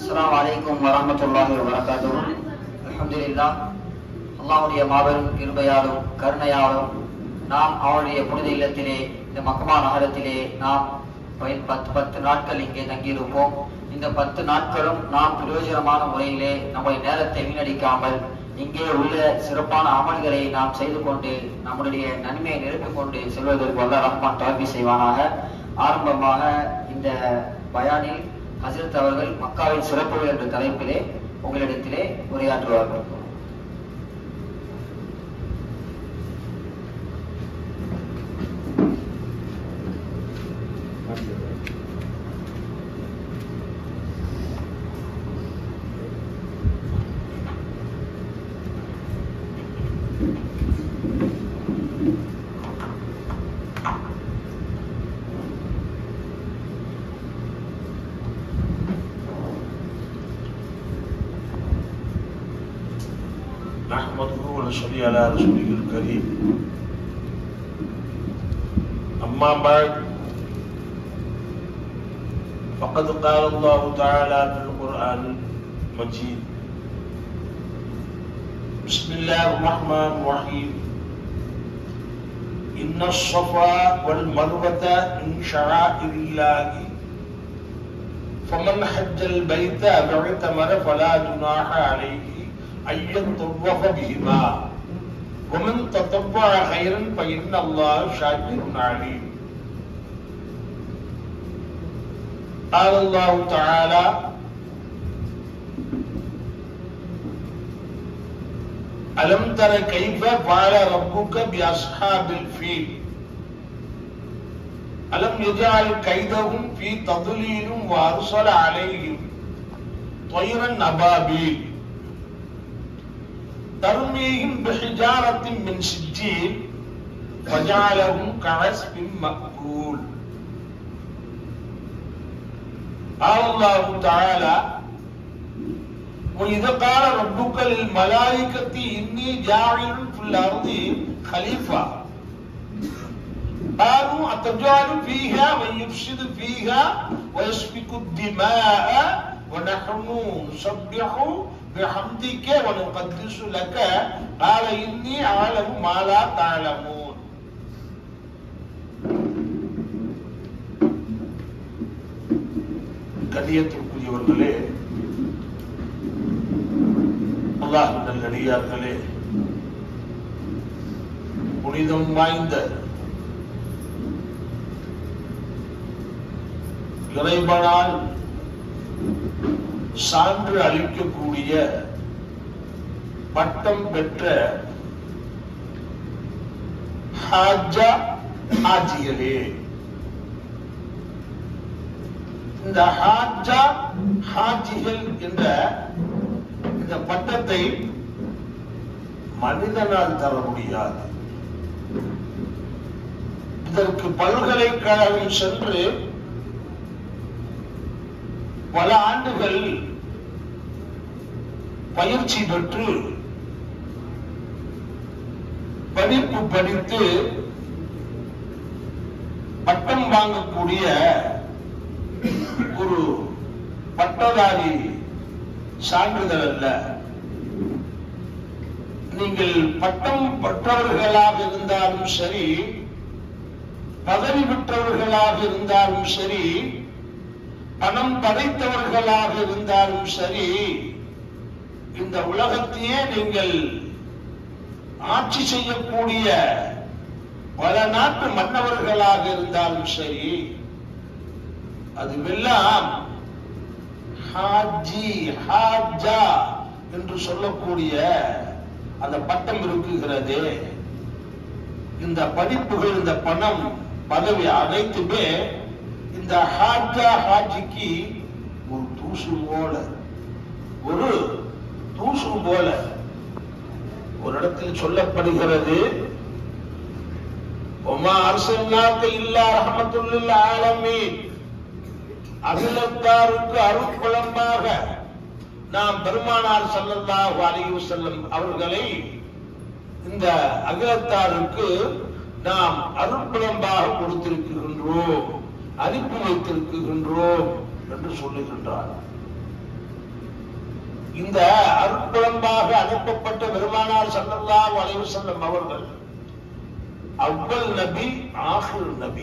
அஸ்ஸலாமு அலைக்கும் வரஹ்மத்துல்லாஹி வபரகாத்துஹு அல்ஹம்துலில்லாஹ் அல்லாஹ்வுடைய மாபெரும் கிருபையாலும் கருணையாலும் நாம் அவனுடைய புனித இல்லத்திலே இந்த மக்கமா நகரத்திலே நாம் பயில் பத்து பத்து நாட்கள் இங்கே தங்கியிருப்போம் இந்த பத்து நாட்களும் நாம் பிரயோஜனமான முறையிலே நம்முடைய நேரத்தை வீணடிக்காமல் இங்கே உள்ள சிறப்பான அமல்களை நாம் செய்து கொண்டு நம்முடைய நன்மையை நிரப்பிக் கொண்டு செல்வதற்கு வல்ல ரஹ்மான் தோல்வி செய்வானாக ஆரம்பமாக இந்த பயானில் ஹசரத் அவர்கள் மக்காவின் சிறப்புகள் என்ற தலைப்பிலே உங்களிடத்திலே உரையாற்றுவார்கள் نحمده ونصلي على رسوله الكريم أما بعد فقد قال الله تعالى في القرآن المجيد بسم الله الرحمن الرحيم إن الصفا والمروة من شعائر الله فمن حج البيت واعتمر فلا جناح عليه أن يطوف بهما ومن تطوع خيرا فإن الله شاكر عليم قال الله تعالى ألم تر كيف فعل ربك بأصحاب الفيل ألم يجعل كيدهم في تضليل وأرسل عليهم طيرا أبابيل ترميهم بحجارة من سجيل فجعلهم كعصف مأكول قال الله تعالى وإذا قال ربك للملائكة إني جاعل في الأرض خليفة قالوا أتجعل فيها من يفسد فيها ويسفك الدماء ونحن نسبح بحمدك ونقدس لك قال إني أعلم ما لا تعلمون கண்ணியத்திற்குரியவர்களே அல்லாஹ் நல்லடியார்களே புனிதம் வாய்ந்த இறைவனால் சான்று அளிக்கக்கூடிய பட்டம் பெற்ற ஹாஜா ஹாஜிகளே இந்த ஹாஜா ஹாஜிகள் என்ற இந்த பட்டத்தை மனிதனால் தர முடியாது இதற்கு பல்கலைக்கழகம் சென்று பல ஆண்டுகள் பயிற்சி பெற்று படிப்பு படித்து பட்டம் வாங்கக்கூடிய ஒரு பட்டதாரி சான்றிதழ் அல்ல நீங்கள் பட்டம் பெற்றவர்களாக இருந்தாலும் சரி பதவி பெற்றவர்களாக இருந்தாலும் சரி பணம் படைத்தவர்களாக இருந்தாலும் சரி இந்த உலகத்தையே நீங்கள் ஆட்சி செய்யக்கூடிய பல நாட்டு மன்னவர்களாக இருந்தாலும் சரி அதுவெல்லாம் ஹாஜி ஹாஜா என்று சொல்லக்கூடிய அந்த பட்டம் இருக்குகிறது இந்த படிப்புகள் இந்த பணம் பதவி அனைத்துமே இந்த ஹாஜா ஹாஜிக்கு ஒரு தூசு போல ஒரு தூசு போல ஒரு இடத்தில் சொல்லப்படுகிறது ஒமா அரசல்லாக்க இல்லா ரஹமத்துல்லில் ஆலமீன் அகிலத்தாருக்கு அருட்குளமாக நாம் பெருமானார் ஸல்லல்லாஹு அலைஹி வஸல்லம் அவர்களை இந்த அகிலத்தாருக்கு நாம் அருட்குளம்பாக கொடுத்திருக்கின்றோம் அனுப்பி வைத்திருக்கின்றோம் என்று சொல்லுகின்றார் இந்த அருட்புலம்பாக அனுப்பப்பட்ட பெருமானார் ஸல்லல்லாஹு அலைஹி வஸல்லம் அவர்கள் அவ்வல் நபி ஆஹிர் நபி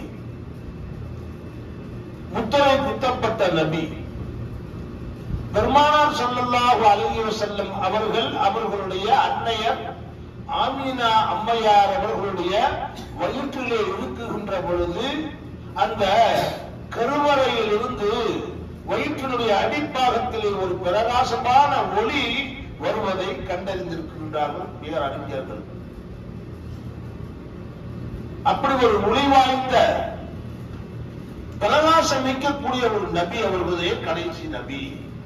முத்திரை குத்தப்பட்ட நபி பெருமானார் ஸல்லல்லாஹு அலைஹி வஸல்லம் அவர்கள் அவர்களுடைய அன்னையர் ஆமீனா அம்மையார் அவர்களுடைய வயிற்றிலே இருக்குகின்ற பொழுது அந்த கருவறையில் இருந்து வயிற்றினுடைய அடிப்பாகத்திலே ஒரு பிரகாசமான ஒளி வருவதை கண்டறிந்திருக்கின்றார்கள் பேர் அறிஞர்கள் அப்படி ஒரு ஒளி வாய்ந்த பிரகாசம் மிக்கக்கூடிய ஒரு நபி அவர்களே கடைசி நபி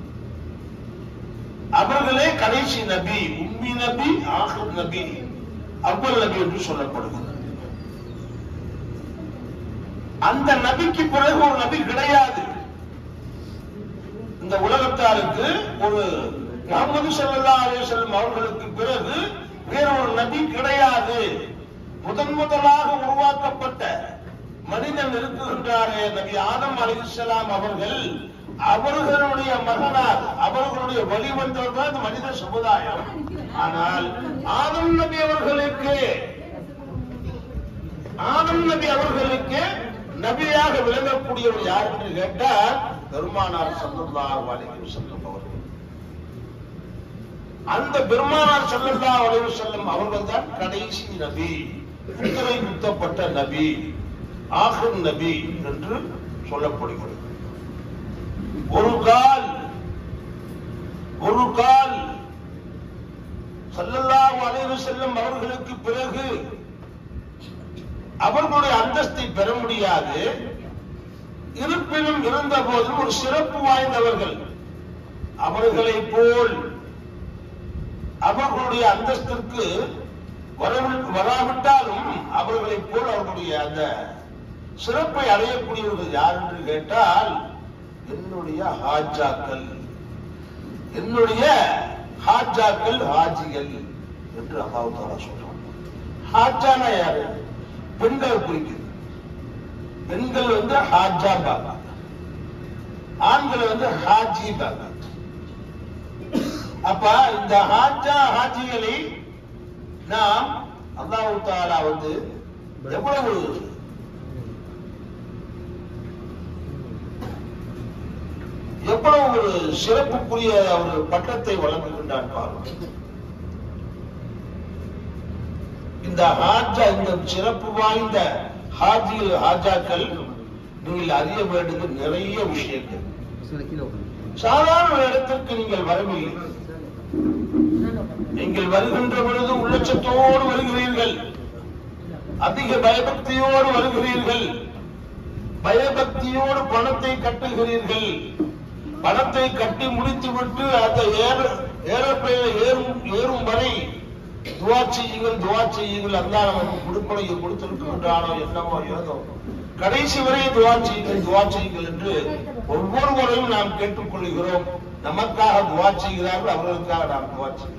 அவர்களே கடைசி நபி உம்மி நபி ஆஹிர் நபி அவ்வல் நபி என்று சொல்லப்படுகிறது அந்த நபிக்கு பிறகு ஒரு நபி கிடையாது இந்த உலகத்தாருக்கு ஒரு முகமது ஸல்லல்லாஹு அலைஹி வஸல்லம் அவர்களுக்கு பிறகு வேற ஒரு நபி கிடையாது முதன் முதலாக உருவாக்கப்பட்ட மனிதன் இருக்குகின்றாரே நபி ஆதம் அலைஹிஸ்ஸலாம் அவர்கள் அவர்களுடைய மகனார் அவர்களுடைய வழிவந்தவர் தான் இந்த மனித சமுதாயம் ஆனால் ஆதம் நபி அவர்களுக்கு ஆதம் நபி அவர்களுக்கு நபியாக விளங்கக்கூடியவர் யார் என்று கேட்டால் பெருமானார் ஸல்லல்லாஹு அலைஹி வஸல்லம் அவர்கள் அந்த பெருமானார் ஸல்லல்லாஹு அலைஹி வஸல்லம் அவர்கள் தான் கடைசி நபி முத்திரை குத்தப்பட்ட நபி ஆஹிர் நபி என்று சொல்லப்படுகிறது ஒரு கால் ஒரு கால் ஸல்லல்லாஹு அலைஹி வஸல்லம் அவர்களுக்கு பிறகு அவர்களுடைய அந்தஸ்தை பெற முடியாது இருப்பினும் இருந்த போதும் ஒரு சிறப்பு வாய்ந்தவர்கள் அவர்களை போல் அவர்களுடைய அந்தஸ்திற்கு வரவி- வராவிட்டாலும் அவர்களைப் போல் அவர்களுடைய அந்த சிறப்பை அடையக்கூடியவர்கள் யார் என்று கேட்டால் என்னுடைய ஹாஜாக்கள் என்னுடைய ஹாஜாக்கள் ஹாஜிகள் என்று அல்லாஹ் தாலா சொல்றான் ஹாஜானா யாரு பெண்கள் குறிக்குது பெண்கள் வந்து ஹாஜா பாபா ஆண்கள் வந்து ஹாஜி பாபா அப்ப இந்த ஹாஜா ஹாஜிகளை நாம் அல்லாஹ் தாலா வந்து எவ்வளவு எவ்வளவு ஒரு சிறப்புக்குரிய ஒரு பட்டத்தை வழங்குகின்றான் பாருங்கள் இந்த ஹாஜா இந்த சிறப்பு வாய்ந்த ஹாஜிகள் ஹாஜாக்கள் நீங்கள் அறிய வேண்டியது நிறைய விஷயங்கள் சாதாரண ஒரு இடத்திற்கு நீங்கள் வரவில்லை நீங்கள் வருகின்ற பொழுது உள்ளச்சத்தோடு வருகிறீர்கள் அதிக பயபக்தியோடு வருகிறீர்கள் பயபக்தியோடு பணத்தை கட்டுகிறீர்கள் பணத்தை கட்டி முடித்துவிட்டு அந்த ஏற ஏரோப்ளேனில் ஏறும் ஏறும் வரை துவா செய்யுங்கள் துவா செய்யுங்கள் அல்லா நமக்கு கொடுப்பனையை கொடுத்திருக்கின்றானோ என்னமோ ஏதோ கடைசி வரை துவா செய்யுங்கள் துவா செய்யுங்கள் என்று ஒவ்வொருவரையும் நாம் கேட்டுக்கொள்கிறோம் நமக்காக துவா செய்கிறார்கள் அவர்களுக்காக நாம் துவா செய்கிறோம்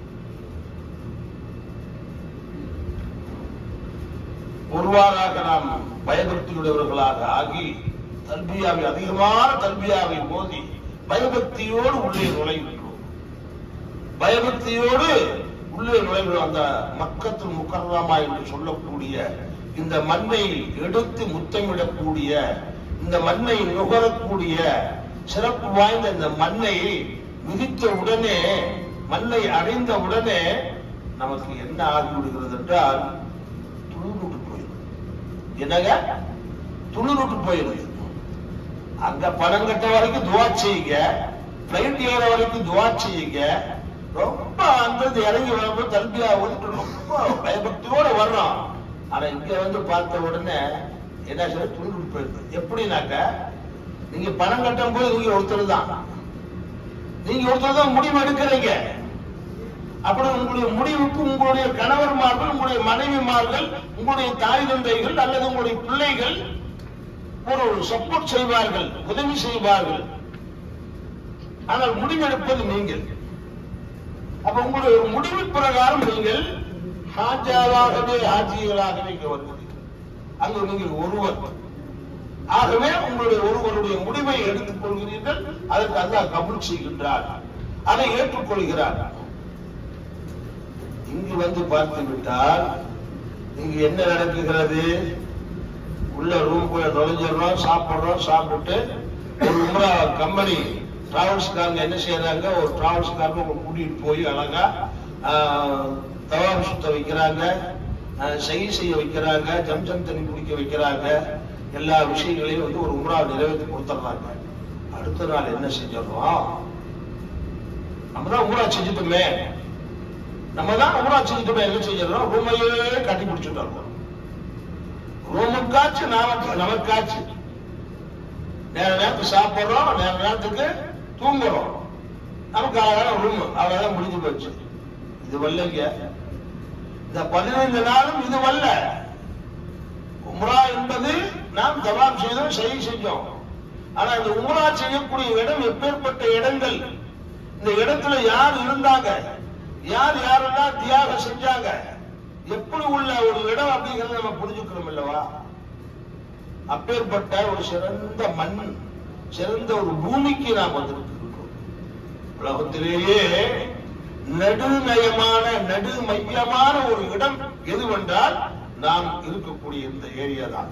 ஒருவாறாக நாம் பயபக்தியுடையவர்களாக ஆகி தல்பியாவை அதிகமான தல்பியாவை மோதி பயபக்தியோடு உள்ளே நுழைகின்றோம் பயபக்தியோடு உள்ளே நுழைகிறோம் அந்த மக்கத்து முக்கர்ரமா என்று சொல்லக்கூடிய இந்த மண்ணை எடுத்து முத்தமிடக்கூடிய இந்த மண்ணை நுகரக்கூடிய சிறப்பு வாய்ந்த இந்த மண்ணை மிதித்த உடனே மண்ணை அடைந்த உடனே நமக்கு என்ன ஆகிவிடுகிறது என்றால் துளுநுட்டு போயிடும் என்னங்க துளுநுட்டு போயிடுது அங்க பணம் கட்ட வரைக்கும் துவா செய்யுங்க பிளைட் ஏற வரைக்கும் துவா செய்யுங்க ரொம்ப அந்த இறங்கி வரும்போது தல்பியா வந்துட்டு ரொம்ப பயபக்தியோட வர்றோம் ஆனா இங்க வந்து பார்த்த உடனே என்ன சொல்ல துணிட்டு போயிருக்கு எப்படின்னாக்க நீங்க பணம் கட்டும் போது நீங்க ஒருத்தர் தான் நீங்க ஒருத்தர் தான் முடிவு எடுக்கிறீங்க அப்படி உங்களுடைய முடிவுக்கு உங்களுடைய கணவர்மார்கள் உங்களுடைய மனைவிமார்கள் உங்களுடைய தாய் தந்தைகள் அல்லது உங்களுடைய பிள்ளைகள் ஒரு சப்போர்ட் செய்வார்கள் உதவி செய்வார்கள் ஆனால் முடிவெடுப்பது நீங்கள் அப்ப உங்களுடைய ஒரு முடிவு பிரகாரம் நீங்கள் ஹாஜாவாகவே ஹாஜிகளாகவே இங்க வருகிறீர்கள் அங்கு நீங்கள் ஒருவர் ஆகவே உங்களுடைய ஒருவருடைய முடிவை எடுத்துக் கொள்கிறீர்கள் அதற்கு அல்லாஹ் கபூல் செய்கின்றார் அதை ஏற்றுக்கொள்கிறார் இங்கு வந்து பார்த்து விட்டால் இங்கு என்ன நடக்குகிறது உள்ள ரூம் போய் நுழைஞ்சிடறோம் சாப்பிடுறோம் சாப்பிட்டு ஒரு உம்ரா கம்பெனி டிராவல்ஸ்காரங்க என்ன செய்யறாங்க ஒரு டிராவல்ஸ்காரங்க உங்களை கூட்டிட்டு போய் அழகா தவாம் சுத்த வைக்கிறாங்க ஆஹ், சகி செய்ய வைக்கிறாங்க ஜம்ஜம் தண்ணி குடிக்க வைக்கிறாங்க எல்லா விஷயங்களையும் வந்து ஒரு உம்ரா நிறைவேற்றி கொடுத்துட்றாங்க அடுத்த நாள் என்ன செஞ்சிடறோம் நம்ம தான் உம்ரா செஞ்சுட்டோமே நம்ம தான் உம்ரா செஞ்சுட்டோமே என்ன செஞ்சிடறோம் ரூமையே கட்டி பிடிச்சிட்டு இருக்கோம் ரூமுக்காச்சு நமக்கு நமக்காச்சு நேர நேரத்துக்கு சாப்பிடுறோம் நேர நேரத்துக்கு தூங்குறோம் நமக்கு அழகான ரூம் அவ்வளவுதான் முடிஞ்சு போச்சு இது வல்லங்க இந்த பதினைந்து நாளும் இது வல்ல உம்ரா என்பது நாம் தவாம் செய்தோம் சரி செஞ்சோம் ஆனா இந்த உம்ரா செய்யக்கூடிய இடம் எப்பேற்பட்ட இடங்கள் இந்த இடத்துல யார் இருந்தாங்க யார் யாரெல்லாம் தியாகம் செஞ்சாங்க எப்படி உள்ள ஒரு இடம் அப்படிங்கறத நம்ம புரிஞ்சுக்கிறோம் அல்லவா அப்பேற்பட்ட ஒரு சிறந்த மண் சிறந்த ஒரு பூமிக்கு நாம் வந்திருக்கிறோம் உலகத்திலேயே நடுநயமான நடு மையமான ஒரு இடம் எதுவென்றால் நாம் இருக்கக்கூடிய இந்த ஏரியா தான்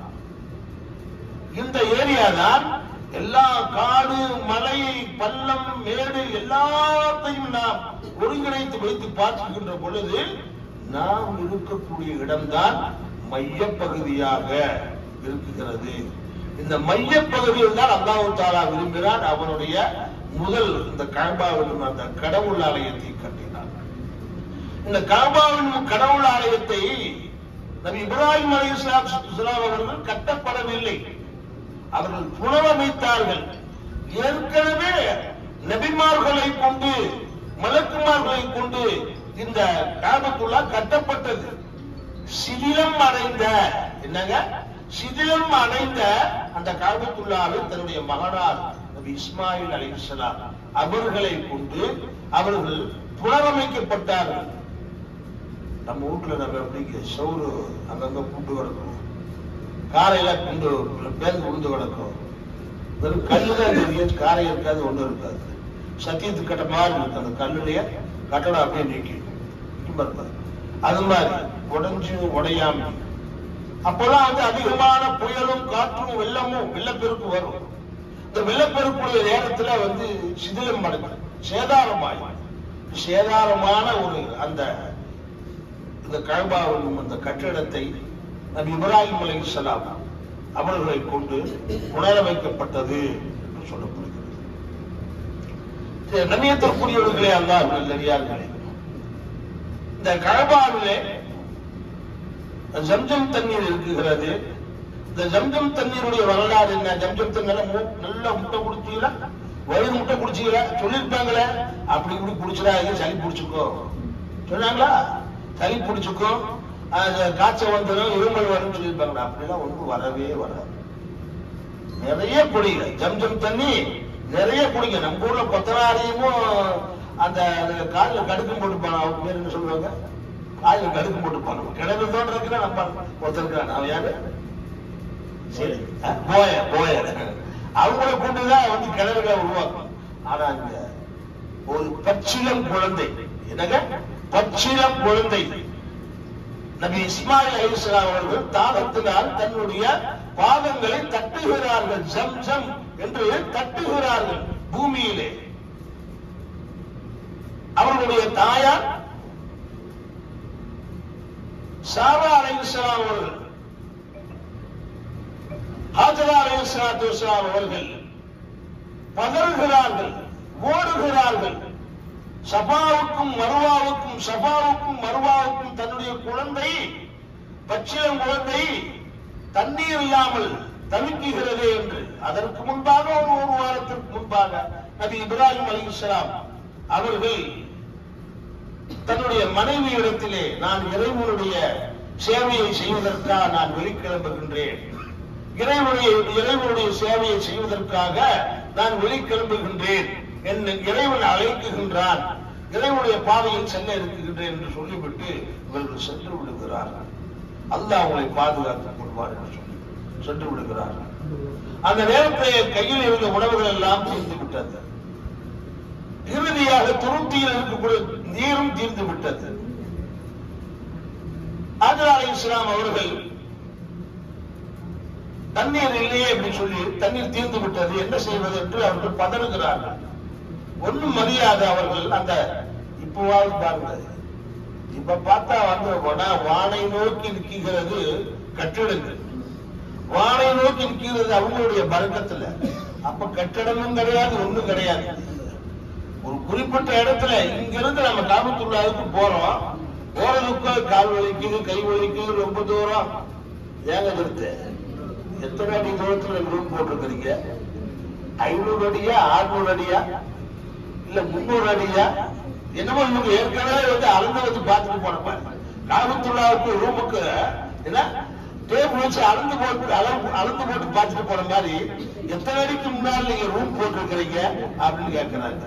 இந்த ஏரியா தான் எல்லா காடு மலை பள்ளம் மேடு எல்லாத்தையும் நாம் ஒருங்கிணைத்து வைத்து பார்க்கின்ற பொழுது நாம் இருக்கக்கூடிய இடம்தான் மையப்பகுதியாக இருக்குகிறது இந்த மையப்பகுதியில் தான் அல்லாஹு தாலா விரும்பினான் அவனுடைய முதல் இந்த கழபாவின் அந்த கடவுள் ஆலயத்தை கட்டினார் இந்த கழபாவின் கடவுள் ஆலயத்தை நபி இப்ராஹிம் அலி இஸ்லாம் அவர்கள் கட்டப்படவில்லை அவர்கள் புனரமைத்தார்கள் ஏற்கனவே நபிமார்களை கொண்டு மலக்குமார்களை கொண்டு இந்த காபத்துல்லா கட்டப்பட்டது சிதிலம் அடைந்த என்னங்க சிதிலம் அடைந்த அந்த காபத்துல்லாவை தன்னுடைய மகனார் நபி இஸ்மாயில் அலிஸ்லாம் அவர்களை கொண்டு அவர்கள் புனரமைக்கப்பட்டார்கள் நம்ம வீட்டுல நம்ம எப்படி சவுறு அங்கங்க பூண்டு கிடக்கும் காரையில குண்டு பேருந்து உண்டு கிடக்கும் வெறும் கல்லு தான் தெரியும் காரை இருக்காது ஒண்ணும் இருக்காது சத்தியத்துக்கு கட்ட மாதிரி இருக்கு அந்த கல்லுலயே கட்டடம் அப்படியே நீக்கி இருப்பாரு. அது மாதிரி உடைஞ்சு உடையாம அப்பெல்லாம் வந்து அதிகமான புயலும் காற்றும் வெள்ளமும் வெள்ளப்பெருக்கு வரும் இந்த வெள்ளப்பெருக்குடைய நேரத்துல வந்து சிதிலம் அடைஞ்சு சேதாரமாய் சேதாரமான ஒரு அந்த இந்த கழபாவின் அந்த கட்டிடத்தை நபி இப்ராஹிம் அலைஹிஸ்ஸலாம் அவர்களை கொண்டு புனரமைக்கப்பட்டது என்று சொல்லப்படுகிறது இது நம்பியத்திற்குரியவர்களே அல்லாஹ் நல்லடியார்களே இந்த கழபாவிலே ஜம்ஜம் தண்ணீர் இருக்குகிறது இந்த ஜம்ஜம் தண்ணீருடைய வரலாறு என்ன ஜம்ஜம் தண்ணீர் நல்ல முட்டை குடிச்சீங்களா வயிறு முட்டை குடிச்சீங்களா சொல்லிருப்பாங்களே அப்படி இப்படி குடிச்சிடாதீங்க சளி பிடிச்சுக்கோ சொன்னாங்களா சளி பிடிச்சுக்கோ அது காய்ச்சல் வந்துடும் இருமல் வரும்னு சொல்லியிருப்பாங்களா அப்படிலாம் ஒன்றும் வரவே வராது நிறைய குடிங்க ஜம்ஜம் தண்ணி நிறைய குடிங்க நம்ம ஊர்ல கொத்தனாரையும் அந்த அந்த காலில் கடுக்கும் போட்டுப்பாங்க அவங்க பேர் என்ன சொல்லுவாங்க காலில் கடுக்கும் போட்டுப்பாங்க கிணறு தோன்றதுக்கு நம்ம ஒருத்தருக்கான் அவன் யாரு சரி அஹ், போய போய அவங்கள கொண்டுதான் வந்து கிணறுகளை உருவாக்கும் ஆனா இந்த ஒரு பச்சிலம் குழந்தை என்னங்க பச்சிலம் குழந்தை நபி இஸ்மாயில் அலிஸ்லாம் அவர்கள் தாகத்தினால் தன்னுடைய பாதங்களை தட்டுகிறார்கள் ஜம் ஜம் என்று தட்டுகிறார்கள் பூமியிலே அவர்களுடைய தாயார் சாரா அலிஸ்லாம் அவர்கள் ஹாஜரா அலிஸ்லாத்து வஸ்லாம் அவர்கள் பதறுகிறார்கள் ஓடுகிறார்கள் சபாவுக்கும் மருவாவுக்கும் சபாவுக்கும் மருவாவுக்கும் தன்னுடைய குழந்தை பச்சிலம் குழந்தை தண்ணீர் இல்லாமல் தவிக்குகிறது என்று அதற்கு முன்பாக ஒரு ஒரு வாரத்திற்கு முன்பாக நபி இப்ராஹிம் அலிஸ்லாம் அவர்கள் தன்னுடைய மனைவி இடத்திலே நான் இறைவனுடைய சேவையை செய்வதற்காக நான் வெளிக்கிளம்புகின்றேன் இறைவனுடைய இறைவனுடைய சேவையை செய்வதற்காக நான் வெளிக்கிளம்புகின்றேன் என்று இறைவன் அழைக்குகின்றான் இறைவனுடைய பாதையில் செல்ல இருக்குகின்றேன் என்று சொல்லிவிட்டு இவர்கள் சென்று விடுகிறார்கள் அல்லாஹ் அவங்களை பாதுகாத்துக் கொள்வார் என்று சொல்லி சென்று விடுகிறார்கள் அந்த நேரத்தில் கையில் இருந்த உணவுகள் எல்லாம் தீர்ந்து விட்டது இறுதியாக துருத்தியில் இருக்கக்கூடிய நீரும் தீர்ந்து விட்டது ஆஜர் அலை இஸ்லாம் அவர்கள் தண்ணீர் இல்லையே அப்படின்னு சொல்லி தண்ணீர் தீர்ந்து விட்டது என்ன செய்வது என்று அவர்கள் பதறுகிறார்கள் ஒண்ணும் மரியாத அவர்கள் அந்த இப்பவாவது பாருங்க இப்ப பார்த்தா வந்து வட- வானை நோக்கி நிற்கிறது கட்டிடங்கள் வானை நோக்கி நிற்கிறது அவங்களுடைய பறக்கத்துல அப்ப கட்டடமும் கிடையாது ஒண்ணும் கிடையாது ஒரு குறிப்பிட்ட இடத்துல இங்கிருந்து நம்ம காபத்துள்ளாவுக்கு போறோம் போறதுக்கு கால் வலிக்குது கை வலிக்குது ரொம்ப தூரம் ஏங்க நிறுத்து எத்தனை அடி தூரத்துல ரூம் போட்டிருக்கிறீங்க ஐநூறு அடியா ஆறுநூறு அடியா இல்ல முன்னூறு அடியா என்னமோ இவங்க ஏற்கனவே வந்து அளந்து வந்து பார்த்துட்டு போனப்ப காபத்துள்ளாவுக்கு ரூமுக்கு என்ன டேபிள் வச்சு அளந்து போட்டு அளவு அளந்து போட்டு பார்த்துட்டு போன மாதிரி எத்தனை அடிக்கு முன்னால் நீங்க ரூம் போட்டிருக்கிறீங்க அப்படின்னு கேட்கிறாங்க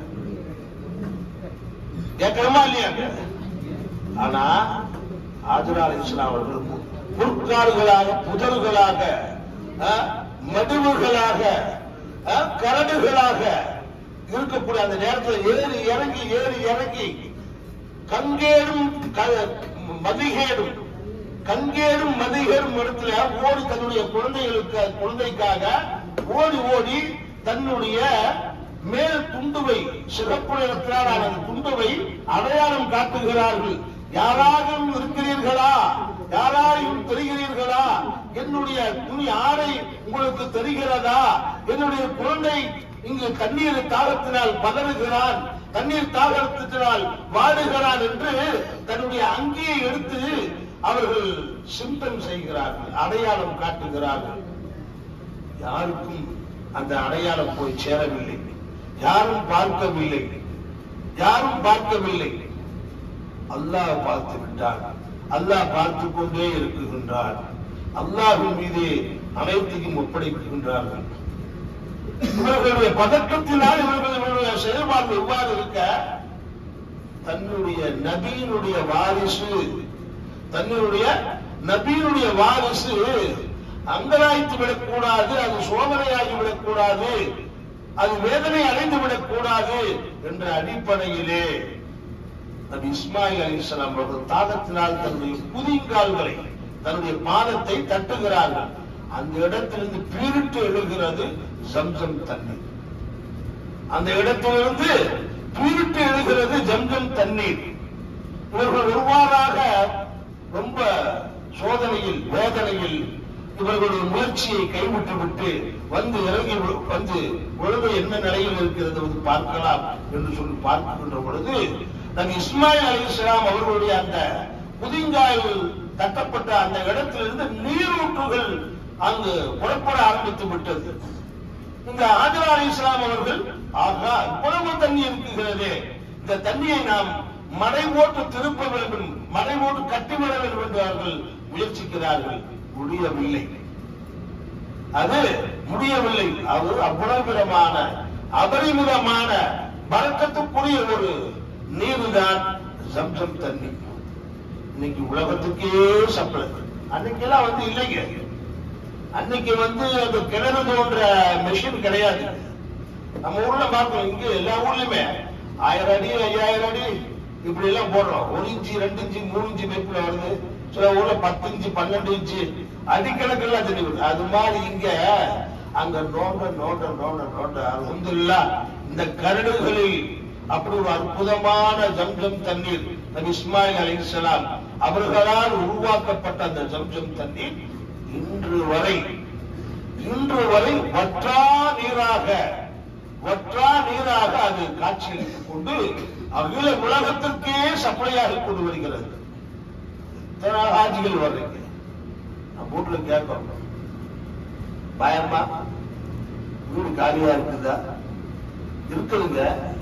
கேட்கணுமா இல்லையா ஆனா ஆஜரா அலி இஸ்லாம் அவர்கள் புற்காடுகளாக புதர்களாக அஹ், மடுவுகளாக அஹ், கரடுகளாக இருக்கக்கூடிய அந்த நேரத்தில் ஏறி இறங்கி ஏறி இறங்கி கங்கேடும் க- மதிகேடும் கங்கேடும் மதிகேடும் இடத்துல ஓடி தன்னுடைய குழந்தைகளுக்கு குழந்தைக்காக ஓடி ஓடி தன்னுடைய மேல் துண்டுவை சிறப்பு நிறத்தினால் அந்த துண்டுவை அடையாளம் காட்டுகிறார்கள் யாராகவும் இருக்கிறீர்களா யாராயும் தெரிகிறீர்களா என்னுடைய துணி ஆடை உங்களுக்கு தெரிகிறதா என்னுடைய குழந்தை இங்கு தண்ணீர் தாகத்தினால் பதறுகிறான் தண்ணீர் தாகத்தினால் வாடுகிறான் என்று தன்னுடைய அங்கியை எடுத்து அவர்கள் சிம்டம் செய்கிறார்கள் அடையாளம் காட்டுகிறார்கள் யாருக்கும் அந்த அடையாளம் போய் சேரவில்லை யாரும் பார்க்கவில்லை யாரும் பார்க்கவில்லை அல்லாஹ் பார்த்து விட்டான் அல்லாஹ் பார்த்து கொண்டே இருக்குகின்றான் அல்லாஹின் மீது அனைத்தையும் ஒப்படைக்கின்றார்கள் இவர்களுடைய பதற்றத்தினால் இவர்கள் இவர்களுடைய செயல்பாடு எவ்வாறு இருக்க தன்னுடைய நபியினுடைய வாரிசு தன்னுடைய நபியினுடைய வாரிசு அங்கலாய்த்து விடக்கூடாது அது சோதனையாகி விடக்கூடாது அது வேதனை அடைந்து விடக்கூடாது என்ற அடிப்படையிலே நபி இஸ்மாயில் அலிஸ்லாம் அவர்கள் தாகத்தினால் தன்னுடைய புதிங்கால்களை தன்னுடைய பாதத்தை தட்டுகிறார்கள் அந்த இடத்திலிருந்து பீரிட்டு எழுகிறது ஜம்சம் தண்ணீர் அந்த இடத்திலிருந்து பீரிட்டு எழுகிறது ஜம்சம் தண்ணீர் இவர்கள் எவ்வாறாக ரொம்ப சோதனையில் வேதனையில் இவர்களுடைய முயற்சியை கைவிட்டு விட்டு வந்து இறங்கி வி- வந்து உலகம் என்ன நிலையில் இருக்கிறது என்று பார்க்கலாம் என்று சொல்லி பார்க்கின்ற பொழுது நபி இஸ்மாயில் அலிஸ்லாம் அவர்களுடைய அந்த புதிங்காயில் தட்டப்பட்ட அந்த இடத்திலிருந்து நீரூற்றுகள் அங்கு புறப்பட ஆரம்பித்து விட்டது இந்த ஆஜரா அலி இஸ்லாம் அவர்கள் ஆகா இவ்வளவு தண்ணி இருக்குகிறதே இந்த தண்ணியை நாம் மடை போட்டு திருப்ப வேண்டும் மடை போட்டு கட்டிவிட வேண்டும் என்று அவர்கள் முயற்சிக்கிறார்கள் முடியவில்லை அது முடியவில்லை அது அபுரவிதமான அபரிமிதமான பழக்கத்துக்குரிய ஒரு நீருதான் ஜம்சம் தண்ணி இன்னைக்கு உலகத்துக்கே சப்ளை அன்னைக்கெல்லாம் வந்து இல்லைங்க அன்னைக்கு வந்து அந்த கிணறு தோன்ற மெஷின் கிடையாது நம்ம ஊர்ல பார்க்கணும் இங்க எல்லா ஊர்லயுமே ஆயிரம் அடி ஐயாயிரம் அடி இப்படி எல்லாம் போடுறோம் ஒரு இன்ச்சு ரெண்டு இன்ச்சு மூணு இன்ச்சு பைப்ல வருது சில ஊர்ல பத்து இன்ச்சு பன்னெண்டு இன்ச்சு அடிக்கணக்கெல்லாம் தெரியுது அது மாதிரி இங்க அங்க நோண்ட நோண்ட நோண்ட நோண்ட அல்ஹம்துலில்லா இந்த கரடுகளில் அப்படி ஒரு அற்புதமான ஜம்ஜம் தண்ணீர் நபி இஸ்மாயில் அலைஹிஸ்ஸலாம் அவர்களால் உருவாக்கப்பட்ட அந்த ஜம்ஜம் தண்ணீர் இன்று வரை இன்று வரை வற்றா நீராக வற்றா நீராக அது காட்சியளித்துக் கொண்டு அகில உலகத்திற்கே சப்ளையாக கொண்டு வருகிறது எத்தனை ஹாஜிகள் வர்றீங்க நம்ம வீட்டுல கேட்கணும் பயமா வீடு காலியா இருக்குதா இருக்குதுங்க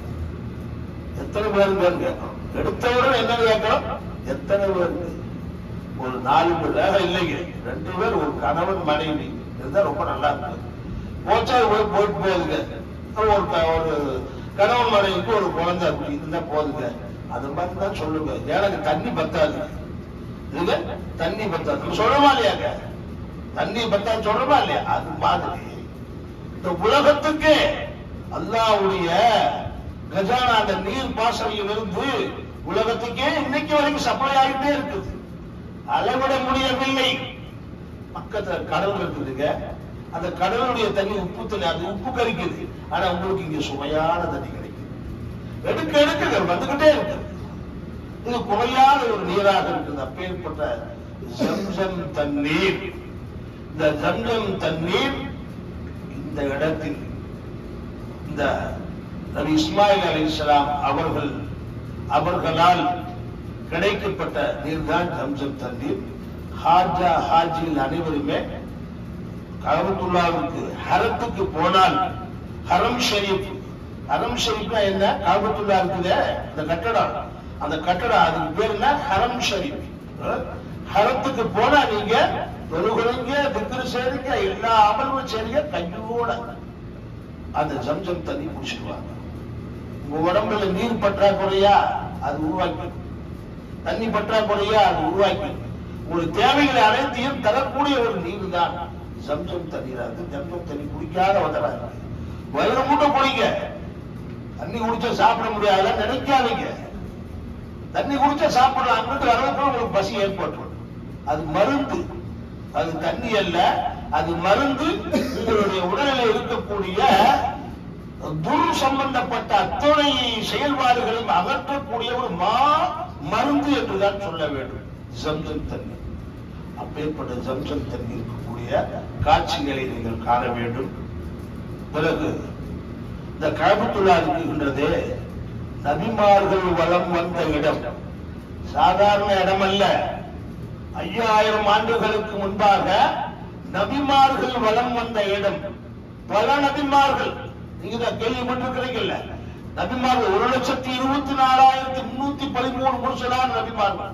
எத்தனை பேருங்கன்னு கேட்கணும் எடுத்தவுடன் என்ன கேட்கணும் எத்தனை பேருக்கு ஒரு நாலு பேர் வேற இல்லைங்க ரெண்டு பேர் ஒரு கணவன் மனைவி இருந்தா ரொம்ப நல்லா இருக்கு போச்சா போய் போயிட்டு போகுதுங்க ஒரு க- ஒரு கணவன் மனைவிக்கு ஒரு குழந்தை அப்படி இருந்தா போதுங்க அது மாதிரி தான் சொல்லுங்க எனக்கு தண்ணி பத்தாது இதுங்க தண்ணி பத்தாது நம்ம சொல்றோமா இல்லையாங்க தண்ணி பத்தாது சொல்றோமா இல்லையா அது மாதிரி இந்த உலகத்துக்கே அல்லாஹ்வுடைய கஜானா அந்த நீர் பாசனையிலிருந்து உலகத்துக்கே இன்னைக்கு வரைக்கும் சப்ளை ஆகிட்டே இருக்குது அளவிட முடியவில்லை பக்கத்துல கடல் இருக்குதுங்க அந்த கடலுடைய தண்ணி உப்பு தண்ணி அது உப்பு கரிக்குது ஆனா உங்களுக்கு இங்க சுவையான தண்ணி கிடைக்குது எடுக்க எடுக்க வந்துகிட்டே இருக்கு இது குறையாத ஒரு நீராக இருக்குது அப்பேற்பட்ட ஜம்சம் தண்ணீர் இந்த ஜம்சம் தண்ணீர் இந்த இடத்தில் இந்த நபி இஸ்மாயில் அலைஹிஸ்ஸலாம் அவர்கள் அவர்களால் கிடைக்கப்பட்ட நீர்தான் ஜம்சம் தண்ணீர் ஹாஜா ஹாஜில் அனைவருமே காபத்துல்லாவுக்கு ஹரத்துக்கு போனால் ஹரம் ஷரீப் ஹரம் ஷரீப்னா என்ன காபத்துல்லா இருக்குதே அந்த கட்டடம் அந்த கட்டடம் அதுக்கு பேர் என்ன ஹரம் ஷரீப் அஹ், ஹரத்துக்கு போனா நீங்க தொழுகிறீங்க திக்ரு செய்றீங்க எல்லா அமல்களும் செய்றீங்க கையோட அந்த ஜம்ஜம் தண்ணி குடிச்சிட்டு வாங்க உங்க உடம்புல நீர் பற்றாக்குறையா அது உருவாக்கி தண்ணி பற்றாக்குறையா அது உருவாக்கி உங்களுக்கு தேவைகளை அனைத்தையும் தரக்கூடிய ஒரு நீர் தான் ஜம்ஜம் தண்ணீரா இருக்கு ஜம்ஜம் தண்ணி குடிக்காத வந்தராங்க வயிறு மூட்டை குடிங்க தண்ணி குடிச்சா சாப்பிட முடியாத நினைக்காதீங்க தண்ணி குடிச்சா சாப்பிடலாம் அங்கிட்டு அளவுக்கு உங்களுக்கு பசி ஏற்பட்டுரும் அது மருந்து அது தண்ணி அல்ல அது மருந்து உங்களுடைய உடலில் இருக்கக்கூடிய துர் சம்பந்தப்பட்ட அத்தனை செயல்பாடுகளையும் அகற்றக்கூடிய ஒரு மா மருந்து என்றுதான் சொல்ல வேண்டும் ஜம்சம் தண்ணி அப்பேற்பட்ட ஜம்சம் தண்ணி இருக்கக்கூடிய காட்சிகளை நீங்கள் காண வேண்டும் பிறகு இந்த கழபத்துள்ளா இருக்கின்றதே நபிமார்கள் வலம் வந்த இடம் சாதாரண இடம் அல்ல ஐயாயிரம் ஆண்டுகளுக்கு முன்பாக நபிமார்கள் வலம் வந்த இடம் பல நபிமார்கள் நீங்க தான் கேள்விப்பட்டிருக்கிறீங்கல்ல நபிமார்கள் ஒரு லட்சத்தி இருபத்தி நாலாயிரத்தி முன்னூத்தி பதிமூணு முருசலான நபிமார்கள்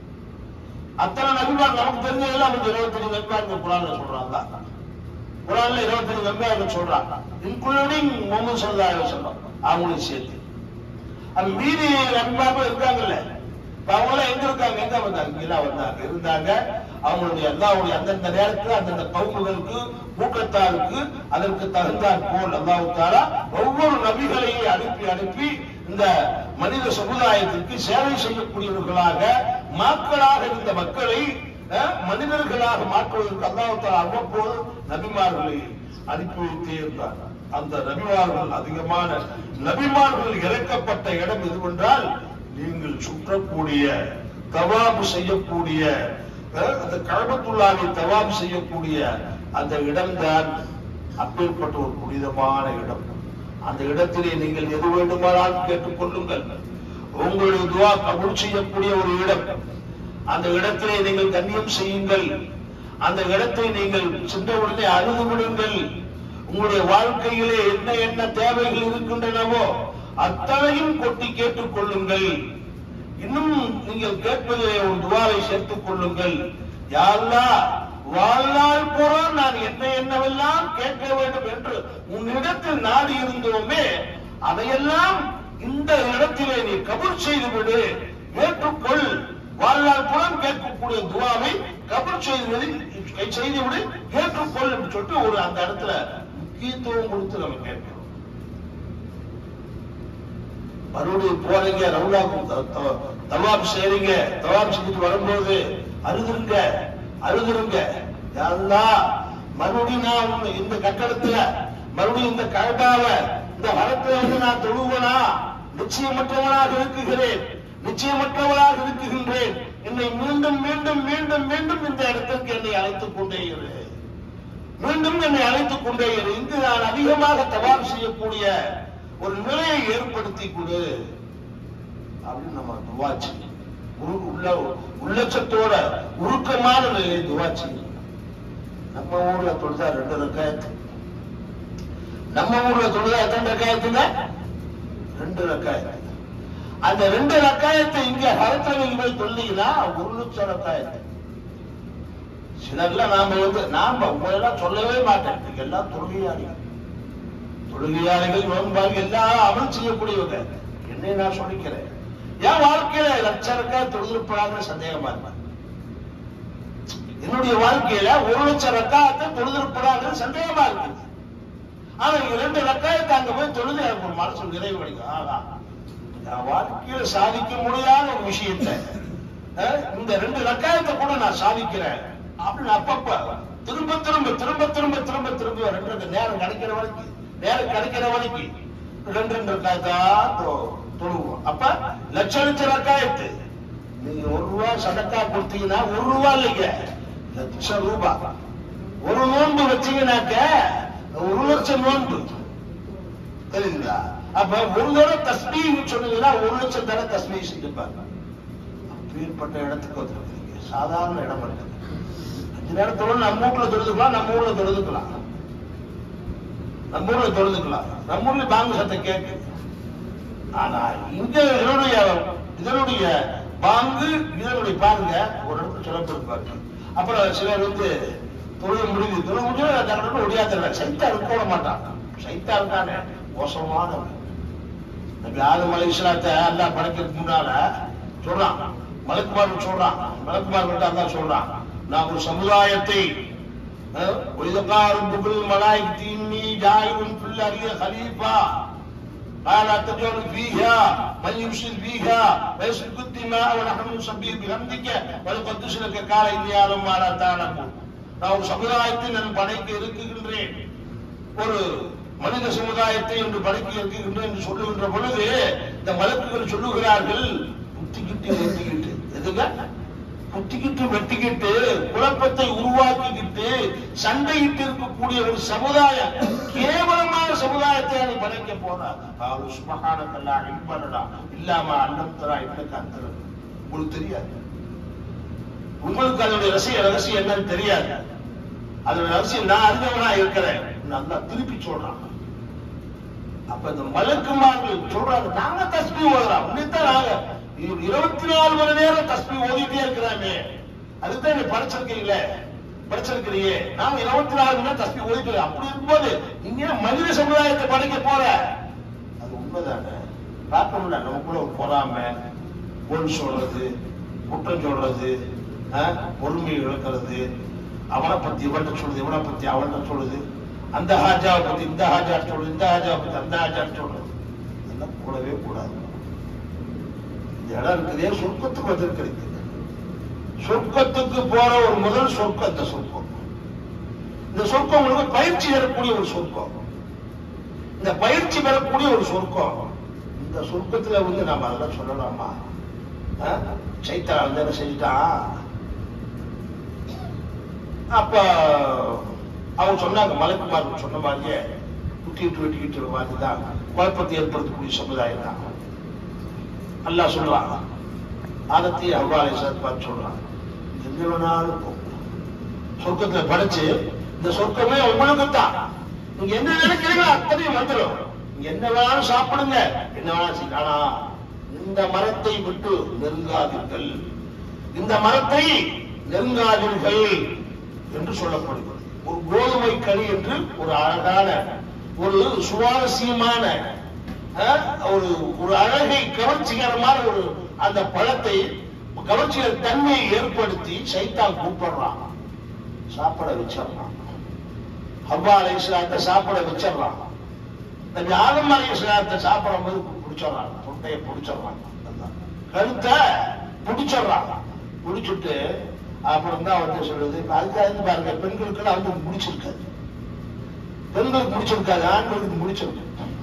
அத்தனை நபிமார் நமக்கு தெரிஞ்சதெல்லாம் அவங்க இருபத்தஞ்சு நபிமார்கள் குரான்ல சொல்றாங்க குரான்ல இருபத்தஞ்சு நபிமார்கள் சொல்றாங்க இன்க்ளூடிங் முகமது சல்லா சொல்றோம் அவங்களையும் சேர்த்து அது மீதி நபிமார்கள் இருக்காங்கல்ல இப்ப அவங்க எல்லாம் எங்க இருக்காங்க எங்க வந்தாங்க இங்கெல்லாம் வந்தாங்க இருந்தாங்க அவங்களுடைய அல்லாவுடைய அந்தந்த நேரத்துல அந்தந்த கவுமுகளுக்கு கூட்டத்தாருக்கு அதற்கு தகுந்தாற் போல் அல்லாஹ் தாரா ஒவ்வொரு நபிகளையும் அனுப்பி அனுப்பி இந்த மனித சமுதாயத்திற்கு சேவை செய்யக்கூடியவர்களாக மக்களாக இருந்த மக்களை அஹ், மனிதர்களாக மாற்றுவதற்கு அல்லாஹ் தாலா அவ்வப்போது நபிமார்களை அனுப்பி வைத்தே இருந்தார் அந்த நபிமார்கள் அதிகமான நபிமார்கள் இறக்கப்பட்ட இடம் எதுவென்றால் நீங்கள் சுற்றக்கூடிய தவாபு செய்யக்கூடிய அஹ், அந்த கழபத்துள்ளாவை தவாபு செய்யக்கூடிய அந்த இடம்தான் அப்பேற்பட்ட ஒரு புனிதமான இடம் அந்த இடத்திலே நீங்கள் எது வேண்டுமானாலும் கேட்டுக் கொள்ளுங்கள் உங்களுடைய துவா கபூல் செய்யக்கூடிய ஒரு இடம் அந்த இடத்திலே நீங்கள் கண்ணியம் செய்யுங்கள் அந்த இடத்தை நீங்கள் சென்றவுடனே அழுது விடுங்கள் உங்களுடைய வாழ்க்கையிலே என்ன என்ன தேவைகள் இருக்கின்றனவோ அத்தனையும் கொட்டி கேட்டுக் கொள்ளுங்கள் இன்னும் நீங்கள் கேட்பதிலே ஒரு துவாவை சேர்த்துக் கொள்ளுங்கள் யாருலா வாழ்நாள் பூரா நான் என்ன என்னவெல்லாம் கேட்க வேண்டும் என்று உன்னிடத்தில் நாடி இருந்தோமே அதையெல்லாம் இந்த இடத்திலே நீ கபூல் செய்து விடு ஏற்றுக்கொள் வாழ்நாள் புறம் கேட்கக்கூடிய துவாவை கபூல் செய்து விடு செய்து விடு ஏற்றுக்கொள் என்று சொல்லிட்டு ஒரு அந்த இடத்துல முக்கியத்துவம் கொடுத்து நம்ம கேட்கிறோம் மறுபடியும் போறீங்க ரவுலாக்கும் தவாப் செய்றீங்க தவாப் செஞ்சுட்டு வரும்போது அழுதுருங்க அழுதுருங்க யாருலா மறுபடியும் நான் உன்னை இந்த கட்டடத்துல மறுபடியும் இந்த கழட்டாவ இந்த வரத்துல வந்து நான் தொழுவனா நிச்சயமற்றவனாக இருக்குகிறேன் நிச்சயமற்றவனாக இருக்குகின்றேன் என்னை மீண்டும் மீண்டும் மீண்டும் மீண்டும் இந்த இடத்திற்கு என்னை அழைத்துக் கொண்டே இரு மீண்டும் என்னை அழைத்துக் கொண்டே இரு இங்கு நான் அதிகமாக தவாப் செய்யக்கூடிய ஒரு நிலையை ஏற்படுத்தி கொடு அப்படின்னு நம்ம துவா செய்யணும். உரு- உள்ள உள்ளச்சத்தோட உருக்கமான நிலையை துவா செய்யணும் நம்ம ஊர்ல தொழுதா ரெண்டு ரக்காயத்து நம்ம ஊர்ல தொழுதா எத்தனை ரக்காயத்துங்க ரெண்டு ரக்காயத்து அந்த ரெண்டு ரக்காயத்தை இங்க ஹரத்தவையில் போய் தொல்லீங்கன்னா ஒரு லட்சம் ரக்காயத்து சிலர்ல நாம வந்து நாம உங்களெல்லாம் சொல்லவே மாட்டேன் நீங்க எல்லாம் தொழுகையாளிகள் தொழுகையாளிகள் நோன்பாங்க எல்லாம் அமல் செய்யக்கூடியவங்க என்னை நான் சொல்லிக்கிறேன் என் வாழ்க்கையில லட்சம் ரக்காய் தொழுதிருப்பாங்க சந்தேகமா இருப்பேன் என்னுடைய வாழ்க்கையில ஒரு லட்சம் ரக்காயத்தை தொழுதிருப்பதாக சந்தேகமா இருக்கு ஆனா இங்க ரெண்டு ரக்காயத்தை அங்க போய் தொழுது எனக்கு ஒரு மனசு நிறைவு கிடைக்கும் ஆகா நான் வாழ்க்கையில சாதிக்க முடியாத ஒரு விஷயத்தை அஹ், இந்த ரெண்டு ரக்காயத்தை கூட நான் சாதிக்கிறேன் அப்படின்னு அப்பப்ப திரும்ப திரும்ப திரும்ப திரும்ப திரும்ப திரும்ப ரெண்டு ரெண்டு நேரம் கிடைக்கிற வரைக்கும் நேரம் கிடைக்கிற வரைக்கும் ரெண்டு ரெண்டு ரக்காயத்தா தொ- தொழுவோம் அப்ப லட்ச லட்ச ரக்காயத்து நீங்க ஒரு ரூபா சதக்கா கொடுத்தீங்கன்னா ஒரு ரூபா இல்லைங்க லட்சம் ரூபாய் ஒரு நோன்பு வச்சீங்கன்னாக்க ஒரு லட்சம் நோன்பு தெரியுங்களா அப்ப ஒரு தடவை தஸ்மீ சொன்னீங்கன்னா ஒரு லட்சம் தடவை தஸ்மீ செஞ்சுப்பாங்க அப்பேற்பட்ட இடத்துக்கு வந்திருக்கீங்க சாதாரண இடம் இருக்கு அஞ்சு நேரத்தோட நம்ம ஊர்ல தொழுதுக்கலாம் நம்ம ஊர்ல தொழுதுக்கலாம் நம்ம ஊர்ல தொழுதுக்கலாம் நம்ம ஊர்ல பாங்கு சத்தம் கேட்கு ஆனா இங்க இதனுடைய இதனுடைய பாங்கு இதனுடைய பாருங்க ஒரு இடத்துல சொல்லப்பட்டிருப்பாரு அப்புறம் சிலர் வந்து தொழில் முடிவு தொழில் முடிஞ்சு ஒடியாத்திர சைத்தா இருக்க மாட்டான் சைத்தா இருக்கானே மோசமானவன் நபி ஆதம் அலைஹிஸ்ஸலாத்தை அல்லாஹ் படைக்கிறதுக்கு முன்னால சொல்றான் மலக்குமார் சொல்றான் மலக்குமார் கிட்ட அல்லாஹ் சொல்றான் நான் ஒரு சமுதாயத்தை ஒய்தகாரும் புகழ் மலாய் தீமி ஜாயும் பிள்ளறிய ஹலீஃபா قال تجعل فيها من يفسد فيها ويسفك الدماء ونحن نسبح بحمدك ونقدس لك قال اني اعلم ما لا تعلمون நான் ஒரு சமுதாயத்தை நான் படைக்க இருக்குகின்றேன் ஒரு மனித சமுதாயத்தை என்று படைக்க இருக்கின்றேன் என்று சொல்லுகின்ற பொழுது இந்த மலக்குகள் சொல்லுகிறார்கள் புத்திக்கிட்டு வெட்டிக்கிட்டு எதுங்க புத்திக்கிட்டு வெட்டிக்கிட்டு குழப்பத்தை உருவாக்கிக்கிட்டு சண்டையிட்டு இருக்கக்கூடிய ஒரு சமுதாயம் கேவலமான சமுதாயத்தை நீ படைக்க போறா அவரு சுபகானக்கல்லா இன்பனடா இல்லாம அன்னம் தரா இன்னக்கு அந்த உங்களுக்கு தெரியாது உங்களுக்கு அதனுடைய ரசிய ரகசியம் என்னன்னு தெரியாது அதோட ரகசியம் நான் அறிந்தவனா இருக்கிறேன் நல்லா திருப்பி சொல்றான் அப்ப இந்த மலக்குமார்கள் சொல்றாங்க நாங்க தஸ்மி ஓதுறோம் உன்னைத்தான் நாங்க இ- இருபத்தி நாலு மணி நேரம் தஸ்மி ஓதிட்டே இருக்கிறாமே அதுதான் நீ படிச்சிருக்கீங்களே படிச்சிருக்கிறீங்க நாங்க இருபத்தி நாலு மணி நேரம் தஸ்மி ஓதிட்டு அப்படி இருக்கும்போது நீங்க ஏன் மனித சமுதாயத்தை படைக்க போற அது உண்மைதானே பார்க்க முடியல நமக்குள்ள ஒரு பொறாமை பொன் சொல்றது குற்றம் சொல்றது ஆஹ், பொறுமையை இழக்கிறது அவனை பத்தி இவன்கிட்ட சொல்றது இவனை பத்தி அவன்கிட்ட சொல்றது அந்த ஹாஜாவை பத்தி இந்த ஹாஜா சொல்றது இந்த ஹாஜாவை பத்தி அந்த ஹாஜா சொல்றது இதெல்லாம் கூடவே கூடாது இந்த இடம் இருக்குதே சொர்க்கத்துக்கு வந்திருக்கிறது சொர்க்கத்துக்கு போற ஒரு முதல் சொர்க்கம் இந்த சொர்க்கம் இந்த சொர்க்கம் உங்களுக்கு பயிற்சி தரக்கூடிய ஒரு சொர்க்கம் இந்த பயிற்சி பெறக்கூடிய ஒரு சொர்க்கம் இந்த சொர்க்கத்துல வந்து நாம அதெல்லாம் சொல்லலாமா ஆ? சைத்தான் வந்து என்ன செஞ்சுட்டான் அப்ப அவங்க சொன்னாங்க மலைக்குமார் சொன்ன மாதிரியே குட்டிட்டு வெட்டிக்கிட்டு மாதிரி தான் குழப்பத்தை ஏற்படுத்தக்கூடிய சமுதாயம் தான் அல்லாஹ் சொல்றான் ஆதத்தி அவ்வாறு பார்த்து சொல்றான் எங்க வேணாலும் போ சொர்க்கத்துல படைச்சு இந்த சொர்க்கமே உங்களுக்கு தான் நீங்க என்ன நினைக்கிறீங்களோ அத்தனையும் வந்துடும் நீங்க என்ன வேணாலும் சாப்பிடுங்க என்ன வேணாலும் செய்யுங்க. ஆனா இந்த மரத்தை விட்டு நெருங்காதீர்கள் இந்த மரத்தை நெருங்காதீர்கள் என்று சொல்லப்படுகிறது ஒரு கோதுமை கனி என்று ஒரு அழகான ஒரு சுவாரஸ்யமான அஹ், ஒரு ஒரு அழகை கவர்ச்சிகரமான ஒரு அந்த பழத்தை கவர்ச்சிகர தன்மையை ஏற்படுத்தி சைத்தான் கூப்பிடுறான் சாப்பிட வச்சிடறான் ஹவ்வா அலை இஸ்லாத்தை சாப்பிட வச்சிடறான் நபி ஆதம் அலை இஸ்லாத்தை சாப்பிடும் போது பிடிச்சிடறான் தொண்டையை பிடிச்சிடறான் கழுத்தை பிடிச்சிடறான் பிடிச்சிட்டு அப்புறம் தான் வந்து சொல்றது இப்ப அதுக்காக இருந்து பாருங்க பெண்களுக்கு வந்து முடிச்சிருக்காது பெண்களுக்கு முடிச்சிருக்காது ஆண்களுக்கு முடிச்சிருக்கு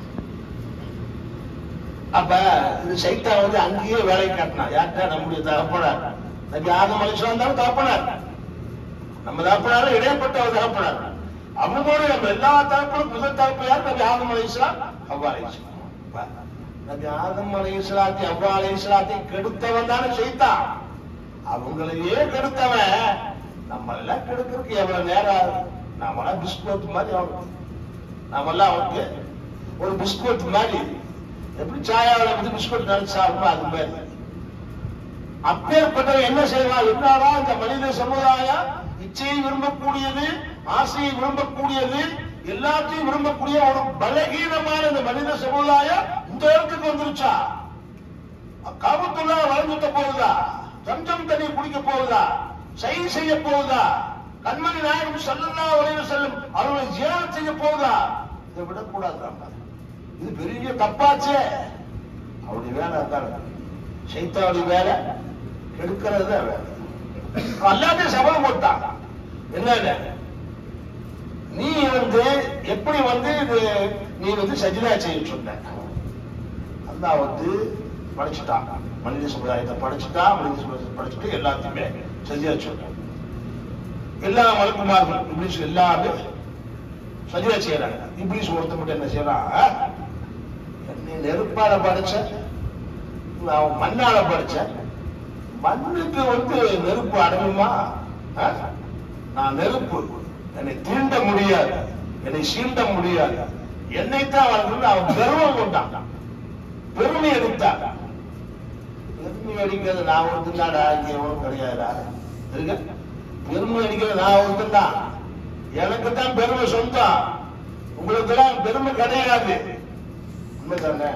அப்ப இந்த சைத்தான் வந்து அங்கேயே வேலை காட்டினான் யார்கிட்ட நம்முடைய தகப்பனார் நபி ஆதம் அலை இஸ்லாம் தான் தகப்பனார் நம்ம தகப்பனாரும் இடைப்பட்ட ஒரு தகப்பனார் அவங்களோட நம்ம எல்லா தகப்பனும் முதல் தகப்பு யார் நபி ஆதம் அலை இஸ்லாம் அவ்வா அலை இஸ்லாம் நபி ஆதம் அலை இஸ்லாத்தை அவ்வா அலை இஸ்லாத்தை கெடுத்தவன் தானே செய்தான் அவங்களையே கெடுத்தவன் நம்ம எல்லாம் கெடுக்கிறதுக்கு எவ்வளவு நேரம் ஆகுது? நாமெல்லாம் பிஸ்கோட் மாதிரி அவனுக்கு நாமெல்லாம் அவனுக்கு ஒரு பிஸ்கோட் மாதிரி எப்படி சாயாவில் வந்து பிஸ்கோட் நினைச்சு சாப்பிடுவோம் அது மாதிரி அப்பேற்பட்டவன் என்ன செய்வான் என்னதான் இந்த மனித சமுதாயம் இச்சையை விரும்பக்கூடியது ஆசையை விரும்பக்கூடியது எல்லாத்தையும் விரும்பக்கூடிய ஒரு பலகீனமான இந்த மனித சமுதாயம் இந்த இடத்துக்கு வந்துருச்சா காபத்துள்ளா வளர்ந்துட்ட போகுதா ஜம்ஜம் தண்ணி குடிக்க போகுதா செயல் செய்ய போகுதா கண்மணி நாயகம் சல்லல்லா உலக செல்லும் அவர்களை ஜியாரத் செய்ய போகுதா இதை விடக்கூடாது இது பெரிய தப்பாச்சே அவருடைய வேலை அதான் சைத்தாவுடைய வேலை கெடுக்கிறது தான் வேலை எல்லாத்தையும் சபலம் போட்டான் என்ன நீ வந்து எப்படி வந்து இது நீ வந்து சஜிதா செய்ய சொன்ன அல்லாஹ் வந்து படைச்சிட்டான் மனித சமுதாயத்தை படைச்சிட்டா மனித சமுதாயத்தை படைச்சிட்டு எல்லாத்தையுமே சஜிதா சொன்னான் எல்லா மலக்குமார்கள் இப்ளீஸ் எல்லாமே சஜிதா செய்யறாங்க இப்ளீஸ் ஒருத்த மட்டும் என்ன செய்யறான் என்னை நெருப்பால படைச்ச நான் மண்ணால படைச்சேன் மண்ணுக்கு வந்து நெருப்பு அடங்குமா ஆ? நான் நெருப்பு என்னை தீண்ட முடியாது என்னை சீண்ட முடியாது என்னைத்தான் வளர்ந்து அவன் பெருமை கொண்டான் பெருமை எடுத்தான் பெருமை அடிக்கிறது நான் ஒருத்தன்டாடா இங்க எவனும் கிடையாதுடா இருக்க பெருமை அடிக்கிறது நான் ஒருத்தன்தான் எனக்கு தான் பெருமை சொந்தம் உங்களுக்கு எல்லாம் பெருமை கிடையாது உண்மைதானே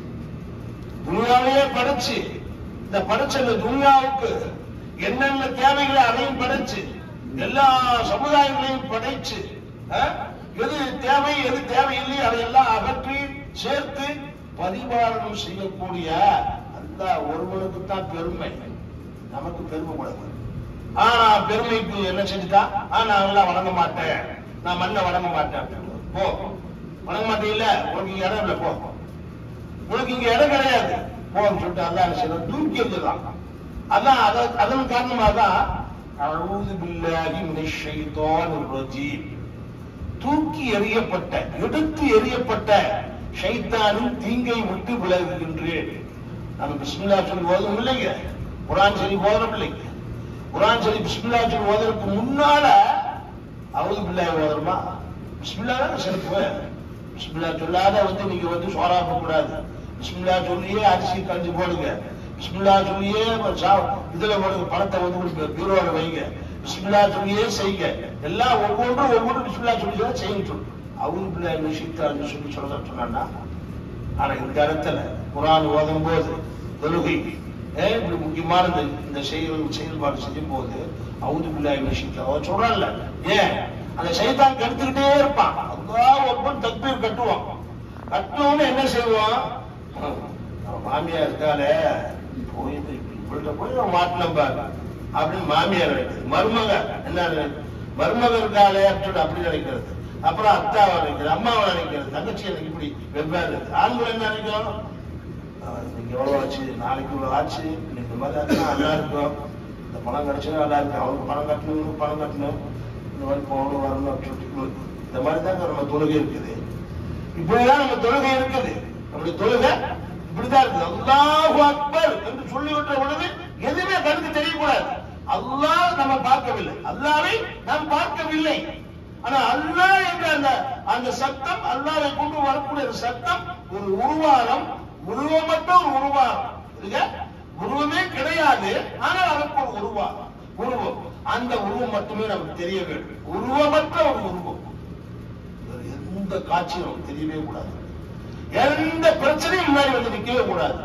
துனியாவையே படைச்சு இந்த படைச்ச இந்த துனியாவுக்கு என்னென்ன தேவைகளை அதையும் படைச்சு எல்லா சமுதாயங்களையும் படைச்சு ஆ? எது தேவை எது தேவையில்லை அதையெல்லாம் அகற்றி சேர்த்து பரிபாலனம் செய்யக்கூடிய அந்த ஒருவனுக்கு தான் பெருமை நமக்கு பெருமை கூடாது ஆனா பெருமைக்கு என்ன செஞ்சுட்டா ஆ நான் எல்லாம் வணங்க மாட்டேன் நான் மண்ணை வணங்க மாட்டேன் போ வணங்க மாட்டேன் உனக்கு இங்க இடம் இல்லை போ உனக்கு இங்க இடம் கிடையாது போன்னு சொல்லிட்டு அதான் என்ன செய்யணும் தூக்கி எறிஞ்சிடலாம் அதான் அத- அதன் காரணமாக தான் அழுது பில்லாகி மினிஷைத்தான் ரஜீம் தூக்கி எறியப்பட்ட எடுத்து எறியப்பட்ட ஷைத்தானின் தீங்கை விட்டு விலகுகின்றேன் நம்ம பிஸ்மில்லா சொல்லி ஓதும் இல்லைங்க குரான் சொல்லி ஓதுறோம் இல்லைங்க குரான் சொல்லி பிஸ்மில்லா சொல்லி ஓதுறதுக்கு முன்னால அவுது பில்லாய் ஓதுறோமா பிஸ்மில்லா தானே சிறப்பு பிஸ்மில்லா சொல்லாத வந்து நீங்க வந்து சோறாக்க கூடாது பிஸ்மில்லா சொல்லியே அரிசி கஞ்சி போடுங்க பிஸ்மில்லா சொல்லியே சா- இதுல போடுங்க பணத்தை வந்து ஒரு பீரோல வைங்க பிஸ்மில்லா சொல்லியே செய்யுங்க எல்லாம் ஒவ்வொன்றும் ஒவ்வொன்றும் பிஸ்மில்லா சொல்லி தான் செய்ய சொல்லு அவுது பில்லாய் விஷயத்தை சொல்லி சொல்ல சொன்னா ஆனா இந்த இடத்துல குரான் ஓதும் போது தொழுகை ஏன் இப்படி முக்கியமான இந்த இந்த செயல் செயல்பாடு செய்யும் போது அவுது பிள்ளாய் விஷயத்துல அவன் சொல்றான்ல ஏன் அந்த சைத்தான் கெடுத்துக்கிட்டே இருப்பான் அல்லாஹ் ஒவ்வொரு தக்பீர் கட்டுவான் கட்டணும்னு என்ன செய்வான் ஹம், அவன் மாமியார் இருக்காளே போய் இவள்கிட்ட போய் அவன் மாட்டினம் பாரு அப்படின்னு மாமியார் நினைக்கிறது மருமக என்ன நினைக்கிறது? மருமக இருக்காளே அப்படின்னு அப்படி நினைக்கிறது அப்புறம் அத்தாவை நினைக்கிறது அம்மாவை நினைக்கிறது தங்கச்சி எனக்கு இப்படி வெவ்வேறு இருக்கு. ஆண்கள் என்ன நினைக்கும் ஆஹ் இன்னைக்கு எவ்வளவு ஆச்சு நாளைக்கு இவ்வளவு ஆச்சு இன்னைக்கு இந்த மாதிரி ஆச்சுன்னா நல்லா இருக்கும் இந்த பணம் கிடைச்சா நல்லா இருக்கு அவனுக்கு பணம் கட்டணும் இவனுக்கு பணம் கட்டணும் இந்த மாதிரி போகணும் வரணும் அப்படின்னு சொல்லிட்டு இந்த மாதிரி தாங்க நம்ம தொழுகை இருக்குது இப்படிதான் நம்ம தொழுகை இருக்குது நம்முடைய தொழுகை இப்படிதான் இருக்குது அல்லாஹு அக்பர் என்று சொல்லிவிட்ட பொழுது எதுவுமே கண்ணுக்கு தெரியக்கூடாது அல்லாஹ் நம்ம பார்க்கவில்லை அல்லாவை நாம் பார்க்கவில்லை ஆனா அல்லாஹ் என்ற அந்த அந்த சத்தம் அல்லாவை கொண்டு வரக்கூடிய ஒரு சத்தம் ஒரு உருவாரம் உருவமற்ற ஒரு உருவாரம் இல்லைங்க? உருவமே கிடையாது ஆனால் அதற்கு ஒரு உருவாரம் உருவம் அந்த உருவம் மட்டுமே நமக்கு தெரிய வேண்டும் உருவமற்ற ஒரு உருவம் வேறு எந்த காட்சியும் நமக்கு தெரியவே கூடாது எந்த பிரச்சனையும் முன்னாடி வந்து நிக்கவே கூடாது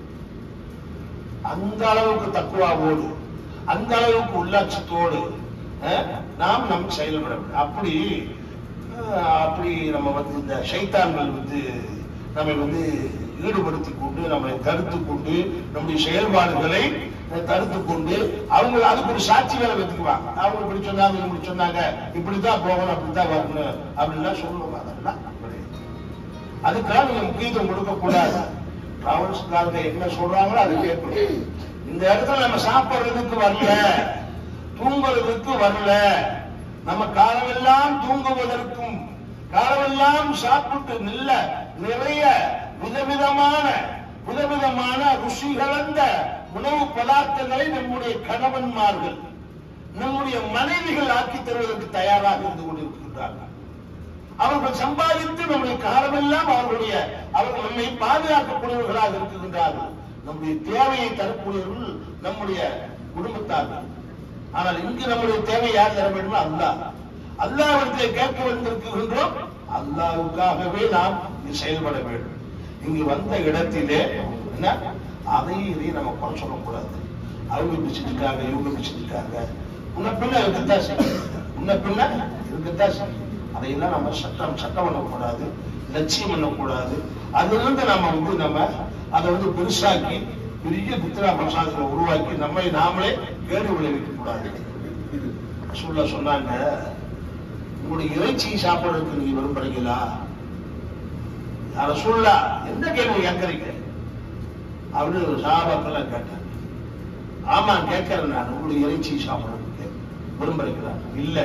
அந்த அளவுக்கு தக்குவாவோடு அந்த அளவுக்கு உள்ளாட்சத்தோடு அஹ், நாம் நம் செயல்பட வேண்டும் அப்படி அஹ், அப்படி நம்ம வந்து இந்த சைத்தான்கள் வந்து நம்மை வந்து ஈடுபடுத்தி கொண்டு நம்மை தடுத்து கொண்டு நம்முடைய செயல்பாடுகளை அஹ், தடுத்து கொண்டு அவங்க அதுக்கு ஒரு சாட்சி வேலை வச்சுக்குவாங்க அவங்க இப்படி சொன்னாங்க இவங்க இப்படி சொன்னாங்க இப்படித்தான் போகணும் அப்படித்தான் வரணும் அப்படின்லாம் சொல்லுவாங்க அதெல்லாம் கிடையாது. அதுக்காக நீங்க முக்கியத்துவம் கொடுக்க கூடாது டிராவல்ஸ்காரங்க என்ன சொல்றாங்களோ அதை கேட்கணும் இந்த இடத்துல நம்ம சாப்பிடுறதுக்கு வரல தூங்குறதுக்கு வரல நம்ம காலமெல்லாம் தூங்குவதற்கும் காலமெல்லாம் சாப்பிட்டு நல்ல நிறைய விதவிதமான விதவிதமான ருசி கலந்த உணவு பதார்த்தங்களை நம்முடைய கணவன்மார்கள் நம்முடைய மனைவிகள் ஆக்கி தருவதற்கு தயாராக இருந்து கொண்டிருக்கின்றார்கள் அவர்கள் சம்பாதித்து நம்முடைய காலமெல்லாம் அவர்களுடைய அவர்கள் நம்மை பாதுகாக்கக்கூடியவர்களாக இருக்குகின்றார்கள் நம்முடைய தேவையை தரக்கூடியவர்கள் நம்முடைய குடும்பத்தார்கள் ஆனால் இங்கு நம்முடைய தேவை யார் தர வேண்டும் அல்லாஹ் அல்லாஹ்விடத்திலே கேட்க வந்திருக்கின்றோம் அல்லாஹ்வுக்காகவே நாம் இங்கு செயல்பட வேண்டும் இங்கு வந்த இடத்திலே என்ன அதையும் இதையும் நம்ம குறை சொல்லக்கூடாது அவங்க இப்படி செஞ்சுட்டாங்க இவங்க இப்படி செஞ்சுட்டாங்க உன்ன பின்ன இருக்கத்தான் செய்யும் உன்ன பின்ன இருக்கத்தான் செய்யும் அதையெல்லாம் நம்ம சட்டம் சட்டம் பண்ணக்கூடாது லட்சியம் பண்ணக்கூடாது அதிலிருந்து நம்ம வந்து நம்ம அதை வந்து பெருசாக்கி பெரிய புத்திரா பிரசாதத்தை உருவாக்கி நம்மை நாமளே கேடு விளைவிக்க கூடாது சொல்ல சொன்னாங்க உங்களுடைய இறைச்சி சாப்பிடுறதுக்கு நீங்க விரும்புறீங்களா யார சொல்ல என்ன கேள்வி கேட்கறீங்க அப்படின்னு சாபாக்கெல்லாம் கேட்டாங்க ஆமா கேட்கறேன் நான் உங்களுடைய இறைச்சி சாப்பிடுறதுக்கு விரும்புறீங்களா இல்ல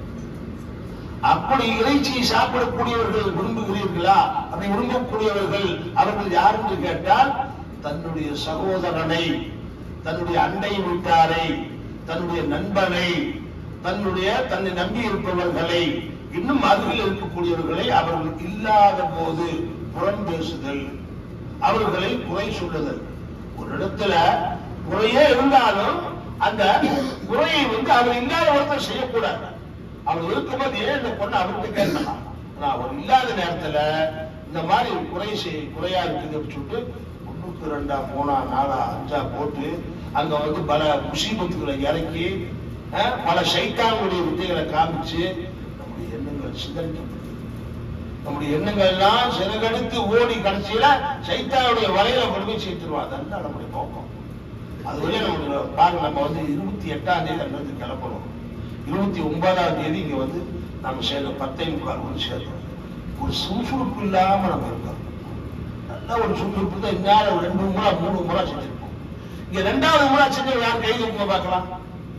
அப்படி இறைச்சி சாப்பிடக்கூடியவர்கள் விரும்புகிறீர்களா அப்படி விரும்பக்கூடியவர்கள் அவர்கள் யார் என்று கேட்டால் தன்னுடைய சகோதரனை தன்னுடைய அண்டை வீட்டாரை தன்னுடைய நண்பனை தன்னுடைய தன்னை நம்பி இருப்பவர்களை இன்னும் அருகில் இருக்கக்கூடியவர்களை அவர்கள் இல்லாத போது புறம் பேசுதல் அவர்களை குறை சொல்லுதல் ஒரு இடத்துல குறையே இருந்தாலும் அந்த குறையை வந்து அவர் இல்லாத ஒருத்தர் செய்யக்கூடாது அவர் இருக்கும்போது ஏன் இந்த பொண்ணு அவர்கிட்ட கேட்கலாம் ஆனா அவர் இல்லாத நேரத்துல இந்த மாதிரி குறை செய் குறையா இருக்குது அப்படின்னு சொல்லிட்டு ஒண்ணுக்கு ரெண்டா மூணா நாலா அஞ்சா போட்டு அங்க வந்து பல முசீபத்துகளை இறக்கி அஹ், பல சைத்தானுடைய வித்தைகளை காமிச்சு நம்முடைய எண்ணங்கள் சிதறிக்கப்படும் நம்முடைய எண்ணங்கள் எல்லாம் சிறகடித்து ஓடி கடைசியில சைத்தானுடைய வலையில கொண்டு போய் சேர்த்துருவோம் அதெல்லாம் நம்முடைய நோக்கம் அது வழியா நம்முடைய பாருங்க நம்ம வந்து இருபத்தி எட்டாம் தேதி அங்கிருந்து கிளப்பணும் இருபத்தி ஒன்பதாம் தேதி இங்க வந்து நம்ம சேர்ந்த பத்தை முக்கால் வந்து சேர்ந்தோம் ஒரு சுறுசுறுப்பு இல்லாம நம்ம இருக்கோம் நல்ல ஒரு சுறுசுறுப்பு தான் இந்நேரம் ஒரு ரெண்டு முறை மூணு முறை செஞ்சிருப்போம் இங்க ரெண்டாவது முறை செஞ்சு யார் கை தூக்குங்க பார்க்கலாம்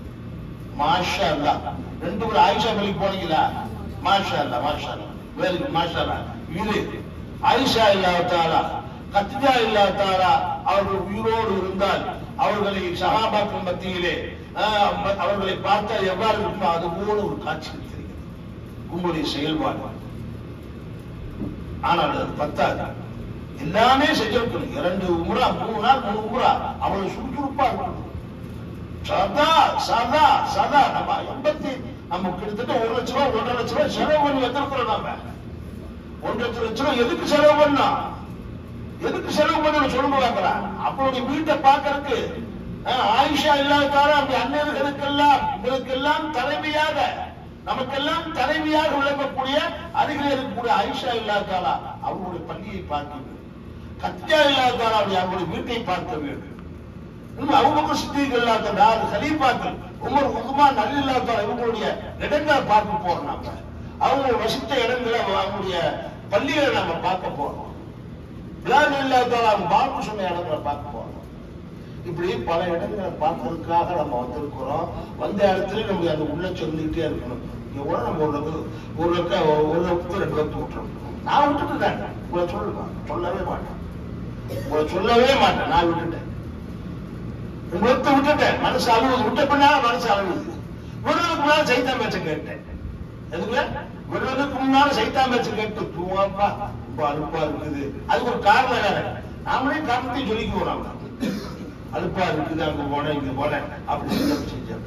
மாஷா அல்லா ரெண்டு முறை ஆயிஷா மலிக்கு போனீங்களா மாஷா அல்லா மாஷா அல்லா வேலுக்கு மாஷா அல்லா இது ஆயிஷா இல்லாத்தாரா கத்திஜா இல்லாத்தாரா அவர்கள் உயிரோடு இருந்தால் அவர்களை சகாபாக்கள் மத்தியிலே ஆஹ், அவர்களை பார்த்தால் எவ்வாறு இருக்குமோ அது போல ஒரு காட்சி தெரிகிறது உங்களுடைய செயல்பாடு ஆனால் அது பத்தாது எல்லாமே செஞ்சிருக்கணும் இரண்டு உம்ரா மூணு நாள் மூணு உம்ரா அவ்வளவு சுறுசுறுப்பா இருக்கணும் சதா சதா சதா நம்ம எண்பத்தி நம்ம கிட்டத்தட்ட ஒரு லட்ச ரூபாய் ஒன்றரை லட்ச ரூபாய் செலவு பண்ணி வந்திருக்கிறோம் நாம ஒன்றரை லட்ச ரூபாய் எதுக்கு செலவு பண்ணா எதுக்கு செலவு பண்ணணும் சொல்லுங்க பார்க்கலாம் அவருடைய வீட்டை பார்க்கறதுக்கு அஹ், ஆயிஷா இல்லாதார அப்படி அண்ணர்களுக்கெல்லாம் உங்களுக்கெல்லாம் தலைவியாக நமக்கெல்லாம் தலைவியாக விளங்கக்கூடிய அருகில் இருக்கக்கூடிய ஆயிஷா இல்லாதாரா அவருடைய பள்ளியை பார்க்க வேண்டும் கத்தியா இல்லாதாரா அப்படி அவருடைய வீட்டை பார்க்க வேண்டும் இன்னும் அவங்க சித்திகள் இல்லாத நாலு கலீஃபாக்கள் உமர் உகுமான் நல்ல இல்லாத இவங்களுடைய இடங்களை பார்க்க போறோம் நாம அவங்க வசித்த இடங்களை அவங்களுடைய பள்ளிகளை நாம பார்க்க போறோம் பிளான் இல்லாத அவங்க பாபு சொன்ன இடங்களை பார்க்க போறோம் இப்படி பல இடங்களை பார்க்கறதுக்காக நம்ம வந்திருக்கிறோம் வந்த இடத்துல நமக்கு அந்த உள்ள சொல்லிட்டே இருக்கணும் எவ்வளவு நம்ம ஒரு லட்சம் ஒரு லட்சம் ஒரு லட்சத்து ரெண்டு லட்சம் விட்டுறோம் நான் விட்டுட்டேன் உங்களை சொல்லுவேன் சொல்லவே மாட்டேன் உங்களை சொல்லவே மாட்டேன் நான் விட்டுட்டேன் விட்டு விட்டுட்டேன் மனசு அழுவுது விட்ட பின்னால மனசு அழுவுது விடுறதுக்கு முன்னால சைத்தான் பேச்ச கேட்டேன் எதுக்கு விடுறதுக்கு முன்னால சைத்தான் பேச்ச கேட்டு தூவாப்பா ரொம்ப அலுப்பா இருக்குது அதுக்கு ஒரு காரணம் வேற நாமளே காரணத்தையும் சொல்லிக்குவோம் நாம அலுப்பா இருக்குது அங்க போனேன் இங்க போனேன் அப்படி செஞ்சேன் செஞ்சேன்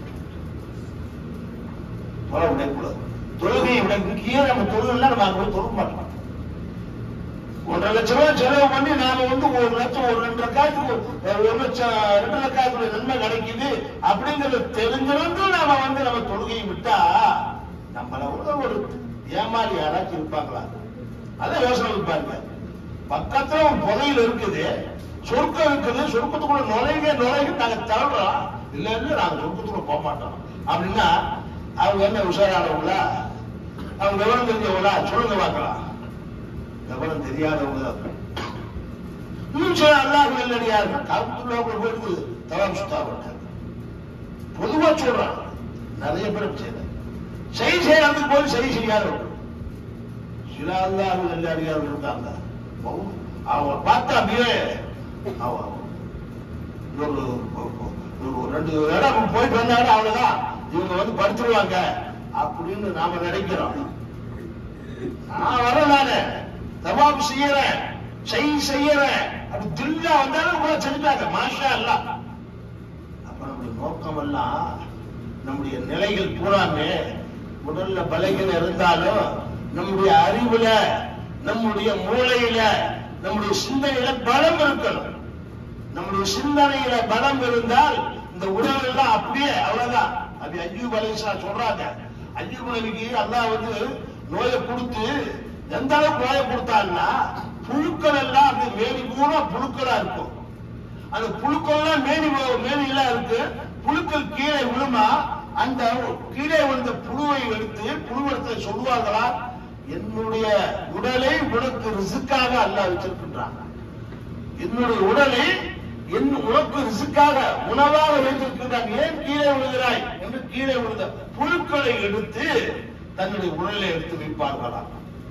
தொலை விடக்கூடாது தொழுகையை விட இங்கேயே நம்ம தொழுகை நம்ம அங்க போய் தொழுக மாட்டோம் ஒன்றரை லட்சம் ரூபாய் செலவு பண்ணி நாம வந்து ஒரு லட்சம் ஒரு ரெண்டு லட்சத்துக்கு ஒரு லட்சம் ரெண்டு லட்சத்துக்கு நன்மை கிடைக்குது அப்படிங்கறது தெரிஞ்சிருந்து நாம வந்து நம்ம தொழுகையை விட்டா நம்மள விட ஒரு ஏமாறி யாராச்சும் இருப்பாங்களா அதான் யோசனை பண்ணி பாருங்க பக்கத்துல ஒரு புதையில் இருக்குது சொர்க்கம் இருக்குது சொர்க்கத்துக்குள்ள நுழைங்க நுழைங்க நாங்க தள்ளுறோம் இல்ல இல்ல நாங்க சொர்க்கத்துக்குள்ள போக மாட்டோம் அப்படின்னா அவங்க என்ன உஷாரானவங்களா அவங்க விவரம் தெரிஞ்சவங்களா சொல்லுங்க பார்க்கலாம் விவரம் தெரியாதவங்க தான் இன்னும் சில அல்லாஹ் நல்லடியார் காபத்துல்லா போயிட்டு தவாம் சுத்தா பண்ணாங்க பொதுவா சொல்றாங்க நிறைய பேர் செய்யல சரி செய்யறதுக்கு போய் சரி செய்யாதவங்க சில அல்லாஹ் நல்லடியார்கள் இருக்காங்க அவங்க- அவங்க பார்த்தா அப்படியே அவ- இன்னொரு ஒரு ரெண்டு இடம் போயிட்டு வந்தாங்க அவ்வளவுதான் இவங்க வந்து படுத்துருவாங்க அப்படின்னு நாம நினைக்கிறோம் நான் வரேன் நானு தவாப் செய்யறேன் செய் செய்யறேன் அப்படி தில்லா வந்தாலும் உங்களை செஞ்சுட்டாங்க மாஷா அல்ல அப்ப நம்முடைய நோக்கம் எல்லாம் நம்முடைய நிலைகள் பூராமே உடல்ல பலகீனம் இருந்தாலும் நம்முடைய அறிவுல நம்முடைய மூளையில நம்முடைய சிந்தனையில பலம் இருக்கணும் நம்முடைய சிந்தனையில பலம் இருந்தால் இந்த உடல் எல்லாம் அப்படியே அவ்வளவுதான் அது அய்யூப் அலைஹிஸ்ஸலாம் சொல்றாங்க அய்யூப் நபிக்கு அல்லாஹ் வந்து நோயை கொடுத்து எந்த அளவுக்கு நோயை கொடுத்தான்னா புழுக்கள் எல்லாம் அப்படி மேனி பூரா புழுக்களா இருக்கும் அந்த புழுக்கள்லாம் மேனி மேனிலாம் இருக்கு புழுக்கள் கீழே விழுமா அந்த கீழே விழுந்த புழுவை எடுத்து புழுவடத்தை சொல்லுவார்களா என்னுடைய உடலை உனக்கு ரிசுக்காக அல்லாஹ் வச்சிருக்கின்றான் என்னுடைய உடலை என் உனக்கு ரிசுக்காக உணவாக வைத்திருக்கின்றான் ஏன் கீழே விழுகிறாய் என்று கீழே விழுந்த புழுக்களை எடுத்து தன்னுடைய உடலை எடுத்து வைப்பார்களாம்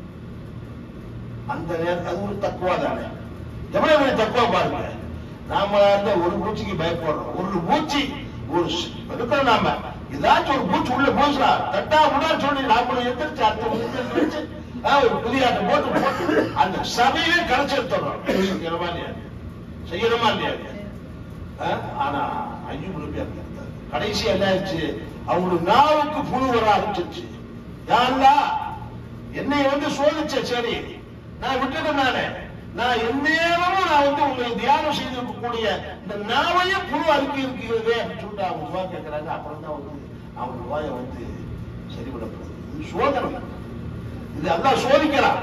அந்த நேரத்தில் அது ஒரு தக்குவா தானே எவ்வளவு பெரிய தக்குவா பாருங்க நாம அந்த ஒரு பூச்சிக்கு பயப்படுறோம் ஒரு பூச்சி ஒரு ஸ்- இருக்கிறோம் நாம ஏதாச்சும் ஒரு பூச்சி உள்ள போச்சுடா தட்டா விடா சொல்லி நாம எந்திரிச்சு அடுத்த நிமிஷம் கழிச்சு, ஆ, ஒரு புதிய ஆட்டை போட்டு போட்டு அந்த சபையே கரைச்சு எடுத்துடுறோம் செய்யணுமா இல்லையா செய்யணுமா இல்லையா ஆ? ஆனா ஐயோ நபி அப்படி இருந்தாரு. கடைசி என்ன ஆயிடுச்சு அவங்களுக்கு நாவுக்கு புழு வர ஆரம்பிச்சிருச்சு யாருலா என்னை வந்து சோதிச்ச சரி நான் விட்டுட்டேன் நானே நான் எந்நேரமும் நான் வந்து உங்களை தியானம் செய்திருக்கக்கூடிய இந்த நாவையே புழு அறுக்கி இருக்கிறதே அப்படின்னு சொல்லிட்டு அவங்க துவா கேட்கிறாங்க அப்புறம் தான் வந்து அவங்க துவாயை வந்து சரி விடப்படுது இது சோதனை இது அதான் சோதிக்கிறான்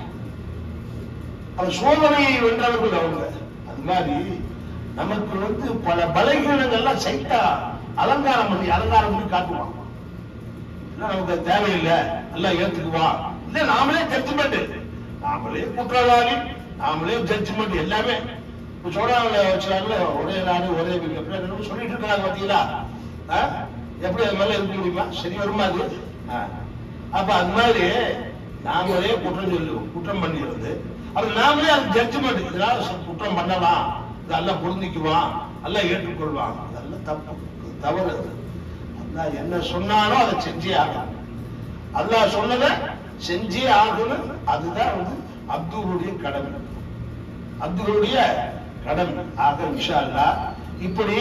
அவன் சோதனையை வென்றவர்கள் அவங்க அது மாதிரி நமக்கு வந்து பல பலகீனங்கள்லாம் சைத்தா அலங்காரம் பண்ணி அலங்காரம் பண்ணி காட்டுவான் இல்ல நமக்கு அது தேவையில்லை எல்லாம் ஏத்துக்குவான் இல்ல நாமளே ஜட்ஜ்மெண்ட் நாமளே குற்றவாளி நாமளே ஜட்ஜ்மெண்ட் எல்லாமே இப்ப சோழாவில் வச்சாங்கல்ல ஒரே நாடு ஒரே வீடு எப்படி என்னமோ சொல்லிட்டு இருக்காங்க பாத்தீங்களா ஆ? எப்படி அது மேல இருக்க முடியுமா சரி வருமா அது ஆ. அப்ப அது மாதிரி நாமளே குற்றம் சொல்லுவோம் குற்றம் பண்ணிடுறது அப்ப நாமளே அது ஜட்ஜ்மெண்ட் இதனால ச- குற்றம் பண்ணலாம் இதெல்லாம் பொருந்திக்குவான் எல்லாம் ஏற்றுக்கொள்வான் அதெல்லாம் தப்பு தவறு அது அல்லாஹ் என்ன சொன்னானோ அதை செஞ்சே ஆகணும் அல்லாஹ் சொன்னதை செஞ்சே ஆகணும் அதுதான் வந்து அப்துல்லுடைய கடமை அப்துல்லுடைய கடமை ஆக இன்ஷா அல்லாஹ் இப்படி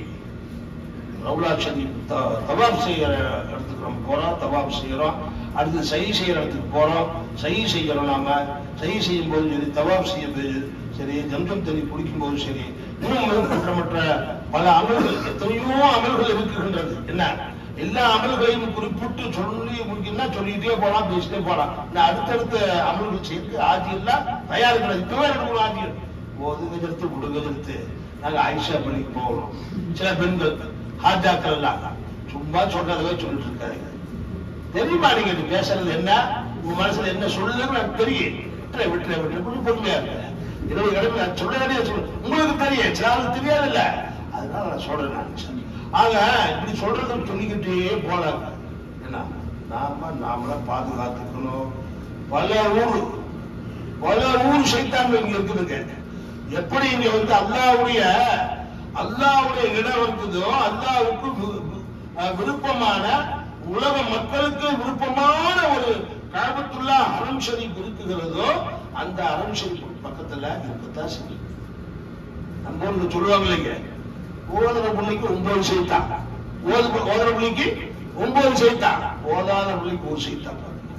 ரவுலா ஷரீப் த- தவாப் செய்யற இடத்துக்கு நம்ம போறோம் தவாப் செய்யறோம் அடுத்து சை செய்யற இடத்துக்கு போறோம் சை செய்யறோம் நாம சை செய்யும் போது சரி தவாப் செய்யும் போது சரி ஜம்ஜம் தண்ணி குடிக்கும் போது சரி இன்னும் மற்ற மற்ற பல அமல்கள் எத்தனையோ அமல்கள் இருக்குகின்றது என்ன எல்லா அமல்களையும் குறிப்பிட்டு சொல்லி முடிக்கணும்னா சொல்லிட்டே போலாம் பேசிட்டே போலாம் இந்த அடுத்தடுத்த அமல்கள் செய்து ஆட்சி எல்லாம் தயாரிக்கிறது இப்பவே ரெண்டு ஆட்சி ஒதுங்க எடுத்து விடுங்க எடுத்து நாங்க ஆயிஷா பள்ளிக்கு போகணும் சில பெண்கள் ஹாஜாக்கள் எல்லாம் சும்மா சொல்றதவே சொல்லிட்டு இருக்காங்க தெரியுமா நீங்க இது பேசுறது என்ன உங்க மனசுல என்ன சொல்லுதுன்னு எனக்கு தெரியும் விட்டுற விட்டுற விட்டுற கொஞ்சம் பொறுமையா இருக்க இருபது கடமை நான் சொல்ல வேண்டிய சொல்லு உங்களுக்கு தெரியும் சில ஆளுக்கு தெரியாது இல்ல அதனால நான் சொல்றேன் நான் ஆக இப்படி சொல்றதுன்னு சொல்லிக்கிட்டே போனாங்க என்ன நாம நாமள பாதுகாத்துக்கணும் பல ஊர் பல ஊர் சைத்தான் இங்க இருக்குதுங்க எப்படி இங்க வந்து அல்லாவுடைய அல்லாவுடைய இடம் இருக்குதோ அல்லாவுக்கு வி- வி- அஹ் விருப்பமான உலக மக்களுக்கு விருப்பமான ஒரு காபத்துல்லா அறம் ஷரீப் இருக்குகிறதோ அந்த அறம் ஷரீப் பக்கத்துல இருக்கத்தான் செய்யும் நம்ம ஊர்ல சொல்லுவாங்க இல்லைங்க ஓதுற பிள்ளைக்கு ஒன்பது செய்தான் ஓது ஓதுற பிள்ளைக்கு ஒன்பது செய்தான் ஓதாத பிள்ளைக்கு ஒரு செய்தான்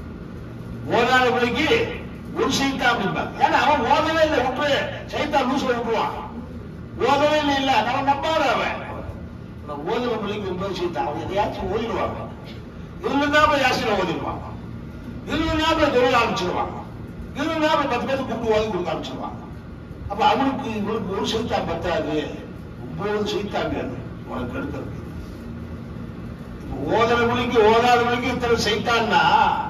ஓதாத பிள்ளைக்கு ஒரு செய்தான் அப்படிம்பாங்க ஏன்னா அவன் ஓதவே இல்லை விட்டு சைத்தான் லூசுல விட்டுருவான் ஓதவே இல்லை இல்ல நம்ம நம்பாத அவன் ஆனா ஓதுற பிள்ளைக்கு ஒன்பது செய்தான் அவன் எதையாச்சும் ஓதிடுவாங்க இருந்தா போய் யாசில ஓதிடுவான் இருந்தா போய் தொழில் ஆரம்பிச்சிருவான் இருந்தா போய் பத்து பேருக்கு கூப்பிட்டு ஓதி கொடுக்க ஆரம்பிச்சிருவான் அப்ப அவனுக்கு இவனுக்கு ஒரு செய்தா பத்தாது ஒன்பது செய்தா வேணும் உனக்கு எடுக்கிறது இப்ப ஓதுற மொழிக்கு ஓதாத மொழிக்கு இத்தனை செய்தான்னா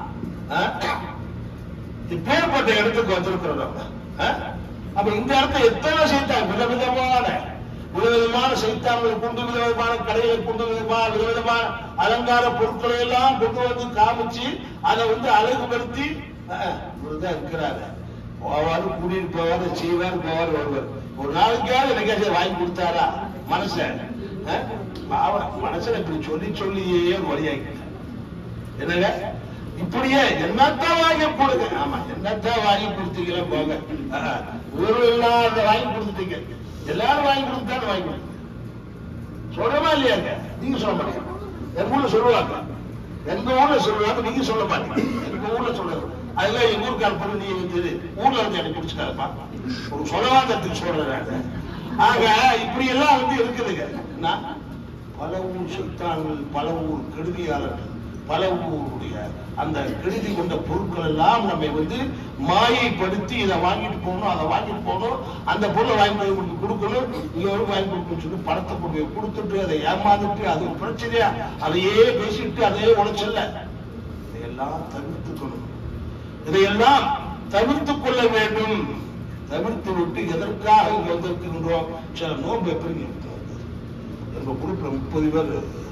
இப்பேற்பட்ட இடத்துக்கு வந்திருக்கிறோம் நம்ம ஆ? அப்ப இந்த இடத்துல எத்தனை செய்தான் விதவிதமான விதவிதமான செய்தான்களை கொண்டு விதவிதமான கடைகளை கொண்டு விதமான விதவிதமான அலங்கார பொருட்களை எல்லாம் கொண்டு வந்து காமிச்சு அதை வந்து அழகுபடுத்தி ஆ, இவருதான் இருக்கிறாரு போவாரு கூட்டிட்டு போவாரு செய்வாரு போவாரு வருவார் ஒரு நாளைக்காவது எனக்காச்சும் வாங்கி கொடுத்தாரா மனசன் மனசன் இப்படி சொல்லி சொல்லியே வழியாக்கிட்டான் என்னங்க இப்படியே என்னத்தான் வாங்கி கொடுங்க ஆமா என்னத்தான் வாங்கி கொடுத்தீங்களா போங்க ஆஹா. ஒரு இல்லாத வாங்கி கொடுத்துட்டீங்க எல்லாரும் வாங்கி கொடுத்தாலும் வாங்கி கொடுங்க சொல்றமா இல்லையாங்க நீங்க சொல்ல மாட்டீங்க எங்க ஊர்ல சொல்லுவாங்க எங்க ஊர்ல சொல்லுவாங்க நீங்க சொல்ல மாட்டீங்க எங்க ஊர்ல சொல்றது அதெல்லாம் எங்க ஊருக்கார பொண்ணு நீ வந்து ஊர்ல இருந்து எனக்கு பிடிச்சிக்காதப்பா ஒரு சொல்லவாதத்துக்கு சொல்றேன் ஆக இப்படி எல்லாம் வந்து இருக்குதுங்க என்ன? பல ஊர் சுல்தான்கள் பல ஊர் கெடுதியாளர்கள் பல ஊருடைய அந்த கெடுதி கொண்ட பொருட்கள் எல்லாம் நம்மை வந்து மாயைப்படுத்தி இதை வாங்கிட்டு போகணும் அதை வாங்கிட்டு போகணும் அந்த பொருளை வாங்கி போய் உங்களுக்கு கொடுக்கணும் இங்க ஒரு வாங்கி கொடுக்கணும்னு சொல்லி பணத்தை கொண்டு போய் கொடுத்துட்டு அதை ஏமாந்துட்டு அது ஒரு பிரச்சனையா அதையே பேசிட்டு அதையே உழைச்சல்ல இதையெல்லாம் தவிர்த்துக்கணும் இதையெல்லாம் தவிர்த்துக் கொள்ள வேண்டும் தவிர்த்து விட்டு எதற்காக இங்க வந்திருக்கின்றோம் சில நோன்பு எப்படி இருக்கிறது எங்க குரூப்ல முப்பது பேர்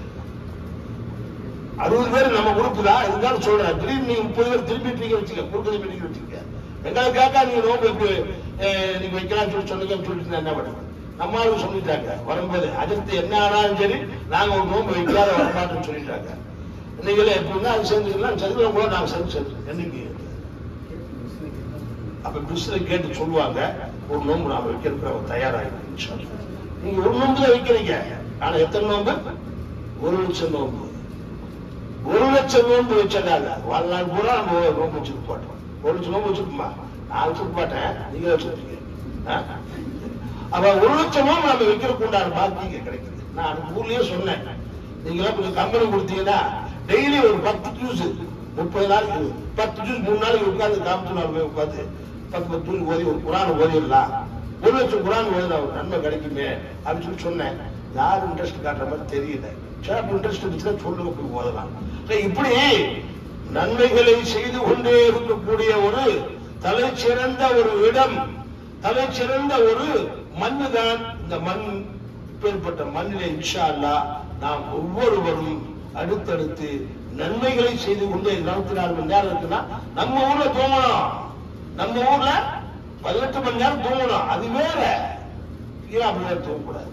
அறுபது பேர் நம்ம குரூப் தான் இருந்தாலும் சொல்றேன் திடீர்னு நீங்க முப்பது பேர் திரும்பிட்டீங்க வச்சுக்க குறுக்கதை மீட்டிங் வச்சுக்க எங்களுக்காக நீங்க நோன்பு எப்படி அஹ், நீங்க வைக்கலாம்னு சொல்லி சொன்னீங்கன்னு சொல்லிட்டு நான் என்ன பண்ணுவேன் நம்ம ஆளுங்க சொல்லிட்டாங்க வரும்போது அடுத்து என்ன ஆனாலும் சரி நாங்க ஒரு நோன்பு வைக்காத வரமாட்டோம்னு சொல்லிட்டாங்க நீங்களே எப்படின்னா அது செஞ்சுக்கலாம் செஞ்சுக்கலாம் கூட நாங்க செஞ்சு செஞ்சு என்னைக்கு அப்ப பிஸ்ல கேட்டு சொல்லுவாங்க ஒரு நோன்பு நாம வைக்கிறதுக்கு நம்ம தயாராகிருக்கோம் நீங்க ஒரு நோன்பு தான் வைக்கிறீங்க ஆனா எத்தனை நோன்பு ஒரு லட்சம் நோன்பு ஒரு லட்சம் நோன்பு வச்சதால வாழ்நாள் பூரா நம்ம ஒரு நோன்பு வச்சுக்க மாட்டோம் ஒரு லட்சம் நோன்பு வச்சுக்குமா நான் வச்சுக்க மாட்டேன் நீங்க வச்சுருக்கீங்க அப்ப ஒரு லட்சம் நோன்பு நம்ம வைக்கிறதுக்கு உண்டான பாக்கிங்க கிடைக்குது நான் அது ஊர்லயே சொன்னேன் நீங்க எல்லாம் கொஞ்சம் கம்பெனி கொடுத்தீங்கன்னா டெய்லி ஒரு பத்து ஜூஸ் முப்பது நாளைக்கு பத்து ஜூஸ் மூணு நாளைக்கு உட்கார்ந்து காமிச்சு நாள் போய் உட்காந்து பத்து பத்து ஜூஸ் ஓதி ஒரு குரான் ஓதிடலாம் ஒரு லட்சம் குரான் ஓதினா ஒரு நன்மை கிடைக்குமே அப்படின்னு சொல்லி சொன்னேன் யாரும் இன்ட்ரெஸ்ட் காட்டுற மாதிரி தெரியல சிறப்பு இன்ட்ரெஸ்ட் இருந்துச்சுன்னா சொல்லுங்க போய் ஓதலாம் சரி, இப்படி நன்மைகளை செய்து கொண்டே இருக்கக்கூடிய ஒரு தலை சிறந்த ஒரு இடம் தலை சிறந்த ஒரு மண்ணு தான் இந்த மண் இப்பேற்பட்ட மண்ணிலே இன்ஷா அல்லாஹ் நாம் ஒவ்வொருவரும் அடுத்தடுத்து நன்மைகளை செய்து கொண்டு இருபத்தி நாலு மணி நேரம் இருக்குன்னா நம்ம ஊர்ல தூங்கணும் நம்ம ஊர்ல பதினெட்டு மணி நேரம் தூங்கணும் அது வேற கீழே அப்படி நேரம் தூங்கக்கூடாது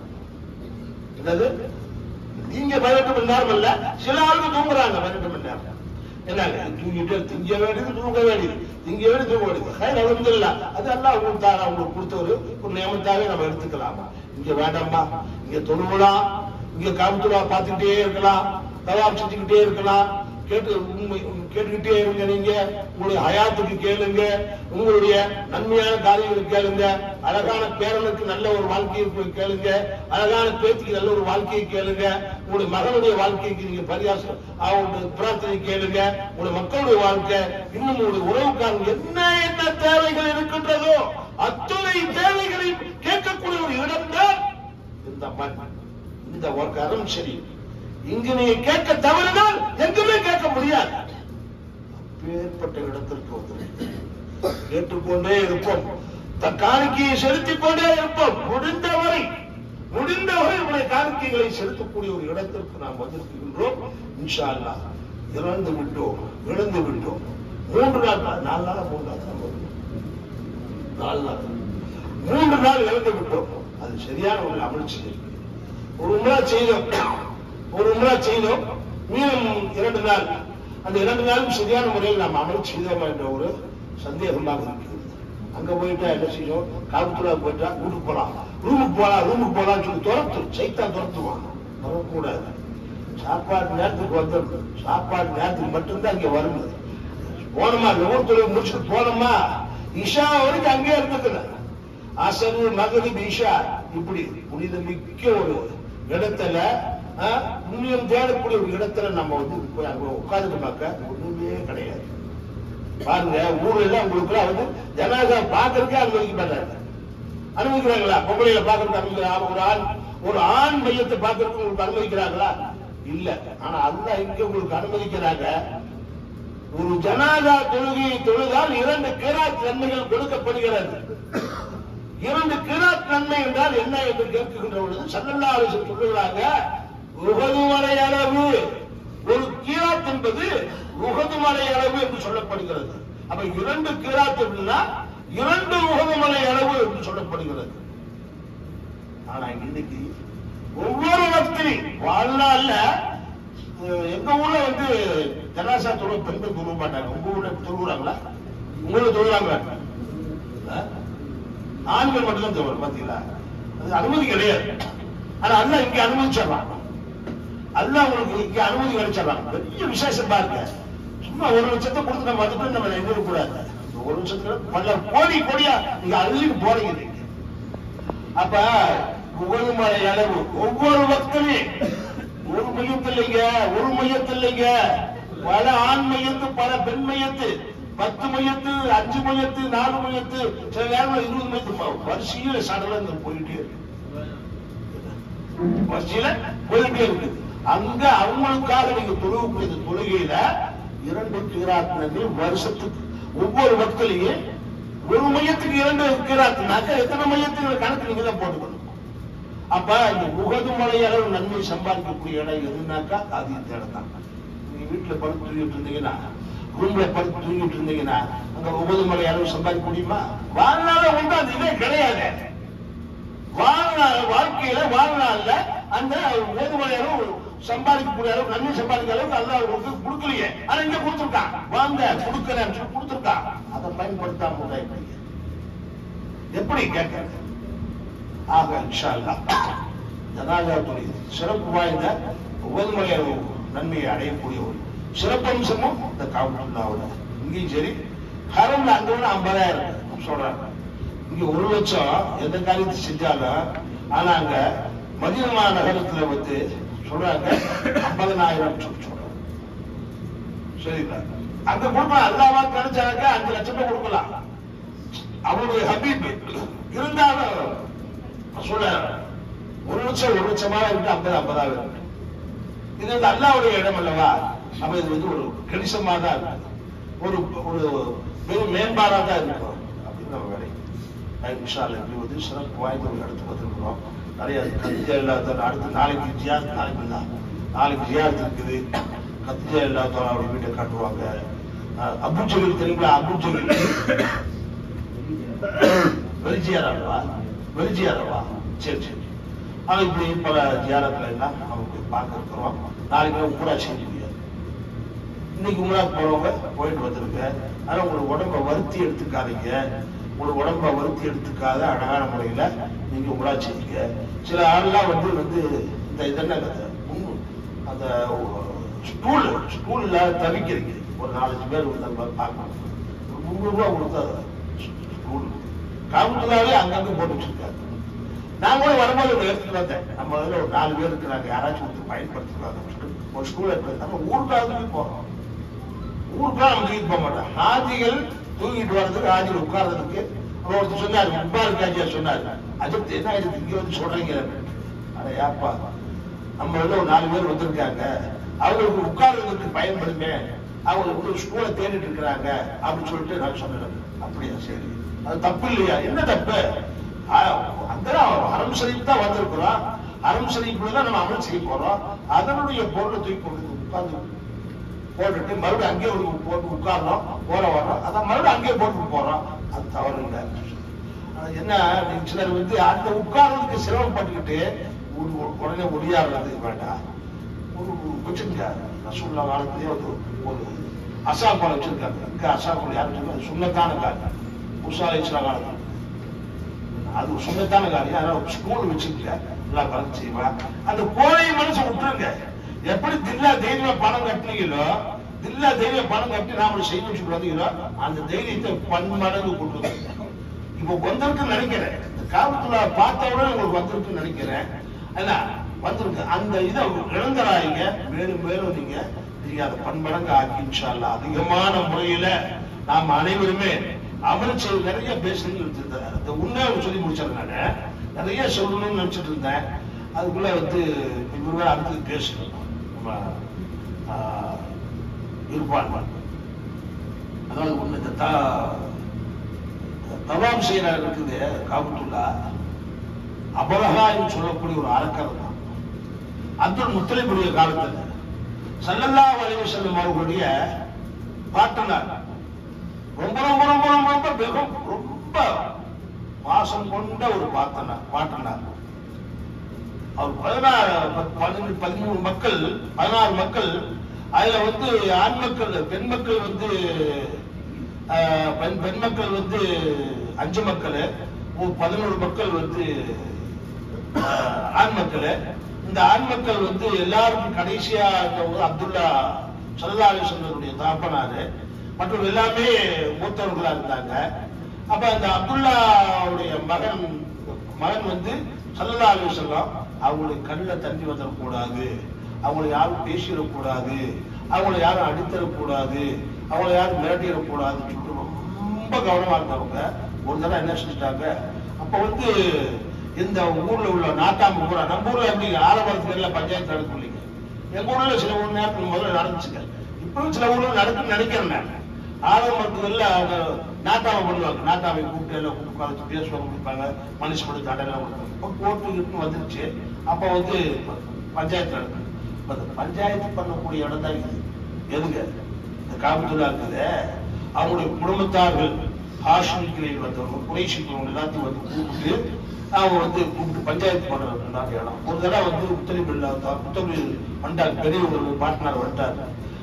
என்னது நீங்க பதினெட்டு மணி நேரம் இல்ல சில ஆளுங்க தூங்குறாங்க பதினெட்டு மணி நேரம் என்னங்க தூங்கிட்டு திங்க வேண்டியது தூங்க வேண்டியது திங்க வேண்டியது தூங்க வேண்டியது ஹைர் அலமதுல்லா அது எல்லாம் உங்களுக்கு தான் அவங்களுக்கு கொடுத்த ஒரு ஒரு நியமத்தாவே நம்ம எடுத்துக்கலாமா இங்க வேண்டாமா இங்க தொழுவலாம் இங்க காமத்துலா பார்த்துக்கிட்டே இருக்கலாம் தவாப் செஞ்சுக்கிட்டே இருக்கலாம் கேட்டு உண்மை கேட்டுக்கிட்டே இருங்க நீங்க உங்களுடைய ஹயாத்துக்கு கேளுங்க உங்களுடைய நன்மையான காரியங்களுக்கு கேளுங்க அழகான பேரனுக்கு நல்ல ஒரு வாழ்க்கையை கேளுங்க அழகான பேத்திக்கு நல்ல ஒரு வாழ்க்கையை கேளுங்க உங்களுடைய மகனுடைய வாழ்க்கைக்கு நீங்க பரியாசம் அவங்களுடைய பிரார்த்தனை கேளுங்க உங்களுடைய மக்களுடைய வாழ்க்கை இன்னும் உங்களுடைய உறவுக்காரங்க என்ன என்ன தேவைகள் இருக்கின்றதோ அத்துணை தேவைகளையும் கேட்கக்கூடிய ஒரு இடம் தான் இந்த மண் இந்த ஒரு கரம் சரி இங்கு நீங்க கேட்க தவறினால் எங்குமே கேட்க முடியாது அப்பேற்பட்ட இடத்திற்கு வந்து கேட்டுக்கொண்டே இருப்போம் தன் காணிக்கையை செலுத்திக் கொண்டே இருப்போம் முடிந்தவரை முடிந்தவரை உடைய காணிக்கைகளை செலுத்தக்கூடிய ஒரு இடத்திற்கு நாம் வந்திருக்கின்றோம் இன்ஷா அல்லாஹ் இறந்து விட்டோம் இழந்து விட்டோம் மூன்று நாள் நாலு நாள் மூன்று நாள் தான் வரும். நாலு நாள் மூன்று நாள் இழந்து விட்டோம் அது சரியான ஒரு அமல் செய்திருக்கு ஒரு உம்ரா செய்தோம் ஒரு உம்ரா செய்தோம் மீண்டும் இரண்டு நாள் அந்த இரண்டு நாளும் சரியான முறையில் நாம் அமல் செய்தோமா என்ற ஒரு சந்தேகமாக இருக்கிறது அங்க போயிட்டா என்ன செய்யும் காபத்துலா போயிட்டா வீட்டுக்கு போலாம் ரூமுக்கு போலாம் ரூமுக்கு போலாம்னு சொல்லி துரத்து சைத்தான் துரத்துவான் வரக்கூடாது சாப்பாடு நேரத்துக்கு வந்துடணும் சாப்பாடு நேரத்துக்கு மட்டும்தான் இங்க வரணும் போனோமா நுகர்த்துறை முடிச்சுட்டு போனோமா இஷா வரைக்கும் அங்கேயே இருந்துக்கணும் அசரு மகரிப் இஷா இப்படி புனிதமிக்க ஒரு இடத்துல ஆ, புண்ணியம் தேடக்கூடிய ஒரு இடத்துல நம்ம வந்து போய் அங்க உட்கார்ந்துட்டோம்னாக்க ஒண்ணுமே கிடையாது பாருங்க ஊர்ல எல்லாம் உங்களுக்கு வந்து ஜனாதா பாக்குறதுக்கே அனுமதிக்க மாட்டாங்க அனுமதிக்கிறாங்களா பொம்பளையில பாக்குறதுக்கு அனுமதிக்கிறாங்க ஒரு ஆண் ஒரு ஆண் மையத்தை பாக்குறதுக்கு உங்களுக்கு அனுமதிக்கிறாங்களா இல்ல ஆனா அல்லாஹ் இங்க உங்களுக்கு அனுமதிக்கிறாங்க ஒரு ஜனாதா தொழுகையை தொழுதால் இரண்டு கிராத் நன்மைகள் கொடுக்கப்படுகிறது இரண்டு கிராத் நன்மை என்றால் என்ன என்று கேட்கின்ற பொழுது சல்லல்லா அலிசன் சொல்லுகிறாங்க உகது மலை அளவு ஒரு கீராத் என்பது உகது மலை அளவு என்று சொல்லப்படுகிறது அப்ப இரண்டு கீராத் அப்படின்னா இரண்டு உகது மலை அளவு என்று சொல்லப்படுகிறது ஆனா இன்னைக்கு ஒவ்வொரு வக்திலும் வாழ்நாள்ல அஹ், எங்க ஊர்ல வந்து ஜனாசா தொழு பெண்கள் தொழுவ மாட்டாங்க உங்க ஊர்ல தொழுகிறாங்களா உங்களை தொழுகிறாங்க ஆண்கள் மட்டும்தான் தொழுவாங்க பாத்தீங்களா அது அனுமதி கிடையாது ஆனா அல்லாஹ் இங்க அனுமதிச்சிடறான் அல்லாஹ் உங்களுக்கு இங்க அனுமதி கிடைச்சிடறான் பெரிய விசேஷம் பாருங்க சும்மா ஒரு லட்சத்தை கொடுத்து நம்ம வந்துட்டு நம்ம எங்க கூடாது இந்த ஒரு லட்சத்துல பல கோடி கோடியா நீங்க அள்ளிட்டு போறீங்க நீங்க அப்ப ஒவ்வொரு மலை அளவு ஒவ்வொரு பக்தனே ஒரு மையத்தில் இல்லைங்க ஒரு மையத்தில் இல்லைங்க பல ஆண் மையத்து பல பெண் மையத்து பத்து மையத்து அஞ்சு மையத்து நாலு மையத்து சில நேரம் இருபது மையத்து வரிசையில சடலங்க போயிட்டே இருக்கு வரிசையில போயிட்டே இருக்கு அங்க அவங்களுக்காக நீங்க தொழுகக்கூடிய இந்த தொழுகையில இரண்டு கீராத்தினங்கள் வருஷத்துக்கு ஒவ்வொரு வக்திலையும் ஒரு மையத்துக்கு இரண்டு கீராத்தினாக்க எத்தனை மையத்துக்கு கணக்கு நீங்க தான் போட்டுக்கணும் அப்ப இந்த உகது மலை அளவு நன்மை சம்பாதிக்கக்கூடிய இடம் எதுனாக்கா அது இந்த இடம் தான் நீங்க வீட்டுல படுத்து தூங்கிட்டு இருந்தீங்கன்னா ரூம்ல படுத்து தூங்கிட்டு இருந்தீங்கன்னா அங்க உகது மலை அளவு சம்பாதிக்க முடியுமா வாழ்நாள ஒன்று அந்த இதே கிடையாது வாழ்நாள் வாழ்க்கையில வாழ்நாள்ல அந்த ஓதுமலை அளவு சம்பாதிக்கக்கூடிய அளவு நன்மை சம்பாதிக்கிற அளவுக்கு அல்ல அவருக்கு கொடுக்கலையே ஆனா இங்க கொடுத்துருக்கான் வாங்க கொடுக்கறேன்னு சொல்லி கொடுத்துருக்கான் அதை பயன்படுத்தாம இருந்தா எப்படி எப்படி கேட்கறது ஆக இன்ஷா அல்லாஹ் ஜனாதாத்துடைய சிறப்பு வாய்ந்த ஓதுமலை அளவு நன்மையை அடையக்கூடிய ஒரு சிறப்பம்சமும் இந்த காவல்துறையோட இங்கேயும் சரி ஹரம்ல அங்க விட ஐம்பதாயிரம் சொல்றாங்க இங்க ஒரு லட்சம் எந்த காரியத்தை செஞ்சாலும் ஆனா அங்க மதினமா நகரத்துல வந்து சொல்றாங்க ஐம்பதனாயிரம் சொல்லி சொல்றாங்க சரிங்களா அங்க கொடுக்கலாம் அல்லாவா கிடைச்சாக்க அஞ்சு லட்சம் ரூபாய் கொடுக்கலாம் அவருடைய ஹபீப் இருந்தாலும் சொல்ல ஒரு லட்சம் ஒரு லட்சமா இருக்கு ஐம்பது ஐம்பதாக இருக்கு இது வந்து அல்லாவுடைய இடம் அல்லவா அப்ப இது வந்து ஒரு கணிசமா தான் இருக்கு ஒரு ஒரு வெறும் மேம்பாடா தான் இருக்கும் அப்படின்னு நம்ம வேலை இன்ஷால் இப்படி வந்து சிறப்பு வாய்ந்த ஒரு இடத்துக்கு வந்திருக்கிறோம் நிறைய கத்திஜா இல்லாத அடுத்து நாளைக்கு ஜியாத் நாளைக்கு தான் நாளைக்கு ஜியாத் இருக்குது கத்திஜா இல்லாத அவருடைய வீட்டை காட்டுவாங்க அஹ் அபு ஜலீல் தெரியுங்களா அபு ஜலீல் வெளிஜியாரவா வெளிஜியாரவா சரி சரி ஆனா இப்படி பல ஜியாரத்துல எல்லாம் நம்ம போய் பார்க்க இருக்கிறோம் நாளைக்கு உம்ரா செஞ்சு முடியாது இன்னைக்கு உம்ரா போறவங்க போயிட்டு வந்திருக்க ஆனா உங்களுக்கு உடம்ப வருத்தி எடுத்துக்காதீங்க உங்களுக்கு உடம்ப வருத்தி எடுத்துக்காத அழகான முறையில நீங்க உம்ரா செய்யுங்க சில ஆள்லாம் வந்து வந்து இந்த இதென்ன அந்த ஸ்டூல் ஸ்டூல்ல தவிக்கிறீங்க ஒரு நாலஞ்சு பேர் வந்து அந்த மாதிரி பார்க்கணும் ஒரு முந்நூறு ரூபா கொடுத்தா ஸ்டூல் காவல்துறையாவே அங்கங்க போட்டு வச்சிருக்காங்க நான் கூட வரும்போது ஒரு எடுத்துட்டு வந்தேன் நம்ம இதுல ஒரு நாலு பேர் இருக்கிறாங்க யாராச்சும் வந்து பயன்படுத்துறாங்க ஒரு ஸ்கூல் எடுத்து நம்ம ஊருக்காக போறோம் ஊருக்காக நம்ம தூக்கிட்டு போக மாட்டோம் ஹாஜிகள் தூக்கிட்டு வர்றதுக்கு ஹாஜிகள் உட்கார்றதுக்கு அப்புறம் ஒருத்தர் சொன்னார் முப்பாருக்கு ஹாஜியா சொன்னார் அஜித் என்ன ஆயிடுச்சு இங்க வந்து சொல்றீங்க அட ஏப்பா நம்ம வந்து ஒரு நாலு பேர் வந்திருக்காங்க அவங்களுக்கு உட்கார்றதுக்கு பயன்படுமே அவங்க ஒரு ஸ்கூலை தேடிட்டு இருக்கிறாங்க அப்படின்னு சொல்லிட்டு நான் சொன்னேன் அப்படியா சரி அது தப்பு இல்லையா என்ன தப்பு அங்கதான் அறம் ஷரீப் தான் வந்திருக்கிறோம் அறம் ஷரீஃப்ல தான் நம்ம அமல் செய்ய போறோம் அதனுடைய பொருளை தூக்கி கொண்டு உட்கார்ந்து போட்டுட்டு மறுபடியும் அங்கேயே ஒரு போட்டு உட்கார்றோம் போற வர்றோம் அதான் மறுபடியும் அங்கேயே போட்டு போறோம் அது தவறு இல்லை ஆனா என்ன நீங்க சிலர் வந்து அந்த உட்கார்றதுக்கு சிரமப்பட்டுக்கிட்டு உ- உடனே ஒடியாடுறது வேண்டாம் ஒரு வச்சுருங்க ரசூல்லா காலத்திலேயே ஒரு ஒரு அசாப்பால் வச்சிருக்காங்க இங்க அசாப்பால் யாரும் வச்சிருக்காங்க சுண்ணத்தான காலம் முசா அலிஸ்லா காலம் அது ஒரு சுண்ணத்தான காரியம் அதனால ஸ்கூல் வச்சுக்கல எல்லாம் கலந்து செய்வான் அந்த கோழை மனசை விட்டுருங்க எப்படி தில்லா தைரியமா பணம் கட்டினீங்களோ தில்லா தைரியம் பணம் கட்டி நாம செய்ய வச்சுட்டு வந்தீங்களோ அந்த தைரியத்தை பன்மடங்கு கொண்டு வந்து இப்ப வந்திருக்குன்னு நினைக்கிறேன் இந்த காவல்துறை பார்த்த உடனே உங்களுக்கு வந்திருக்குன்னு நினைக்கிறேன் என்ன வந்திருக்கு அந்த இதை இழந்தராயிங்க மேலும் மேலும் நீங்க நீங்க அதை பன்மடங்கு ஆக்கி இன்ஷா அல்லாஹ் அதிகமான முறையில நாம் அனைவருமே அமல் செய்ய நிறைய பேசணும்னு இருந்தேன் அந்த உண்மையை சொல்லி முடிச்சிருந்தாங்க நிறைய சொல்லணும்னு நினைச்சிட்டு இருந்தேன் அதுக்குள்ள வந்து இவருவே அடுத்தது பேசணும் நம்ம ஆஹ், இருப்பான் அதாவது ஒண்ணு இந்த தா- தவாம் செய்யற இருக்குது காபத்துல்லா அபரஹா என்று சொல்லக்கூடிய ஒரு அரக்கர் தான் அப்துல் முத்தலிபுடைய காலத்துல சல்லல்லாஹு அலைஹி வஸல்லம் அவர்களுடைய பாட்டனார் ரொம்ப ரொம்ப ரொம்ப ரொம்ப ரொம்ப மிகவும் ரொம்ப பாசம் கொண்ட ஒரு பாட்டனார் பாட்டனார் அவர் பதினாறு ப- பதினெண்டு பதிமூணு மக்கள் பதினாறு மக்கள் அதுல வந்து ஆண் மக்கள் பெண் மக்கள் வந்து ஆஹ், பெண் பெண் மக்கள் வந்து அஞ்சு மக்கள் ஒரு பதினோரு மக்கள் வந்து ஆஹ், ஆண் மக்கள் இந்த ஆண் மக்கள் வந்து எல்லாருக்கும் கடைசியா இருக்கவங்க அப்துல்லா சல்லா அலிஸ்வனுடைய தாப்பனாரு மற்றும் எல்லாமே மூத்தவர்களா இருந்தாங்க அப்ப அந்த அப்துல்லாவுடைய மகன் மகன் வந்து சல்லல்லா அலிஸ்வல்லாம் அவங்களுடைய கண்ணில் தண்ணி வந்துடக்கூடாது அவங்களை யாரும் பேசிடக்கூடாது அவங்கள யாரும் அடித்தரக்கூடாது அவங்கள யாரும் மிரட்டிடக்கூடாதுன்னு சொல்லிட்டு ரொம்ப கவனமா இருந்தவங்க ஒரு தடவை என்ன செஞ்சுட்டாங்க அப்ப வந்து இந்த ஊர்ல உள்ள நாட்டாம பூரா நம்ம ஊர்ல எப்படி ஆலமரத்துல எல்லாம் பஞ்சாயத்து நடக்கும் இல்லைங்க எங்க ஊர்ல சில ஊர் நேரத்துக்கு முதல்ல நடந்துச்சுங்க இப்பவும் சில ஊர்ல நடக்குன்னு நினைக்கிறேன் நான் ஆலமரத்துகள்ல அவங்க நாட்டாம பண்ணுவாங்க நாட்டாமை கூப்பிட்டு எல்லாம் உட்காந்து பேசுவாங்க கொடுப்பாங்க மனுஷப்படி தடையெல்லாம் கொடுப்பாங்க இப்போ கோர்ட்டு கிட்டு வந்துருச்சு அப்ப வந்து பஞ்சாயத்து நடக்கும் இப்ப இந்த பஞ்சாயத்து பண்ணக்கூடிய இடம் தான் இது எதுங்க இந்த காபத்துல்லா இருக்குது அவங்களுடைய குடும்பத்தார்கள் ஹாஷிம் கிளையில் வந்தவங்க குறைஷி எல்லாத்தையும் வந்து கூப்பிட்டு அவங்க வந்து கூப்பிட்டு பஞ்சாயத்து பண்றதுக்கு இடம் ஒரு தடவை வந்து உத்தரவு இல்லாத உத்தரவு வந்தார் பெரிய ஒரு பாட்னார் வந்தார்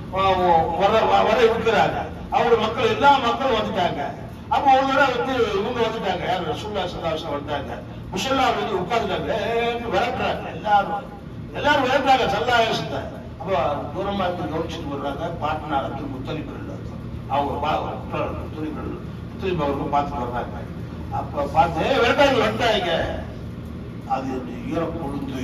வர வர இருக்கிறாங்க அவங்க மக்கள் எல்லா மக்களும் வந்துட்டாங்க அப்போ ஒரு தடவை வந்து இவங்க வந்துட்டாங்க யார் ரசூல்லா சல்லாசம் வந்தாங்க முசல்லா வந்து உட்கார்ந்துட்டாங்க ஏன்னு விரட்டுறாங்க எல்லாரும் எல்லாரும் விரட்டுறாங்க சல்லாசத்தை அப்போ தூரமா இருந்து கவனிச்சுட்டு வர்றாங்க பாட்னார் வந்து முத்தலிப்பு அவங்க முத்தலிப்பு முத்தலிப்பு அவருக்கு பார்த்து வர்றாங்க அப்ப பார்த்து "ஏய், விரட்டாங்க விரட்டாங்க அது ஈரம் பொழுது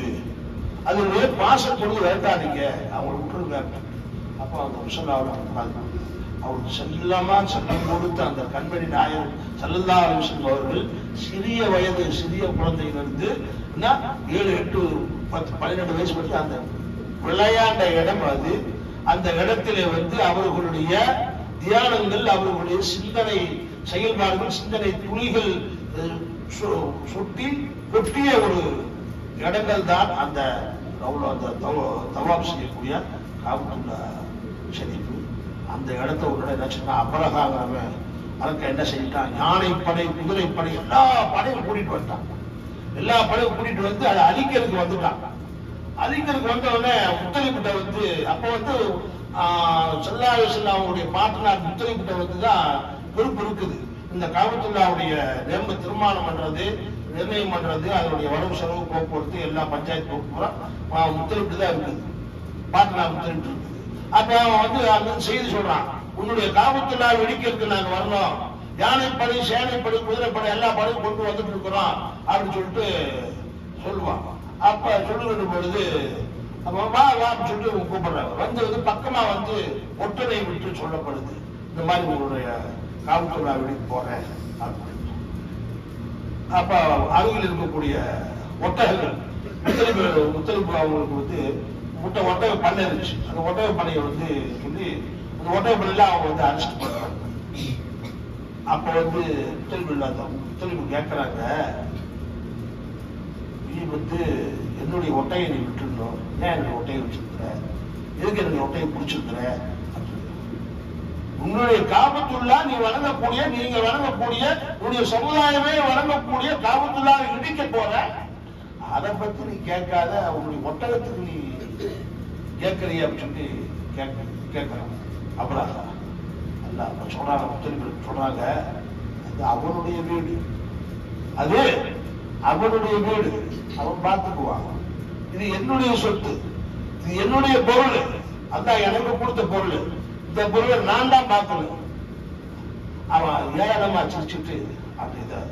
அது பாச பொழுது விரட்டாதீங்க அவங்களை விட்டுருங்க அப்போ அந்த முசல்லாவில் அவருக்கு செல்லமா சட்டம் கொடுத்த அந்த கண்மணி நாயர் சல்லல்லா அலிஸ்லம் அவர்கள் சிறிய வயது சிறிய குழந்தையிலிருந்து என்ன, ஏழு எட்டு பத்து பன்னிரெண்டு வயசு வரைக்கும் அந்த விளையாண்ட இடம் அது அந்த இடத்திலே வந்து அவர்களுடைய தியானங்கள் அவர்களுடைய சிந்தனை செயல்பாடுகள் சிந்தனை துளிகள் அஹ், சொ- சொட்டி கொட்டிய ஒரு இடங்கள் தான் அந்த அவ்வளவு அந்த தவ- தவாப் செய்யக்கூடிய காபத்துல்லா ஷரீஃப் அந்த இடத்த ஒரு இடம் என்ன சொன்னா அபரகாங்கிறவன் அதற்கு என்ன செஞ்சிட்டான் யானைப்படை குதிரைப்படை எல்லா படையும் கூட்டிட்டு வந்துட்டான் எல்லா படையும் கூட்டிட்டு வந்து அதை அழிக்கிறதுக்கு வந்துட்டான் அழிக்கிறதுக்கு வந்த உடனே முத்தலிப்பிட்ட வந்து அப்ப வந்து செல்லாயுசல்லா அவங்களுடைய பாட்டனார் முத்தலிப்பிட்ட வந்து தான் பொறுப்பு இருக்குது இந்த காபத்துல்லாவுடைய நேர்ம திருமணம் பண்றது நிர்ணயம் பண்றது அதனுடைய வரவு செலவு போக்குவரத்து எல்லா பஞ்சாயத்து போக்குவரத்து முத்தலிப்பிட்டு தான் இருக்குது பாட்டனார் முத்தலிப்பிட்டு இருக்குது அப்ப அவன் வந்து அங்க செய்தி சொல்றான் உன்னுடைய காபத்துல்லா வெடிக்கிறதுக்கு நாங்க வரணும் யானைப்படை சேனைப்படை குதிரைப்படை எல்லா படையும் கொண்டு வந்துட்டு இருக்கிறோம் அப்படின்னு சொல்லிட்டு சொல்லுவான் அப்ப சொல்லுகின்ற பொழுது அப்ப வா வான்னு சொல்லிட்டு இவங்க கூப்பிடுறாங்க வந்து வந்து பக்கமா வந்து ஒட்டனை விட்டு சொல்லப்படுது இந்த மாதிரி உங்களுடைய காவல்துறை வெடிக்க போறேன் அப்படின்னு அப்ப அருகில் இருக்கக்கூடிய ஒட்டகங்கள் முத்தலிப்பு முத்தலிப்பு அவங்களுக்கு வந்து முட்டை ஒட்டக பண்ணை இருந்துச்சு அந்த ஒட்டக பண்ணையை வந்து சொல்லி அந்த ஒட்டக பண்ணையில அவங்க வந்து அரெஸ்ட் பண்றாங்க அப்ப வந்து முத்தலிப்பு இல்லாத முத்தலிப்பு கேட்கறாங்க நீ வந்து என்னுடைய ஒட்டையை நீ விட்டுருந்தோம் ஏன் என்னுடைய ஒட்டையை வச்சிருக்கிற எதுக்கு என்னுடைய ஒட்டையை பிடிச்சிருக்கிற அப்படின்னு. உன்னுடைய காபத்துள்ளா நீ வணங்கக்கூடிய நீங்க வணங்கக்கூடிய உன்னுடைய சமுதாயமே வணங்கக்கூடிய காபத்துள்ளா இடிக்க போற அதை பத்தி நீ கேட்காத உன்னுடைய ஒட்டகத்துக்கு நீ கேட்கறிய அப்படின்னு சொல்லி கேட்க கேட்கறான் அப்புறம் அல்ல அப்ப சொல்றாங்க முத்தலிப்பு சொல்றாங்க அது அவனுடைய வீடு அது அவனுடைய வீடு அவன் பார்த்துக்குவான் இது என்னுடைய சொத்து இது என்னுடைய பொருள் அதான் எனக்கு கொடுத்த பொருள் இந்த பொருளை நான் தான் பார்க்கணும் அவன் ஏழமா சிரிச்சுட்டு அப்படி இதை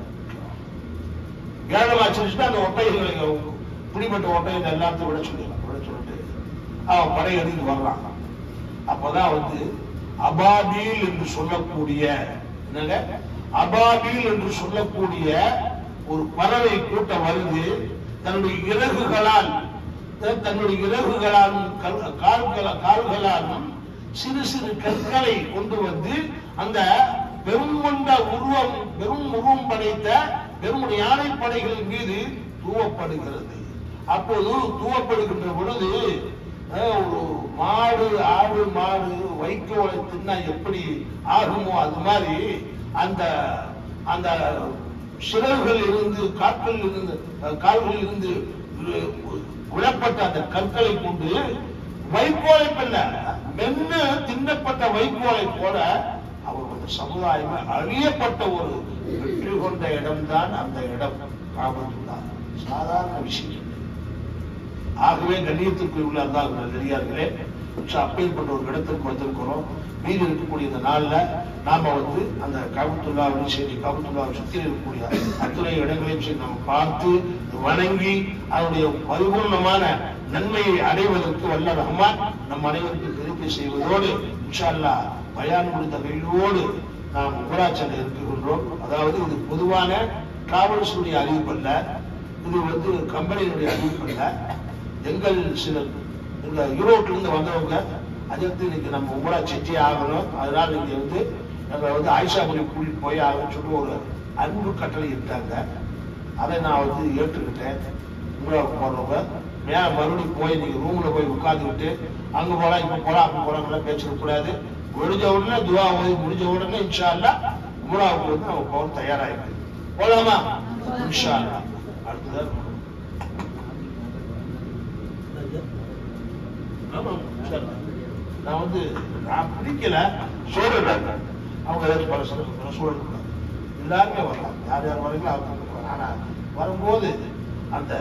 ஏழமா சிரிச்சுட்டு அந்த ஒட்டைகளை பிடிப்பட்ட ஒட்டைகள் எல்லாத்தையும் விட சொல்லிடலாம் விட சொல்லிட்டு அவன் படையெடுத்து வர்றான் அப்பதான் வந்து அபாபீல் என்று சொல்லக்கூடிய என்னங்க அபாபீல் என்று சொல்லக்கூடிய ஒரு பறவை கூட்டம் வருது தன்னுடைய இறகுகளால் த- தன்னுடைய இறகுகளாலும் கல்- கால்கள கால்களாலும் சிறு சிறு கற்களை கொண்டு வந்து அந்த பெரும் கொண்ட உருவம் பெரும் உருவம் படைத்த பெரும் யானை படைகளின் மீது தூவப்படுகிறது அப்போது தூவப்படுகின்ற பொழுது அஹ், ஒரு மாடு ஆடு மாடு வைக்கோலை தின்னா எப்படி ஆகுமோ அது மாதிரி அந்த அந்த சிறகுகள் இருந்து காற்றில் இருந்து அஹ், கால்களில் இருந்து வி- விழப்பட்ட அந்த கற்களை கொண்டு வைக்கோலை பின்ன மென்னு தின்னப்பட்ட வைக்கோலை போல அவர்களுடைய சமுதாயம் அழியப்பட்ட ஒரு வெற்றி கொண்ட இடம்தான் அந்த இடம் காபத்துள்ளார் சாதாரண விஷயம் ஆகவே கண்ணியத்திற்கு உள்ள அல்லாஹ் நெறியார்களே அப்பேற்பட்ட ஒரு இடத்திற்கு வந்திருக்கிறோம் மீதி இருக்கக்கூடிய இந்த நாள்ல நாம வந்து அந்த காபத்துல்லாவின் சரி காபத்துல்லாவை சுற்றி இருக்கக்கூடிய அத்துணை இடங்களையும் சரி நம்ம பார்த்து வணங்கி அதனுடைய பரிபூர்ணமான நன்மையை அடைவதற்கு வல்ல ரஹ்மான் நம் அனைவருக்கும் திருப்பி பிரார்த்தனை செய்வதோடு இன்ஷா அல்லாஹ் பயான் முடிந்த கையோடு நாம் உமரா செல்ல இருக்கின்றோம் அதாவது இது பொதுவான டிராவல்ஸுடைய அறிவிப்பு அல்ல இது வந்து கம்பெனியினுடைய அறிவிப்பு அல்ல எங்கள் சிலர் இந்த யூரோப்ல இருந்து வந்தவங்க அதுக்கு இன்னைக்கு நம்ம உமரா செஞ்சே ஆகணும் அதனால இங்க வந்து நாங்க வந்து ஆயிஷாபுரி கூட்டிட்டு போய் ஆகணும்னு சொல்லி ஒரு அன்பு கட்டளை இருக்காங்க அதை நான் வந்து ஏற்றுக்கிட்டேன் உங்களை போடுறவங்க மேல மறுபடியும் போய் நீங்க ரூம்ல போய் உட்கார்ந்துக்கிட்டு அங்க போலாம் இங்க போலாம் அங்க போலாம் பேசிட கூடாது முடிஞ்ச உடனே துவா ஓதி முடிஞ்ச உடனே இன்ஷா அல்லா உமராவுக்கு வந்து நம்ம போக தயாராயிருக்கு போலாமா இன்ஷா அல்லா அடுத்ததான் ஆமா, இன்ஷா அல்லா. நான் வந்து நான் பிடிக்கல சொல்றேன் அவங்க ஏதாச்சும் பல சொல்ல சொல்லக்கூடாது எல்லாருமே வரலாம் யார் யார் வரீங்களோ அவங்க வரலாம். ஆனா வரும்போது அந்த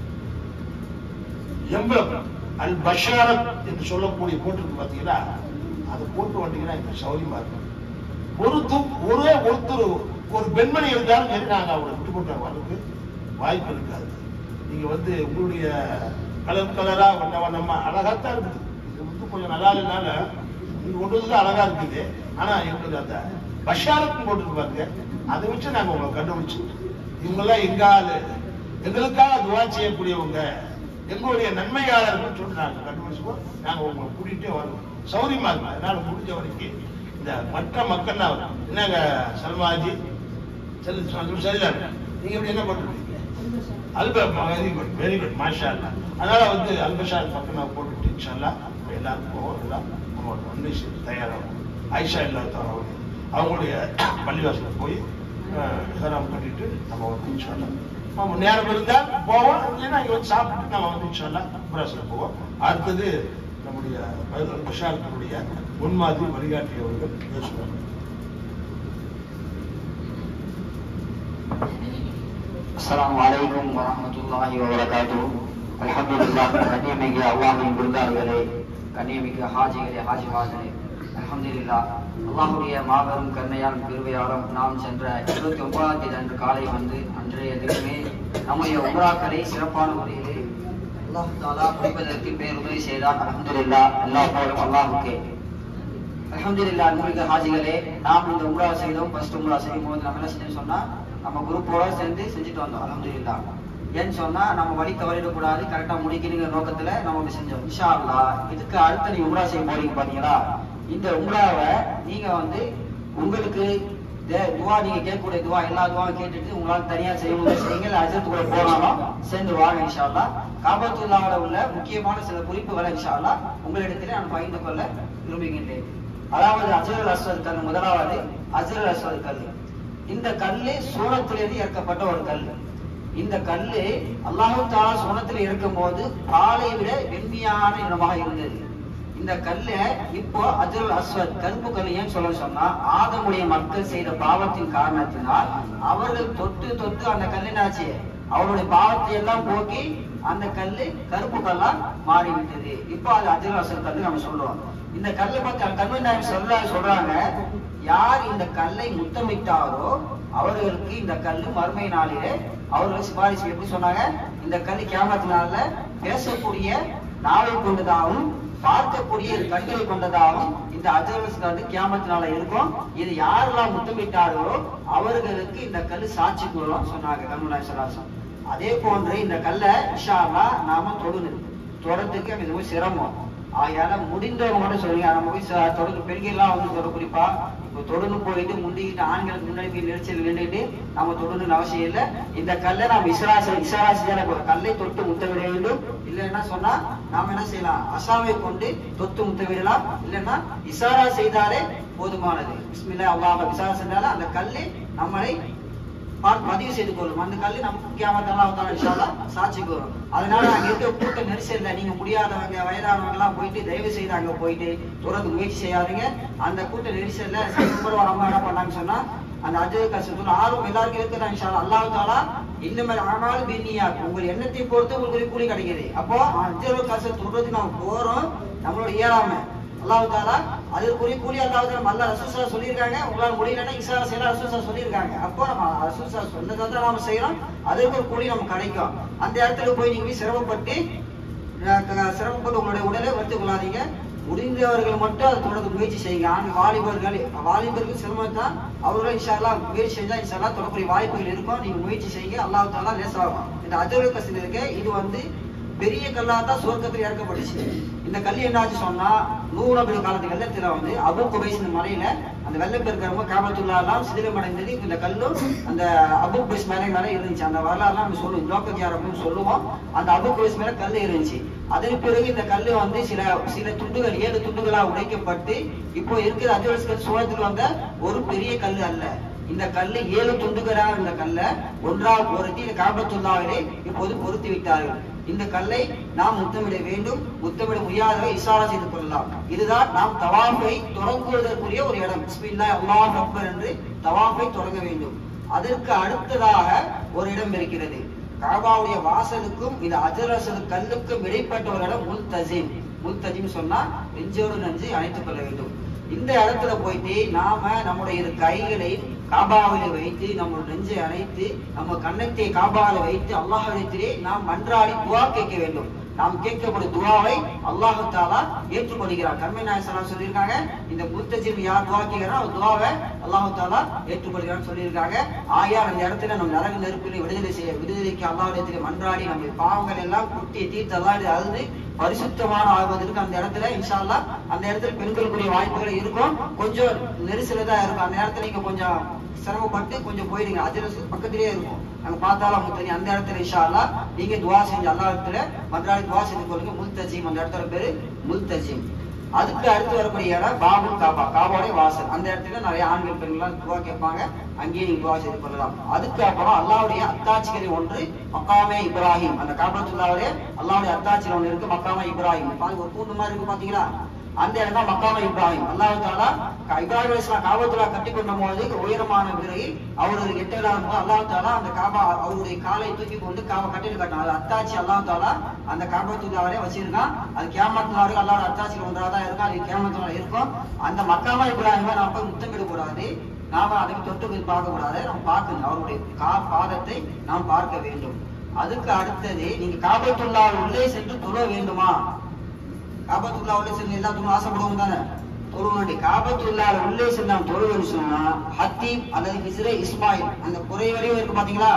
எம்பளம் அல் பஷாரத் என்று சொல்லக்கூடிய போட்டிருக்கு பாத்தீங்களா அதை போட்டு வந்தீங்கன்னா எனக்கு சௌரியமா இருக்கும் பொறுத்து ஒரே ஒருத்தர் ஒரு பெண்மணி இருந்தாலும் சரி நாங்க அவங்களை விட்டு போட்டு வரதுக்கு வாய்ப்பு இருக்காது நீங்க வந்து உங்களுடைய கலர் கலரா வண்ண வண்ணமா அழகாத்தான் இருக்குது இது வந்து கொஞ்சம் நல்லா இல்லைனால நீங்க கொண்டு வந்து அழகா இருக்குது ஆனா எங்களுக்கு அந்த பஷாரத் போட்டுருக்கு பாருங்க அதை வச்சு நாங்க உங்களை கண்டுபிடிச்சு இவங்கெல்லாம் எங்க ஆளு எங்களுக்காக துவா செய்யக்கூடியவங்க எங்களுடைய நன்மையாளர்கள் சொல்லி நாங்க கண்டுபிடிச்சுக்கோ நாங்க உங்களை கூட்டிகிட்டே வரோம் சௌரியமா இருக்கும் அதனால முடிஞ்ச வரைக்கும் இந்த மற்ற மக்கள்லாம் வரும். என்னங்க சல்மாஜி சரி சரி, சரிதான் நீங்க எப்படி என்ன பண்ணுறீங்க அல்ப வெரி குட் வெரி குட் மாஷா அல்லாஹ். அதனால வந்து அல்பஷார் பக்கம் நான் போட்டுட்டு இன்ஷால்லா எல்லாரும் போவோம் எல்லாம் நம்ம ஒன்று தயாராகும் ஆயிஷா இல்லாத அவங்களுடைய பள்ளிவாசல போய் ஹராம் கட்டிட்டு நம்ம வந்து இன்ஷால்லா நம்ம நேரம் இருந்தால் போவோம் இல்லைன்னா இங்க வந்து சாப்பிட்டு நம்ம வந்து இன்ஷால்லா புராசில் போவோம் அடுத்தது நம்முடைய பஷாரத்தினுடைய முன்மாதிரி வழிகாட்டியவர்கள் பேசுவாங்க அஸ்ஸலாமு அலைக்கும் வரஹ்மத்துல்லாஹி வபரகாத்துஹு அல்ஹம்துலில்லாஹ் கண்ணியமிகு அல்லாஹ்வின் விருந்தாளர்களே கண்ணியமிகு ஹாஜிகளே ஹாஜிமார்களே அல்ஹம்துலில்லாஹ் அல்லாஹ்வுடைய மாபெரும் கருணையாலும் கிருபையாலும் நாம் சென்ற இருபத்தி ஒன்பதாம் தேதி அன்று காலை வந்து அன்றைய தினமே நம்முடைய உம்ராக்களை சிறப்பான முறையிலே அல்லாஹ் தாலா முடிப்பதற்கு பேருதவி செய்தார் அல்ஹம்துலில்லாஹ் எல்லா புகழும் அல்லாஹ்வுக்கே அல்ஹம்துலில்லாஹ் அன்புமிக்க ஹாஜிகளே நாம் இந்த உம்ரா செய்தோம் ஃபர்ஸ்ட் உம்ரா செய்யும் போது நம்ம என்ன செஞ்சோம் சொன்னா நம்ம குரூப்போட சேர்ந்து செஞ்சுட்டு வந்தோம் அல்ஹம்துலில்லாஹ் ஏன்னு சொன்னா நம்ம வழி தவறிடக்கூடாது கரெக்டா முடிக்கணுங்கிற நோக்கத்துல நம்ம இப்படி செஞ்சோம் இன்ஷா அல்லாஹ் இதுக்கு அடுத்து நீங்க உம்ரா செய்ய போறீங்க பாத்தீங்களா இந்த உம்ராவை நீங்க வந்து உங்களுக்கு தே- துவா நீங்க கேட்கக்கூடிய துவா எல்லா துவாவும் கேட்டுட்டு உங்களால தனியா செய்யணும் செய்யுங்க இல்ல அஜரத்து கூட போனாலும் சேர்ந்து வாங்க இன்ஷா அல்லாஹ் காபத்துல்லாவோட உள்ள முக்கியமான சில குறிப்புகளை இன்ஷா அல்லாஹ் உங்களிடத்திலே நான் பகிர்ந்து கொள்ள விரும்புகின்றேன் அதாவது அஜரல் அஸ்வத் கல் முதலாவது அஜரல் அஸ்வத் கல் இந்த கல்லு சூனத்திலிருந்து இறக்கப்பட்ட ஒரு கல் இந்த கல்லு அல்லாஹு தாலா சூனத்தில் இருக்கும் போது பாலை விட வெண்மையான இடமாக இருந்தது இந்த கல்ல இப்போ அஜரல் அஸ்வத் கருப்பு கல் ஏன் சொல்ல சொன்னா ஆதமுடைய மக்கள் செய்த பாவத்தின் காரணத்தினால் அவர்கள் தொட்டு தொட்டு அந்த கல்லினாச்சு அவருடைய பாவத்தை எல்லாம் போக்கி அந்த கல்லு கருப்பு கல்லா மாறிவிட்டது இப்போ அது அஜரல் அஸ்வத் கல்லு நம்ம சொல்றோம் இந்த கல்லை பத்தி கல்வி நாயம் சொல்ற சொல்றாங்க யார் இந்த கல்லை முத்தமிட்டாரோ அவர்களுக்கு இந்த கல்லு மறுமை நாளிலே அவர்கள் சிபாரிசு எப்படி சொன்னாங்க இந்த கல்லு கேமத்தினால பேசக்கூடிய நாவை கொண்டதாகவும் பார்க்கக்கூடிய கண்களை கொண்டதாகவும் இந்த அஜரஸ் வந்து கியாமத்தினால இருக்கும் இது யாரெல்லாம் முத்தமிட்டார்களோ அவர்களுக்கு இந்த கல்லு சாட்சி கூறும் சொன்னாங்க கல்முனாய் சலாசம் அதே போன்று இந்த கல்லை இஷா அல்லாஹ் நாம தொடணும் தொடறதுக்கு அது ரொம்ப சிரமம் ஆகையால முடிந்தவங்க மட்டும் சொல்லுங்க நம்ம போய் ச- தொடர்ந்து பெண்கள்லாம் வந்து தொட குறிப்பா இப்போ தொடர்ந்து போயிட்டு முந்திக்கிட்டு ஆண்களுக்கு முன்னாடி போய் நெரிச்சல் நின்றுட்டு நம்ம தொடரணும்னு அவசியம் இல்லை இந்த கல்லை நம்ம இசராச இசராசி தானே போறோம் கல்லை தொட்டு முத்தவிட வேண்டும் இல்லைன்னா சொன்னா நாம என்ன செய்யலாம் அசாமை கொண்டு தொட்டு முத்தவிடலாம் இல்லைன்னா இசாரா செய்தாலே போதுமானது பிஸ்மில்லா அல்லாஹ் இசாரா செஞ்சாலே அந்த கல்லை நம்மளை பார்த்து பதிவு செய்து கொள்ளும் அந்த கல்லு நமக்கு கியாமத்தெல்லாம் சாட்சிக்கு வரும் அதனால அங்க இருக்க கூட்ட நெரிசல்ல நீங்க முடியாதவங்க வயதானவங்க எல்லாம் போயிட்டு தயவு செய்து அங்க போயிட்டு தொடர்ந்து முயற்சி செய்யாதீங்க அந்த கூட்ட நெரிசல்ல சிறப்பு அம்மா என்ன பண்ணாங்கன்னு சொன்னா அந்த அஜய் கசத்துல ஆர்வம் எல்லாருக்கும் இருக்குதான் இன்ஷா அல்லாஹ். அல்லாஹ் தாலா இந்த மாதிரி ஆனாலும் பின்னியா உங்கள் எண்ணத்தை பொறுத்து உங்களுக்கு ஒரு கூலி கிடைக்குது அப்போ அஜய் கசல் சொல்றதுக்கு நம்ம போறோம் நம்மளோட இயலாமை அல்லாஹ் தாலா அதற்குரிய கூலி அல்லாஹ் தாலா நல்ல ரசூசா சொல்லியிருக்காங்க உங்களால முடியலன்னா இசாரா செய்யலாம் ரசூசா சொல்லியிருக்காங்க அப்போ நம்ம ரசூசா சொன்னதை தான் நாம செய்யறோம் அதற்கு ஒரு கூலி நமக்கு கிடைக்கும் அந்த இடத்துல போய் நீங்க போய் சிரமப்பட்டு அஹ் க- சிரமப்பட்டு உங்களுடைய உடலை வருத்திக் கொள்ளாதீங்க முடிந்தவர்கள் மட்டும் அதை தொடர்ந்து முயற்சி செய்யுங்க ஆண் வாலிபர்கள் வாலிபர்கள் சிரமம் தான் அவர்களும் இன்ஷால்லா முயற்சி செஞ்சா இன்ஷால்லா தொடரக்கூடிய வாய்ப்புகள் இருக்கும் நீங்க முயற்சி செய்யுங்க அல்லாஹ் தாலா லேசாகும் இந்த அஜர் கசில் இருக்க இது வந்து பெரிய கல்லா தான் சுவர்க்கத்தில் இறக்கப்பட்டுச்சு இந்த கல் என்னாச்சு சொன்னா நூறு நபி காலத்து வெள்ளத்துல வந்து அபு குபைஸ் இந்த மலையில அந்த வெள்ளப்பெருக்கிறவங்க காபத்துல்லா எல்லாம் சிதிலமடைந்தது இந்த கல்லும் அந்த அபு குபைஸ் மேலே மேல இருந்துச்சு அந்த வரலாறுலாம் நம்ம சொல்லுவோம் ஜோக்கஜியார் அப்படின்னு சொல்லுவோம் அந்த அபு குபைஸ் மேல கல் இருந்துச்சு அதன் பிறகு இந்த கல்லு வந்து சில சில துண்டுகள் ஏழு துண்டுகளா உடைக்கப்பட்டு இப்போ இருக்கிற அஜோஸ்கர் சூழத்தில் வந்த ஒரு பெரிய கல் அல்ல இந்த கல்லு ஏழு துண்டுகளா இந்த கல்ல ஒன்றாக பொருத்தி இந்த காபத்துல்லாவிலே இப்போது பொருத்தி விட்டார்கள் இந்த கல்லை நாம் முத்தமிட வேண்டும் முத்தமிட முடியாதவை இஷாரா செய்து கொள்ளலாம் இதுதான் நாம் தவாஃபை தொடங்குவதற்குரிய ஒரு இடம் பிஸ்மில்லாஹ் அல்லாஹ் அக்பர் என்று தவாஃபை தொடங்க வேண்டும் அதற்கு அடுத்ததாக ஒரு இடம் இருக்கிறது காபாவுடைய வாசலுக்கும் இந்த அஜரசல் கல்லுக்கும் இடைப்பட்ட ஒரு இடம் முல்தஜிம் முல்தஜிம் சொன்னா நெஞ்சோடு நெஞ்சு அணைத்துக் கொள்ள வேண்டும் இந்த இடத்துல போயிட்டு நாம நம்முடைய இரு கைகளை காபாவில வைத்து நம்ம நெஞ்சை அணைத்து நம்ம கன்னத்தை காபாவில வைத்து அல்லாஹிடத்திலே நாம் மன்றாடி துவா கேட்க வேண்டும் நாம் கேட்கப்படும் துவாவை அல்லாஹு தாலா ஏற்றுக்கொள்கிறார் கர்மை நாயசலாம் சொல்லியிருக்காங்க இந்த முத்தஜிம் யார் துவா கேட்கிறாரோ அவர் துவாவை அல்லாஹு தாலா ஏற்றுக்கொள்கிறான்னு சொல்லியிருக்காங்க ஆயா அந்த இடத்துல நம்ம நரக நெருப்பில் விடுதலை செய்ய விடுதலைக்கு அல்லாஹிடத்திலே மன்றாடி நம்ம பாவங்கள் எல்லாம் குட்டி தீர்த்து அல்லாஹ் அழுது பரிசுத்தமான ஆகுவதற்கு அந்த இடத்துல இன்ஷா அல்லாஹ் அந்த இடத்துல பெண்களுக்குரிய வாய்ப்புகள் இருக்கும் கொஞ்சம் நெரிசல தான் இருக்கும் அந்த இடத்துல நீங்க கொஞ்சம் சிரமப்பட்டு கொஞ்சம் போயிடுங்க அஜரசு பக்கத்திலேயே இருக்கும் அங்க பார்த்தாலும் அவங்க தெரியும் அந்த இடத்துல இன்ஷா அல்லாஹ் நீங்க துவா செஞ்சு அல்லா இடத்துல மன்றாடி துவா செஞ்சு கொள்ளுங்க முல்தஜீம் அந்த இடத்துல பேரு முல்தஜீம் அதுக்கு அடுத்து வரக்கூடிய இடம் பாபுல் காபா காபாவுடைய வாசல் அந்த இடத்துல நிறைய ஆண்கள் பெண்கள் துவா கேட்பாங்க அங்கேயே நீங்க துவா செய்து கொள்ளலாம் அதுக்கு அப்புறம் அல்லாவுடைய அத்தாட்சிகளில் ஒன்று மக்காமே இப்ராஹிம் அந்த காபத்துல்லாவுடைய அல்லாவுடைய அத்தாட்சியில் ஒன்று இருக்கு மக்காமே இப்ராஹிம் பாருங்க ஒரு கூண்டு மாதிரி இருக்கு பாத்தீங்களா அந்த இடம் தான் மக்காம இப்ராஹிம் அல்லாஹ் தாலா இப்ராஹிம் இஸ்லாம் காபத்துல்லா கட்டி கொண்ட போது உயரமான விரையில் அவரது எட்டலாம் அல்லாஹ் தாலா அந்த காபா அவருடைய காலை தூக்கி கொண்டு காபா கட்டில் கட்டினார் அது அத்தாச்சி அல்லாஹ் தாலா அந்த காபத்துல்லாவே வச்சிருக்கான் அது கேமத்தினாரு அல்லாஹ் அத்தாச்சியில் ஒன்றாக தான் இருக்கும் அது கேமத்தினால இருக்கும் அந்த மக்காம இப்ராஹிமை நாம் போய் முத்தமிட கூடாது நாம அதை தொட்டு போய் பார்க்க கூடாது நம்ம பார்க்கணும் அவருடைய கா பாதத்தை நாம் பார்க்க வேண்டும் அதுக்கு அடுத்தது நீங்க காபத்துல்லா உள்ளே சென்று தொழ வேண்டுமா காபத்துல்லா உள்ளே சென்று எல்லாத்துக்கும் ஆசைப்படுவோம் தானே தொழுவண்டி காபத்துல்லா உள்ளே சென்று நாம் தொழுவேன்னு சொன்னா ஹத்தீப் அல்லது மிஸ்ரே இஸ்மாயில் அந்த குறை வரையும் இருக்கு பாத்தீங்களா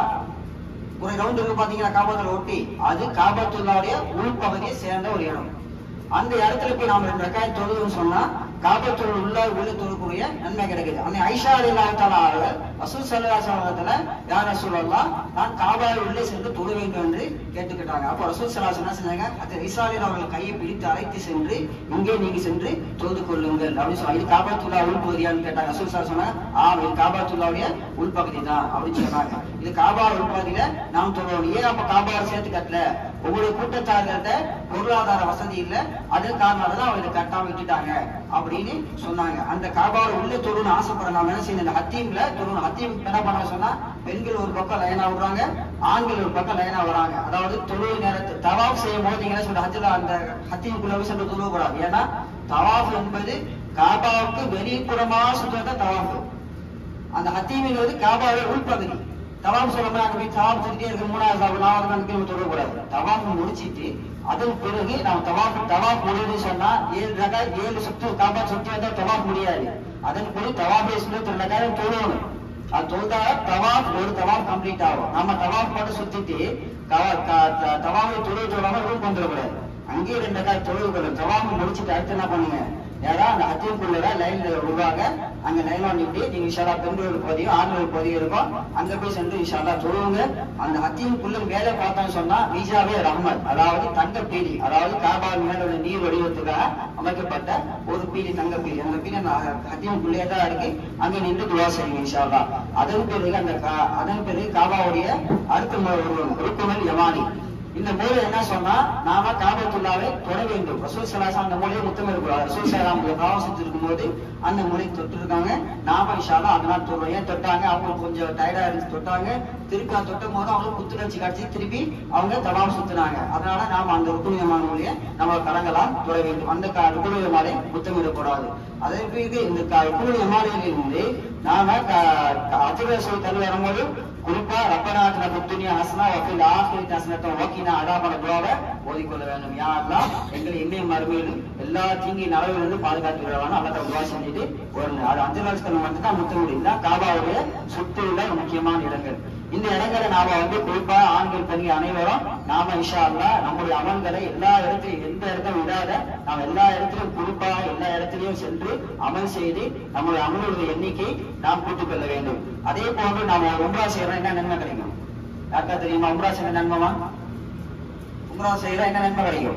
குறை ரவுண்ட் இருக்கு பாத்தீங்களா காபத்துல ஒட்டி அது காபத்துல்லாவுடைய உள்பகுதியை சேர்ந்த ஒரு இடம் அந்த இடத்துல போய் நாம ரெண்டு ரக்காய் தொழுதுன்னு சொன்னா காபத்துள்ள உள்ள உள்ள தொழுக்கூடிய நன்மை கிடைக்குது அந்த ஐஷா அலிலாத்தால அவர்கள் ரசூல் சல்லாசத்துல யார் ரசூலல்லா நான் காபாவில் உள்ளே சென்று தொழ வேண்டும் என்று கேட்டுக்கிட்டாங்க அப்போ ரசூல் சல்லாஸ் என்ன செஞ்சாங்க அது ஐஷா அலி அவர்கள் கையை பிடித்து அழைத்து சென்று இங்கே நீங்க சென்று தொழுது கொள்ளுங்கள் அப்படின்னு சொன்னாங்க இது காபாத்துல்லா உள்பகுதியான்னு கேட்டாங்க ரசூல் சல்லா சொன்னாங்க ஆ இது காபாத்துல்லாவுடைய உள்பகுதி தான் அப்படின்னு சொன்னாங்க இது காபா உள்பகுதியில நாம் தொழுவோம் ஏன் அப்ப காபாவை சேர்த்து கட்டல ஒவ்வொரு கூட்டத்தார்கள்ட்ட பொருளாதார வசதி இல்ல அதன் காரணமாக தான் அவங்க கட்டாம விட்டுட்டாங்க அப்படின்னு சொன்னாங்க அந்த காபாவில் உள்ள தொழுன்னு ஆசைப்படுறாங்க நாம என்ன செய்யணும் இந்த ஹத்தீம்ல தொழுணும் ஹத்தீம் என்ன பண்ண சொன்னா பெண்கள் ஒரு பக்கம் லைனா விடுறாங்க ஆண்கள் ஒரு பக்கம் லைனா வராங்க அதாவது தொழுவு நேரத்து தவாப் செய்யும் போது நீங்க என்ன சொல்ற ஹஜ்ல அந்த ஹத்தீமுக்குள்ள போய் சென்று தொழுவ கூடாது ஏன்னா தவாஃப் என்பது காபாவுக்கு வெளிப்புறமா சுற்றுறது தவாஃப் அந்த ஹத்தீமிங்கிறது காபாவுடைய உள்பகுதி தவாப் சொல்லும்போது அங்க போய் தவாப் சொல்லிட்டே இருக்க மூணாவது சாப்பிட நாலாவது நாள் கிலோமீட்டர் தொடரக்கூடாது தவாப் முடிச்சிட்டு அதன் பிறகு நாம் தவாப் தவாப் முடியுதுன்னு சொன்னா ஏழு ரகா ஏழு சுற்று காபா சுற்றி வந்தா தவாப் முடியாது அதன் பிறகு தவாபே சுற்று ரெண்டாயிரம் தொழுவணும் அது தொழுதா தவாப் ஒரு தவாப் கம்ப்ளீட் ஆகும் நம்ம தவாப் மட்டும் சுத்திட்டு தவாபை தொழுவு தொழாம ரூம் வந்துடக்கூடாது அங்கேயே ரெண்டு ரகாய் தொழுவு கொள்ளும் தவாப் முடிச்சிட்டு அடுத்து என்ன பண்ணுங்க யாரா அந்த ஹத்தியக்குள்ள லைன்ல விடுவாங்க அங்க லைன்ல நின்று நீங்க இஷாலா பெண்கள் பகுதியும் ஆண்கள் பகுதியும் இருக்கும் அங்க போய் சென்று இஷாலா தொழுவுங்க அந்த ஹத்தியக்குள்ள மேலே பார்த்தோம்னு சொன்னா மீசாவே ரஹ்மத் அதாவது தங்க பீலி அதாவது காபா மேல உள்ள நீர் வடிவத்துக்காக அமைக்கப்பட்ட ஒரு பீலி தங்க பீலி அந்த பீலி அந்த ஹத்தியக்குள்ளே தான் இருக்கு அங்க நின்று துவா செய்யுங்க இஷாலா அதன் பிறகு அந்த கா- அதன் பிறகு காபாவுடைய அடுத்த முறை வருவாங்க ருக்குமல் யமானி இந்த மூலை என்ன சொன்னா நாம காபத்துல்லாவை தொட வேண்டும் ரசூல் சலாசா அந்த மூலையை முத்தம் இருக்கக்கூடாது ரசூல் சலாம் காவசத்து இருக்கும்போது அந்த மூலை தொட்டு இருக்காங்க நாம இஷாலா அதனால தொடுறோம் ஏன் தொட்டாங்க அவங்க கொஞ்சம் டயர்டா இருந்து தொட்டாங்க திருப்பி அது தொட்டும் போது அவங்களுக்கு புத்துணர்ச்சி காட்சி திருப்பி அவங்க தவாம் சுத்தினாங்க அதனால நாம அந்த ருக்குனியமான மூலையை நம்ம கரங்களால் தொட வேண்டும் அந்த ருக்குனிய மாலை முத்தமிடக்கூடாது அதே பிறகு இந்த ருக்குனிய மாலையிலிருந்து நாம அஜிரசல் தள்ளி வரும்போது குறிப்பா ரப்பனாத்துல புத்துனியா ஹசனா வக்கீல் ஆசிரியர் ஹசனத்தை ஓக்கினா அடாபன துவாவை ஓதிக்கொள்ள வேண்டும் யா அல்லாஹ் எங்களை இம்மையும் மறுமையிலும் எல்லா தீங்கி நலவிலிருந்து பாதுகாத்து விடவான அல்லா துவா செஞ்சுட்டு ஒரு அது அஞ்சு நாட்கள் மட்டும் தான் முத்த முடியும் தான் காபாவுடைய சுற்றியுள்ள முக்கியமான இடங்கள் இந்த இடங்களை நாம வந்து குறிப்பா ஆண்கள் பெண்கள் அனைவரும் நாம இன்ஷா அல்லாஹ் நம்முடைய அமல்களை எல்லா இடத்திலும் எந்த இடத்தையும் விடாத நாம் எல்லா இடத்திலும் குறிப்பா எல்லா இடத்திலையும் சென்று அமல் செய்து நம்முடைய அமலுடைய எண்ணிக்கை நாம் கூட்டிக் கொள்ள வேண்டும் அதே போன்று நாம ஒரு உம்ரா செய்யறோம் என்ன நன்மை கிடைக்கும் யாருக்கா தெரியுமா உம்ரா செய்ய நன்மைமா உம்ரா செய்யறோம் என்ன நன்மை கிடைக்கும்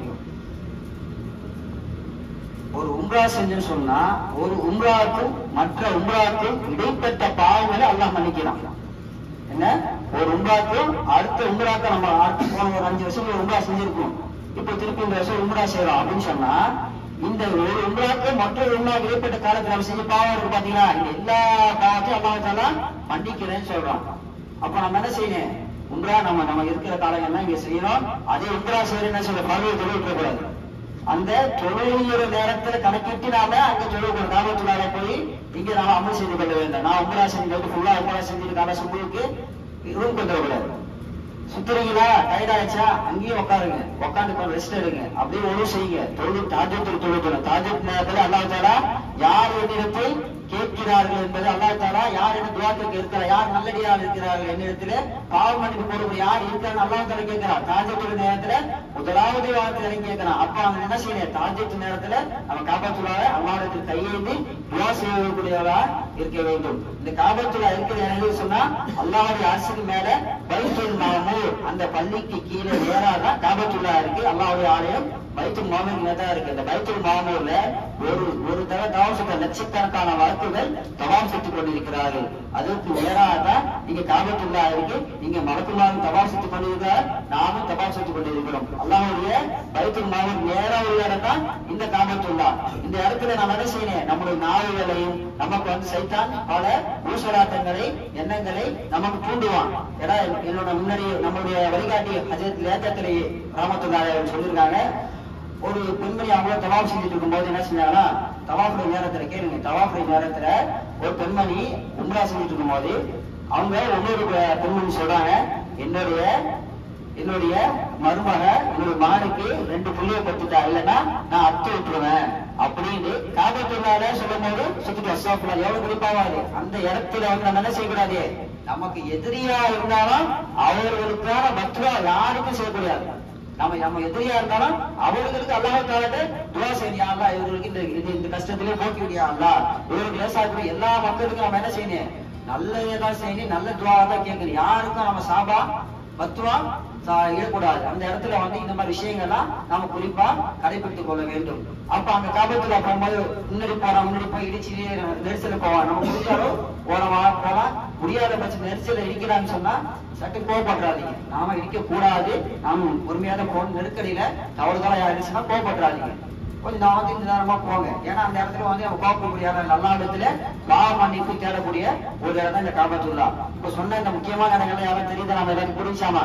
ஒரு உம்ரா செஞ்சுன்னு சொன்னா ஒரு உம்ராக்கும் மற்ற உம்ராக்கும் இடைப்பட்ட பாவங்களை அல்லாஹ் மன்னிக்கிறான் என்ன ஒரு உம்ராக்கும் அடுத்த உம்ராக்க நம்ம அடுத்து போன ஒரு அஞ்சு வருஷம் ஒரு உம்ரா செஞ்சிருக்கோம் இப்போ திருப்பி இந்த வருஷம் உம்ரா செய்யறோம் அப்படின்னு சொன்னா இந்த ஒரு உம்ராக்கு மற்ற உம்ராக்கு இடைப்பட்ட காலத்துல நம்ம செஞ்ச பாவம் இருக்கு பாத்தீங்களா இந்த எல்லா பாவத்தையும் அல்லாஹால மன்னிக்கிறேன்னு சொல்றோம் அப்ப நம்ம என்ன செய்யணும் உம்ரா நம்ம நம்ம இருக்கிற காலங்கள்லாம் இங்க செய்யணும் அதே உம்ரா செய்யறோம் என்ன சொல்ற பருவ தொழில் கூடாது அந்த தொழுகிற நேரத்துல கணக்கிட்டு நாம அங்க தொழுகணும் காபத்துள்ளார போய் இங்க நாம அமல் செய்து கொள்ள வேண்டாம் நான் உம்ரா செஞ்சு ஃபுல்லா உம்ரா செஞ்சுட்டு கால சுபுக்கு ரூம் கொண்டு வரக்கூடாது சுத்துறீங்களா டயர்ட் ஆயிடுச்சா அங்கேயும் உட்காருங்க உட்காந்து கொஞ்சம் ரெஸ்ட் எடுங்க அப்படியே ஒழுங்கு செய்யுங்க தொழு தாஜத்தில் தொழுகணும் தாஜத் நேரத்துல அல்லாஹ் தாலா யார் என்னிடத்தில் கேட்கிறார்கள் என்பது அல்லாஹ் தாலா யார் என்ன துவாக்கு இருக்கிறார் யார் நல்லடியாக இருக்கிறார்கள் என்னிடத்துல பாவ மன்னிப்பு போடுவது யார் இருக்கிறான்னு அல்லாஹ் தாலா கேட்கிறார் தாஜத்துடைய நேரத்துல முதலாவது வாரத்துல இறங்கி கேட்கிறான் அப்ப அவன் என்ன செய்யணும் தாஜத்து நேரத்துல அவன் காப்பாற்றுவார அல்லாஹிடத்தில் கையேந்தி துவா செய்யக்கூடியவரா இருக்க வேண்டும் இந்த காபத்துலா இருக்கிற இடங்கள் சொன்னா அல்லாஹுடைய அரசுக்கு மேல பைத்துல் மாமூர் அந்த பள்ளிக்கு கீழே நேராக காபத்துல்லா இருக்கு அல்லாஹுடைய ஆலயம் பைத்துல் மாமூர் தான் இருக்கு அந்த பைத்துல் மாமூர்ல ஒரு ஒரு தடவை தவம் சுத்த லட்சக்கணக்கான வழக்குகள் தவாம் சுத்திக் கொண்டிருக்கிறார்கள் அதற்கு நேராக தான் இங்க காபத்துல்லா இருக்கு இங்க மலக்குமாரும் தவாம் சுத்திக் கொண்டிருக்கிறார் நாமும் தவாம் சுத்திக் கொண்டிருக்கிறோம் அல்லாஹுடைய பைத்துல் மாமூர் நேரா உள்ள இடம் தான் இந்த காபத்துல்லா இந்த இடத்துல நம்ம என்ன செய்யணும் நம்முடைய நாவுகளையும் நமக்கு வந்து சைத்தான் பல ஊசலாட்டங்களை எண்ணங்களை நமக்கு தூண்டுவான் ஏன்னா என்னோட முன்னாடி நம்மளுடைய வழிகாட்டி ஹஜரத் லேத்தத்திலே ராமத்துல்லார சொல்லியிருக்காங்க ஒரு பெண்மணி அவங்க தவாப் செஞ்சுட்டு இருக்கும்போது என்ன செஞ்சாங்கன்னா தவாஃபுடைய நேரத்துல கேளுங்க தவாஃபுடைய நேரத்துல ஒரு பெண்மணி உம்ரா செஞ்சுட்டு இருக்கும்போது அவங்க இன்னொரு பெண்மணி சொல்றாங்க என்னுடைய என்னுடைய மருமக என்னுடைய மகனுக்கு ரெண்டு புள்ளிய பத்துட்டா இல்லைன்னா நான் அத்து விட்டுருவேன் அப்படின்னு காபத்துள்ளால சொல்லும் போது சுத்திட்டு அசாப்புலா எவ்வளவு குறிப்பாவாது அந்த இடத்துல வந்து நம்ம என்ன செய்யக்கூடாது நமக்கு எதிரியா இருந்தாலும் அவர்களுக்கான பத்வா யாருக்கும் செய்யக்கூடாது நம்ம நம்ம எதிரியா இருந்தாலும் அவர்களுக்கு அல்லாஹால துவா செய்யா அல்லா இவர்களுக்கு இந்த இது இந்த கஷ்டத்திலே போக்கி விடியா அல்லா இவருக்கு லேசாக்கக்கூடிய எல்லா மக்களுக்கும் நம்ம என்ன செய்யணும் நல்லதான் செய்யணும் நல்ல துவா தான் கேட்கணும் யாருக்கும் நம்ம சாபா பத்துவா இடக்கூடாது அந்த இடத்துல வந்து இந்த மாதிரி விஷயங்கள்லாம் நாம குறிப்பா கடைபிடித்துக் கொள்ள வேண்டும் அப்ப அங்க காபத்துல போகும்போது முன்னாடி போறோம் முன்னாடி போய் இடிச்சு நெரிசல போவான் நம்ம முடிஞ்சாலும் ஓரமா போலாம் முடியாத பட்ச நெரிசல இருக்கிறான்னு சொன்னா சட்டு கோவப்படுறாதீங்க நாம இருக்க கூடாது நாம பொறுமையான போன நெருக்கடியில தவறுதலா யாருச்சுன்னா கோவப்படுறாதீங்க கொஞ்சம் நான் வந்து இந்த நேரமா போங்க ஏன்னா அந்த இடத்துல வந்து நம்ம கோவப்படக்கூடிய இடம் நல்ல இடத்துல பாவ மன்னிப்பு தேடக்கூடிய ஒரு இடம் தான் இந்த காபத்துள்ளா இப்ப சொன்ன இந்த முக்கியமான இடங்கள்ல யாரும் தெரியுது நம்ம எல்லாரும் புரிஞ்சாமா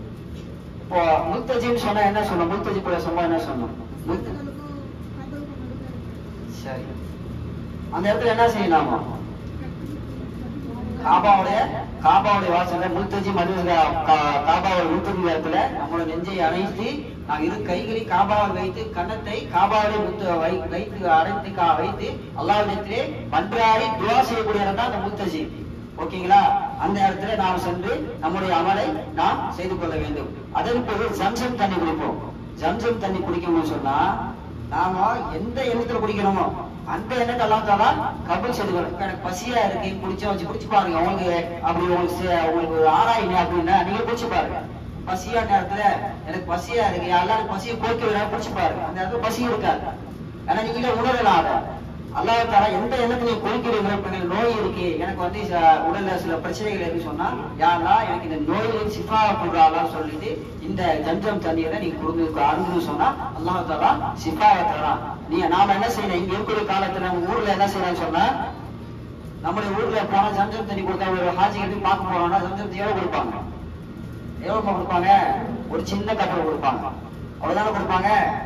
இப்போ முல்தஜின்னு சொன்னா என்ன சொன்னோம் முல்தஜி கூட சொன்னா என்ன சொன்னோம் முல்த- சரி அந்த இடத்துல என்ன செய்யலாமா காபாவுடைய காபாவுடைய வாசல்ல முல்தஜி மது காபாவோட முல்தஜி இடத்துல நம்மளோட நெஞ்சை அணைத்து நாம் இரு கைகளை காபாவில் வைத்து கன்னத்தை காபாவுடைய முத்து வை- வைத்து அடைத்து கா- வைத்து அல்லாவிடத்திலே மன்றாடி துவா செய்யக்கூடிய இடம் தான் அந்த முல்தஜி ஓகேங்களா அந்த இடத்துல நாம் சென்று நம்முடைய அமலை நாம் செய்து கொள்ள வேண்டும் அதன் பிறகு ஜம்சம் தண்ணி குடிப்போம் ஜம்சம் தண்ணி குடிக்கணும்னு சொன்னா நாம எந்த எண்ணத்துல குடிக்கணுமோ அந்த எண்ணத்தை எல்லாம் தானா கபல் செய்து கொள்ள இப்ப எனக்கு பசியா இருக்கு குடிச்சா வச்சு குடிச்சு பாருங்க உங்களுக்கு அப்படி உங்களுக்கு சே- உங்களுக்கு ஆராயிங்க அப்படின்னா நீங்க குடிச்சு பாருங்க பசியா நேரத்துல எனக்கு பசியா இருக்கு எல்லாரும் பசியை போக்கி விட குடிச்சு பாருங்க அந்த இடத்துல பசி இருக்காது ஏன்னா நீங்களே உணரலாம் அதை அல்லாஹ் தாலா எந்த எண்ணத்தை நீங்க குடிக்கிறீங்களோ இப்ப எனக்கு நோய் இருக்கு எனக்கு வந்து ச- உடல்ல சில பிரச்சனைகள் இருக்கு சொன்னா யாரெல்லாம் எனக்கு இந்த நோயிலிருந்து சிஃபா கொடுறாளான்னு சொல்லிட்டு இந்த ஜஞ்சம் தண்ணீரை நீங்க கொடுங்க அருந்துன்னு சொன்னா அல்லாஹ் தாலா சிஃபாவை தரான் நீங்க நாம என்ன செய்யணும் இங்க இருக்கிற காலத்துல நம்ம ஊர்ல என்ன செய்யணும்னு சொன்னா நம்முடைய ஊர்ல போனா ஜம்ஜம் தண்ணி கொடுத்தா ஒரு ஹாஜி கட்டி பார்க்க போறோம்னா ஜம்ஜம் தண்ணி எவ்வளவு கொடுப்பாங்க எவ்வளவு கொடுப்பாங்க ஒரு சின்ன கப்பல் கொடுப்பாங்க அவ்வளவுதானே கொடுப்பாங்க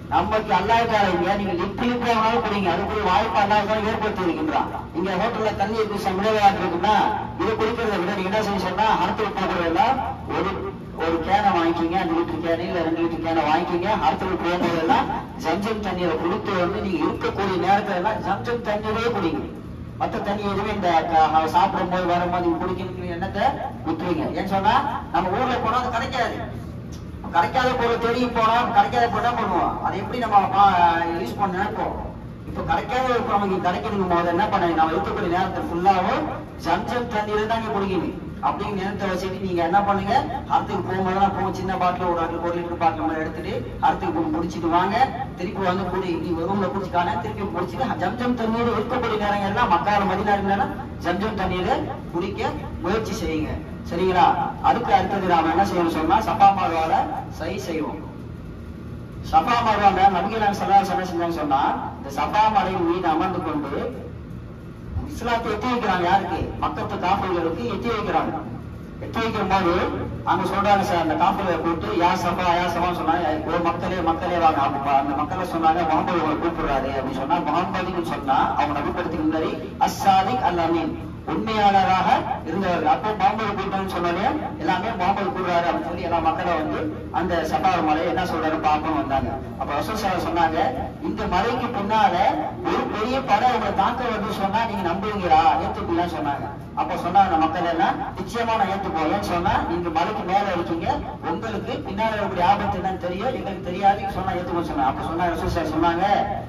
நமக்கு அல்லாட்டாரங்க நீங்க லிப்பு லிப்பு வேணாலும் குடிங்க அதுக்குரிய வாய்ப்பு அல்லாத ஏற்படுத்தி இருக்கின்றான் இங்க ஹோட்டல்ல தண்ணி இருக்கு சமையலாட்டு இருக்குன்னா இதை குடிக்கிறத விட நீங்க என்ன செய்ய சொன்னா ஹரத்தில் போகிறதெல்லாம் ஒரு ஒரு கேனை வாங்கிக்கிங்க அஞ்சு லிட்டர் கேனு இல்ல ரெண்டு லிட்டர் கேனை வாங்கிக்கிங்க ஹரத்தில் போகும்போதெல்லாம் ஜம்ஜம் தண்ணீரை குடித்து வந்து நீங்க இருக்கக்கூடிய நேரத்துல எல்லாம் ஜம்ஜம் தண்ணீரே குடிங்க மத்த தண்ணி எதுவுமே இந்த க- சாப்பிடும் போது வரும்போது நீங்க குடிக்கணும் எண்ணத்தை விட்டுருவீங்க ஏன்னு சொன்னா நம்ம ஊர்ல போனா அது கிடைக்காது கிடைக்காத பொருள் தேடி போனா கிடைக்காத பொருள் என்ன பண்ணுவோம் அதை எப்படி நம்ம யூஸ் பண்ண நினைப்போம் இப்ப கிடைக்காத ஒரு நமக்கு கிடைக்கணும் போது என்ன பண்ண நம்ம இருக்கக்கூடிய நேரத்தை ஃபுல்லாவும் ஜம்ஜம் தண்ணீர் தான் நீங்க குடிக்கணும் அப்படிங்கிற நேரத்தை வச்சுட்டு நீங்க என்ன பண்ணுங்க அடுத்துக்கு போகும்போதெல்லாம் போகும் சின்ன பாட்டில் ஒரு ரெண்டு ஒரு லிட்டர் பாட்டில் மாதிரி எடுத்துட்டு அடுத்துக்கு போய் முடிச்சிட்டு வாங்க திருப்பி வந்து குடி நீ ரூம்ல குடிச்சுக்கான திருப்பி குடிச்சிட்டு ஜம்ஜம் தண்ணீர் இருக்கக்கூடிய நேரங்கள் எல்லாம் மக்கால மதினாருங்கன்னா ஜம்ஜம் தண்ணீரை குடிக்க முயற்சி செய்யுங்க சரிங்களா அதுக்கு அடுத்தது நாம என்ன செய்யணும் சொன்னா சப்பா மார்வால சரி செய்வோம் சபா மரம் மேல நபிகள் சல்லா என்ன செஞ்சாங்க சொன்னா இந்த சபா மலையின் மீது அமர்ந்து கொண்டு இஸ்லாத்தை எத்தி வைக்கிறாங்க யாருக்கு மக்கத்து காப்பீடுகளுக்கு எத்தி வைக்கிறாங்க எத்தி வைக்கும் போது அங்க சொல்றாங்க சார் அந்த காப்பீடுகளை கூப்பிட்டு யா சபா யா சபான்னு சொன்னாங்க ஒரு மக்களே மக்களே வாங்க அப்ப அந்த மக்களை சொன்னாங்க முகமது உங்களை கூப்பிடுறாரு அப்படின்னு சொன்னா முகமதுன்னு சொன்னா அவங்க நபிப்படுத்துக்கு முன்னாடி அஸ்ஸாதிக் அல் அமீன் உண்மையாளராக இருந்தவர்கள் அப்போ முகமது கூட்டம்னு சொன்னாலே எல்லாமே முகமது கூடுறாரு அப்படின்னு சொல்லி எல்லா மக்களும் வந்து அந்த சபார் மலை என்ன சொல்றாரு பார்க்கணும் வந்தாங்க அப்ப ரசூல் சார் சொன்னாங்க இந்த மலைக்கு பின்னால ஒரு பெரிய படை உங்களை தாக்க வந்து சொன்னா நீங்க நம்புவீங்களா ஏத்துப்பீங்கன்னு சொன்னாங்க அப்ப சொன்னாங்க அந்த மக்கள் எல்லாம் நிச்சயமா நான் ஏத்துப்போம் ஏன்னு சொன்னா நீங்க மலைக்கு மேல இருக்கீங்க உங்களுக்கு பின்னால இருக்கக்கூடிய ஆபத்து என்னன்னு தெரியும் எங்களுக்கு தெரியாது நீங்க சொன்னா ஏத்துக்கோ சொன்னாங்க அப்ப சொன்னாங்க ரசூல் சார் சொன்னாங்க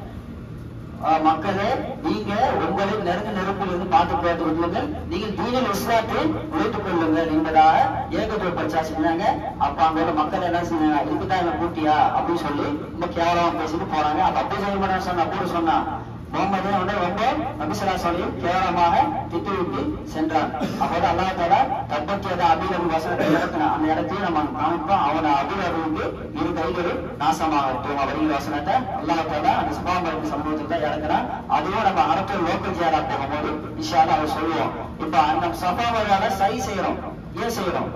ஆஹ் மக்களே நீங்க உங்களை நெருங்க நெருப்பில் இருந்து பார்த்து பார்த்து கொள்ளுங்கள் நீங்கள் தீனில் இஸ்லாத்தில் நுழைத்துக் கொள்ளுங்கள் என்பதாக ஏகத்துவ பிரச்சா செஞ்சாங்க அப்ப அங்க உள்ள மக்கள் என்ன செஞ்சாங்க இதுக்குதான் என்ன கூட்டியா அப்படின்னு சொல்லி ரொம்ப கேவலமா பேசிட்டு போறாங்க அப்ப அப்படி சொல்ல மாட்டாங்க சொன்னா கூட சொன்னா முகமது வந்து ரொம்ப நபிசலா சொல்லியும் கேவலமாக திட்டுவிட்டு சென்றான் அப்போது அல்லா தாலா தப்பத்தியத அபிரபு வசனத்தை இறக்கினான் அந்த இடத்தையும் நம்ம காமிப்போம் அவன அபிரபுக்கு இரு கைகளும் நாசமாகட்டும் அப்படிங்கிற வசனத்தை அல்லா தாலா அந்த சுபாமரத்து சம்பவத்தில் தான் இறக்குறான் அதுவும் நம்ம அரபு லோக்கல் ஜியாரா போகும்போது இஷால அவர் சொல்லுவோம் இப்ப அந்த சபாவையால சரி செய்யறோம் ஏன் செய்யறோம்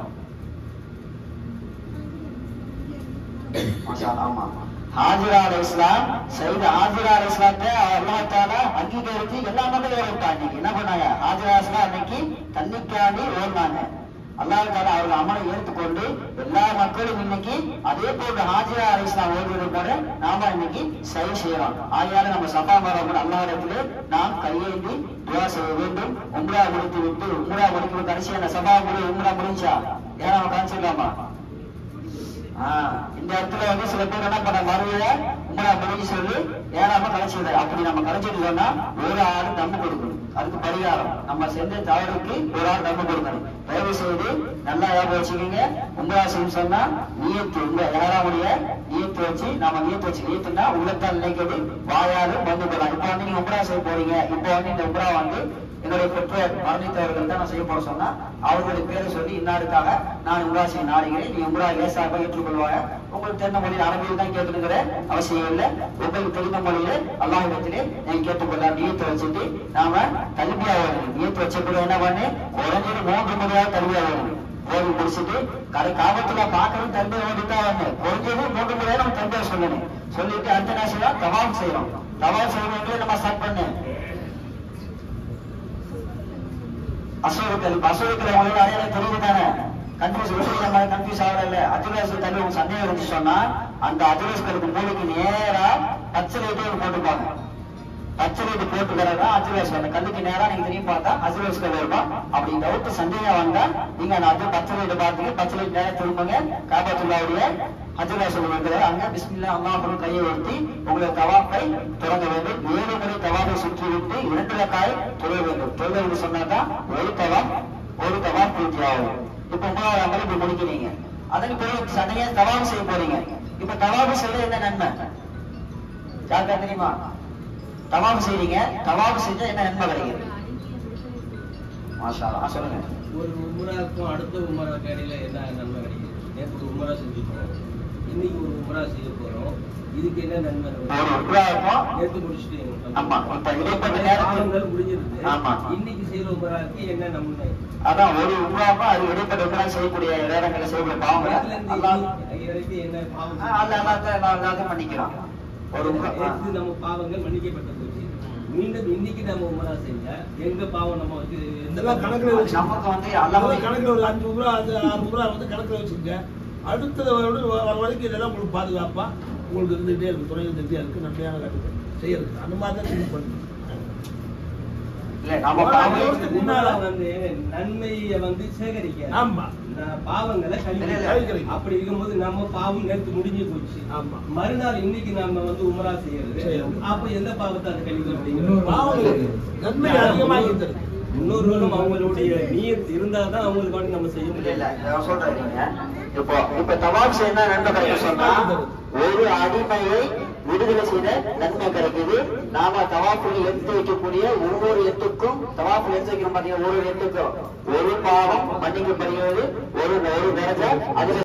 மாஷா அல்லாஹ், ஆமா ஹாஜிரா அலை இஸ்லாம் சைது ஹாஜிரா அலை இஸ்லாத்தை அல்லாஹ் தாலா அங்கீகரித்து எல்லா மக்களும் ஓடிட்டாங்க இன்னைக்கு என்ன பண்ணாங்க ஹாஜிரா இஸ்லாம் அன்னைக்கு தண்ணிக்காண்டி ஓடினாங்க அல்லாஹ் தாலா அவர்கள் அமலை ஏற்றுக்கொண்டு எல்லா மக்களும் இன்னைக்கு அதே போன்று ஹாஜிரா அலை இஸ்லாம் ஓடுவது போல நாம இன்னைக்கு சரி செய்யறோம் ஆகையால நம்ம சபா மரம் அல்லாஹிடத்திலே நாம் கையேந்தி துவா செய்ய வேண்டும் உம்ரா முடித்து விட்டு உம்ரா முடிக்கும் கடைசியா அந்த சபா முடி உம்ரா முடிஞ்சா ஏன்னா நம்ம காமிச்சிடலாமா ஆஹ் இந்த இடத்துல வந்து சில பேர் என்ன பண்ண மறுவைய உங்களை முடிஞ்சு சொல்லி ஏறாம கலைச்சிடுற அப்படி நம்ம கலைச்சிட்டு சொன்னா ஒரு ஆள் தம்பு கொடுக்கணும் அதுக்கு பரிகாரம் நம்ம செஞ்ச தவறுக்கு ஒரு ஆள் தம்பு கொடுக்கணும் தயவு செய்து நல்லா ஞாபகம் வச்சுக்கோங்க உங்களா செய்யும் சொன்னா நீயத்து உங்க ஏறாமுடைய நீயத்து வச்சு நாம நீயத்து வச்சு நீயத்துனா உள்ளத்தால் நினைக்கிறது வாயாறு வந்து போகலாம் இப்போ வந்து நீங்க உம்ரா செய்ய போறீங்க இப்போ வந்து இந்த உம்ரா வந்து என்னுடைய பெற்றோர் மரணித்தவர்கள் தான் நான் செய்ய போற சொன்னா அவர்களுடைய பேரை சொல்லி இன்னாருக்காக நான் உம்ரா செய்ய நாடுகிறேன் நீ உம்ரா லேசாக ஏற்றுக்கொள்வாங்க உங்களுக்கு தெரிந்த மொழியில் அரபியில் தான் கேட்கணுங்கிற அவசியம் இல்லை உங்களுக்கு தெரிந்த மொழியில அல்லாஹிடத்திலே நீங்க கேட்டுக்கொள்ள நீயத்தை வச்சுட்டு நாம கல்வியா வரணும் நீயத்தை வச்ச கூட என்ன பண்ணு குறைஞ்சது மூன்று முறையாக கல்வியா வரணும் கோவில் முடிச்சுட்டு கடை காபத்துல பாக்கணும் தன்மையை வந்துட்டா வந்து குறைஞ்சது மூன்று முறையாக நம்ம தன்மையை சொல்லணும் சொல்லிட்டு அடுத்த என்ன செய்யலாம் தவாம் செய்யறோம் தவாம் செய்யறவங்களே நம்ம ஸ்டார்ட் பண்ணு அசோகத்தில் அசோகத்தில் உங்களுக்கு அடையாளம் தெரியுது தானே கன்ஃபியூஸ் விஷயம் நம்ம கன்ஃபியூஸ் ஆகல அஜுராசு தண்ணி உங்க சந்தேகம் இருந்துச்சு சொன்னா அந்த அஜுராஸ்களுக்கு மூளைக்கு நேரா பச்சை லைட்டே போட்டுப்பாங்க பச்சை லைட்டு போட்டுக்கிறதா அஜுராஸ் அந்த கல்லுக்கு நேரா நீங்க திரும்பி பார்த்தா அஜுராஸ்கள் இருக்கும் அப்படி டவுட் சந்தேகம் வந்தா நீங்க அந்த அது பச்சை லைட்டு பார்த்துட்டு பச்சை லைட் நேரம் திரும்புங்க காபாத்துல்லாவுடைய ஹஜ்ரா சொல்லுவாங்க அங்க பிஸ்மில்லா அல்லாஹ் கையை உயர்த்தி உங்களுடைய தவாப்பை தொடங்க வேண்டும் ஏழு முறை தவாப்பை சுற்றி விட்டு இரண்டு ரக்காய் தொழ வேண்டும் தொழ என்று சொன்னாதான் ஒரு தவாப் ஒரு தவாப் பூர்த்தி ஆகும் இப்ப உங்களால் அமலை இப்ப முடிக்கிறீங்க அதன் பிறகு சனையா தவாப் செய்ய போறீங்க இப்ப தவாப் செய்ய என்ன நன்மை யாருக்கா தெரியுமா தவாப் செய்றீங்க தவாப் செஞ்சா என்ன நன்மை கிடைக்குது மாஷா அல்லாஹ். சொல்லுங்க ஒரு உமராக்கும் அடுத்த உமராக்கு இடையில என்ன நன்மை கிடைக்குது நேற்று உமரா செஞ்சுட்டோம் இன்னைக்கு ஒரு உமரா செய்ய போறோம் இதுக்கு என்ன நன்மை ஒரு உம்ரா இருக்கும். நேற்று முடிச்சுட்டு ஆமா இப்ப இடைப்பட்ட நேரத்தில் காலங்கள் முடிஞ்சிருக்கு ஆமா. இன்னைக்கு செய்யற உமராக்கு என்ன நன்மை அதான் ஒரு உம்ராப்பா அது இடைப்பட்ட உம்ரா செய்யக்கூடிய நேரங்களில் செய்யக்கூடிய பாவங்களை நேத்துல இருந்து அல்லாஹ் இன்னைக்கு வரைக்கும் என்ன பாவம் ஆஹ் அல்ல எல்லாத்தையும் எல்லா எல்லாத்தையும் மன்னிக்கிறான் ஒரு உம்ரா- நேற்று நம்ம பாவங்கள் மன்னிக்கப்பட்ட போச்சு மீண்டும் இன்னைக்கு நம்ம உமரா செஞ்சா எங்க பாவம் நம்ம வந்து இதெல்லாம் கணக்குல வச்சு நமக்கு வந்து அதெல்லாம் அல்லாஹ் கணக்குல ஒரு அஞ்சு ரூபா அது ஆறு ரூபா வந்து கணக்குல வச்சுங்க அடுத்தது வர வர வரைக்கும் இதெல்லாம் உங்களுக்கு பாதுகாப்பா உங்களுக்கு இருந்துகிட்டே இருக்கு துணை இருந்துகிட்டே இருக்கு நன்மையான காரியத்தை செய்யறது அந்த மாதிரி தான் திங்க் பண்ணுங்க இல்ல நம்ம ஒரு பாவம் வருஷத்துக்கு உமரா முன்னால வந்து நன்மையை வந்து சேகரிக்க ஆமா நான் பாவங்களை இல்ல, இல்ல. கழிக்கிறேன் அப்படி இருக்கும்போது நம்ம பாவம் நேற்று முடிஞ்சு போச்சு ஆமா மறுநாள் இன்னைக்கு நம்ம வந்து உமரா செய்யறது செய்யறது. அப்ப எந்த பாவத்தை அது கழிக்கும் அப்படிங்கிறது பாவங்களுக்கு நன்மை அதிகமாக இருந்திருக்கு முன்னோர்களும் அவங்களுடைய நீர் இருந்தாதான் அவங்களுக்கு வாட்டி நம்ம செய்ய இல்ல இல்ல முடியல நான் சொல்றேன் இருங்க. இப்போ இப்ப தவாப் செய்யணும் நன்மை கிடைக்கும் சொன்னா ஒரு அடிமையை விடுதலை செய்த நன்மை கிடைக்குது நாம தவாப்புல எடுத்து வைக்கக்கூடிய ஒவ்வொரு எட்டுக்கும் தவாப்புல எடுத்து வைக்கிறோம் பாத்தீங்கன்னா ஒரு எட்டுக்கும் ஒரு பாவம் மன்னிக்கப்படுகிறது ஒரு ஒரு தரஜா அதுல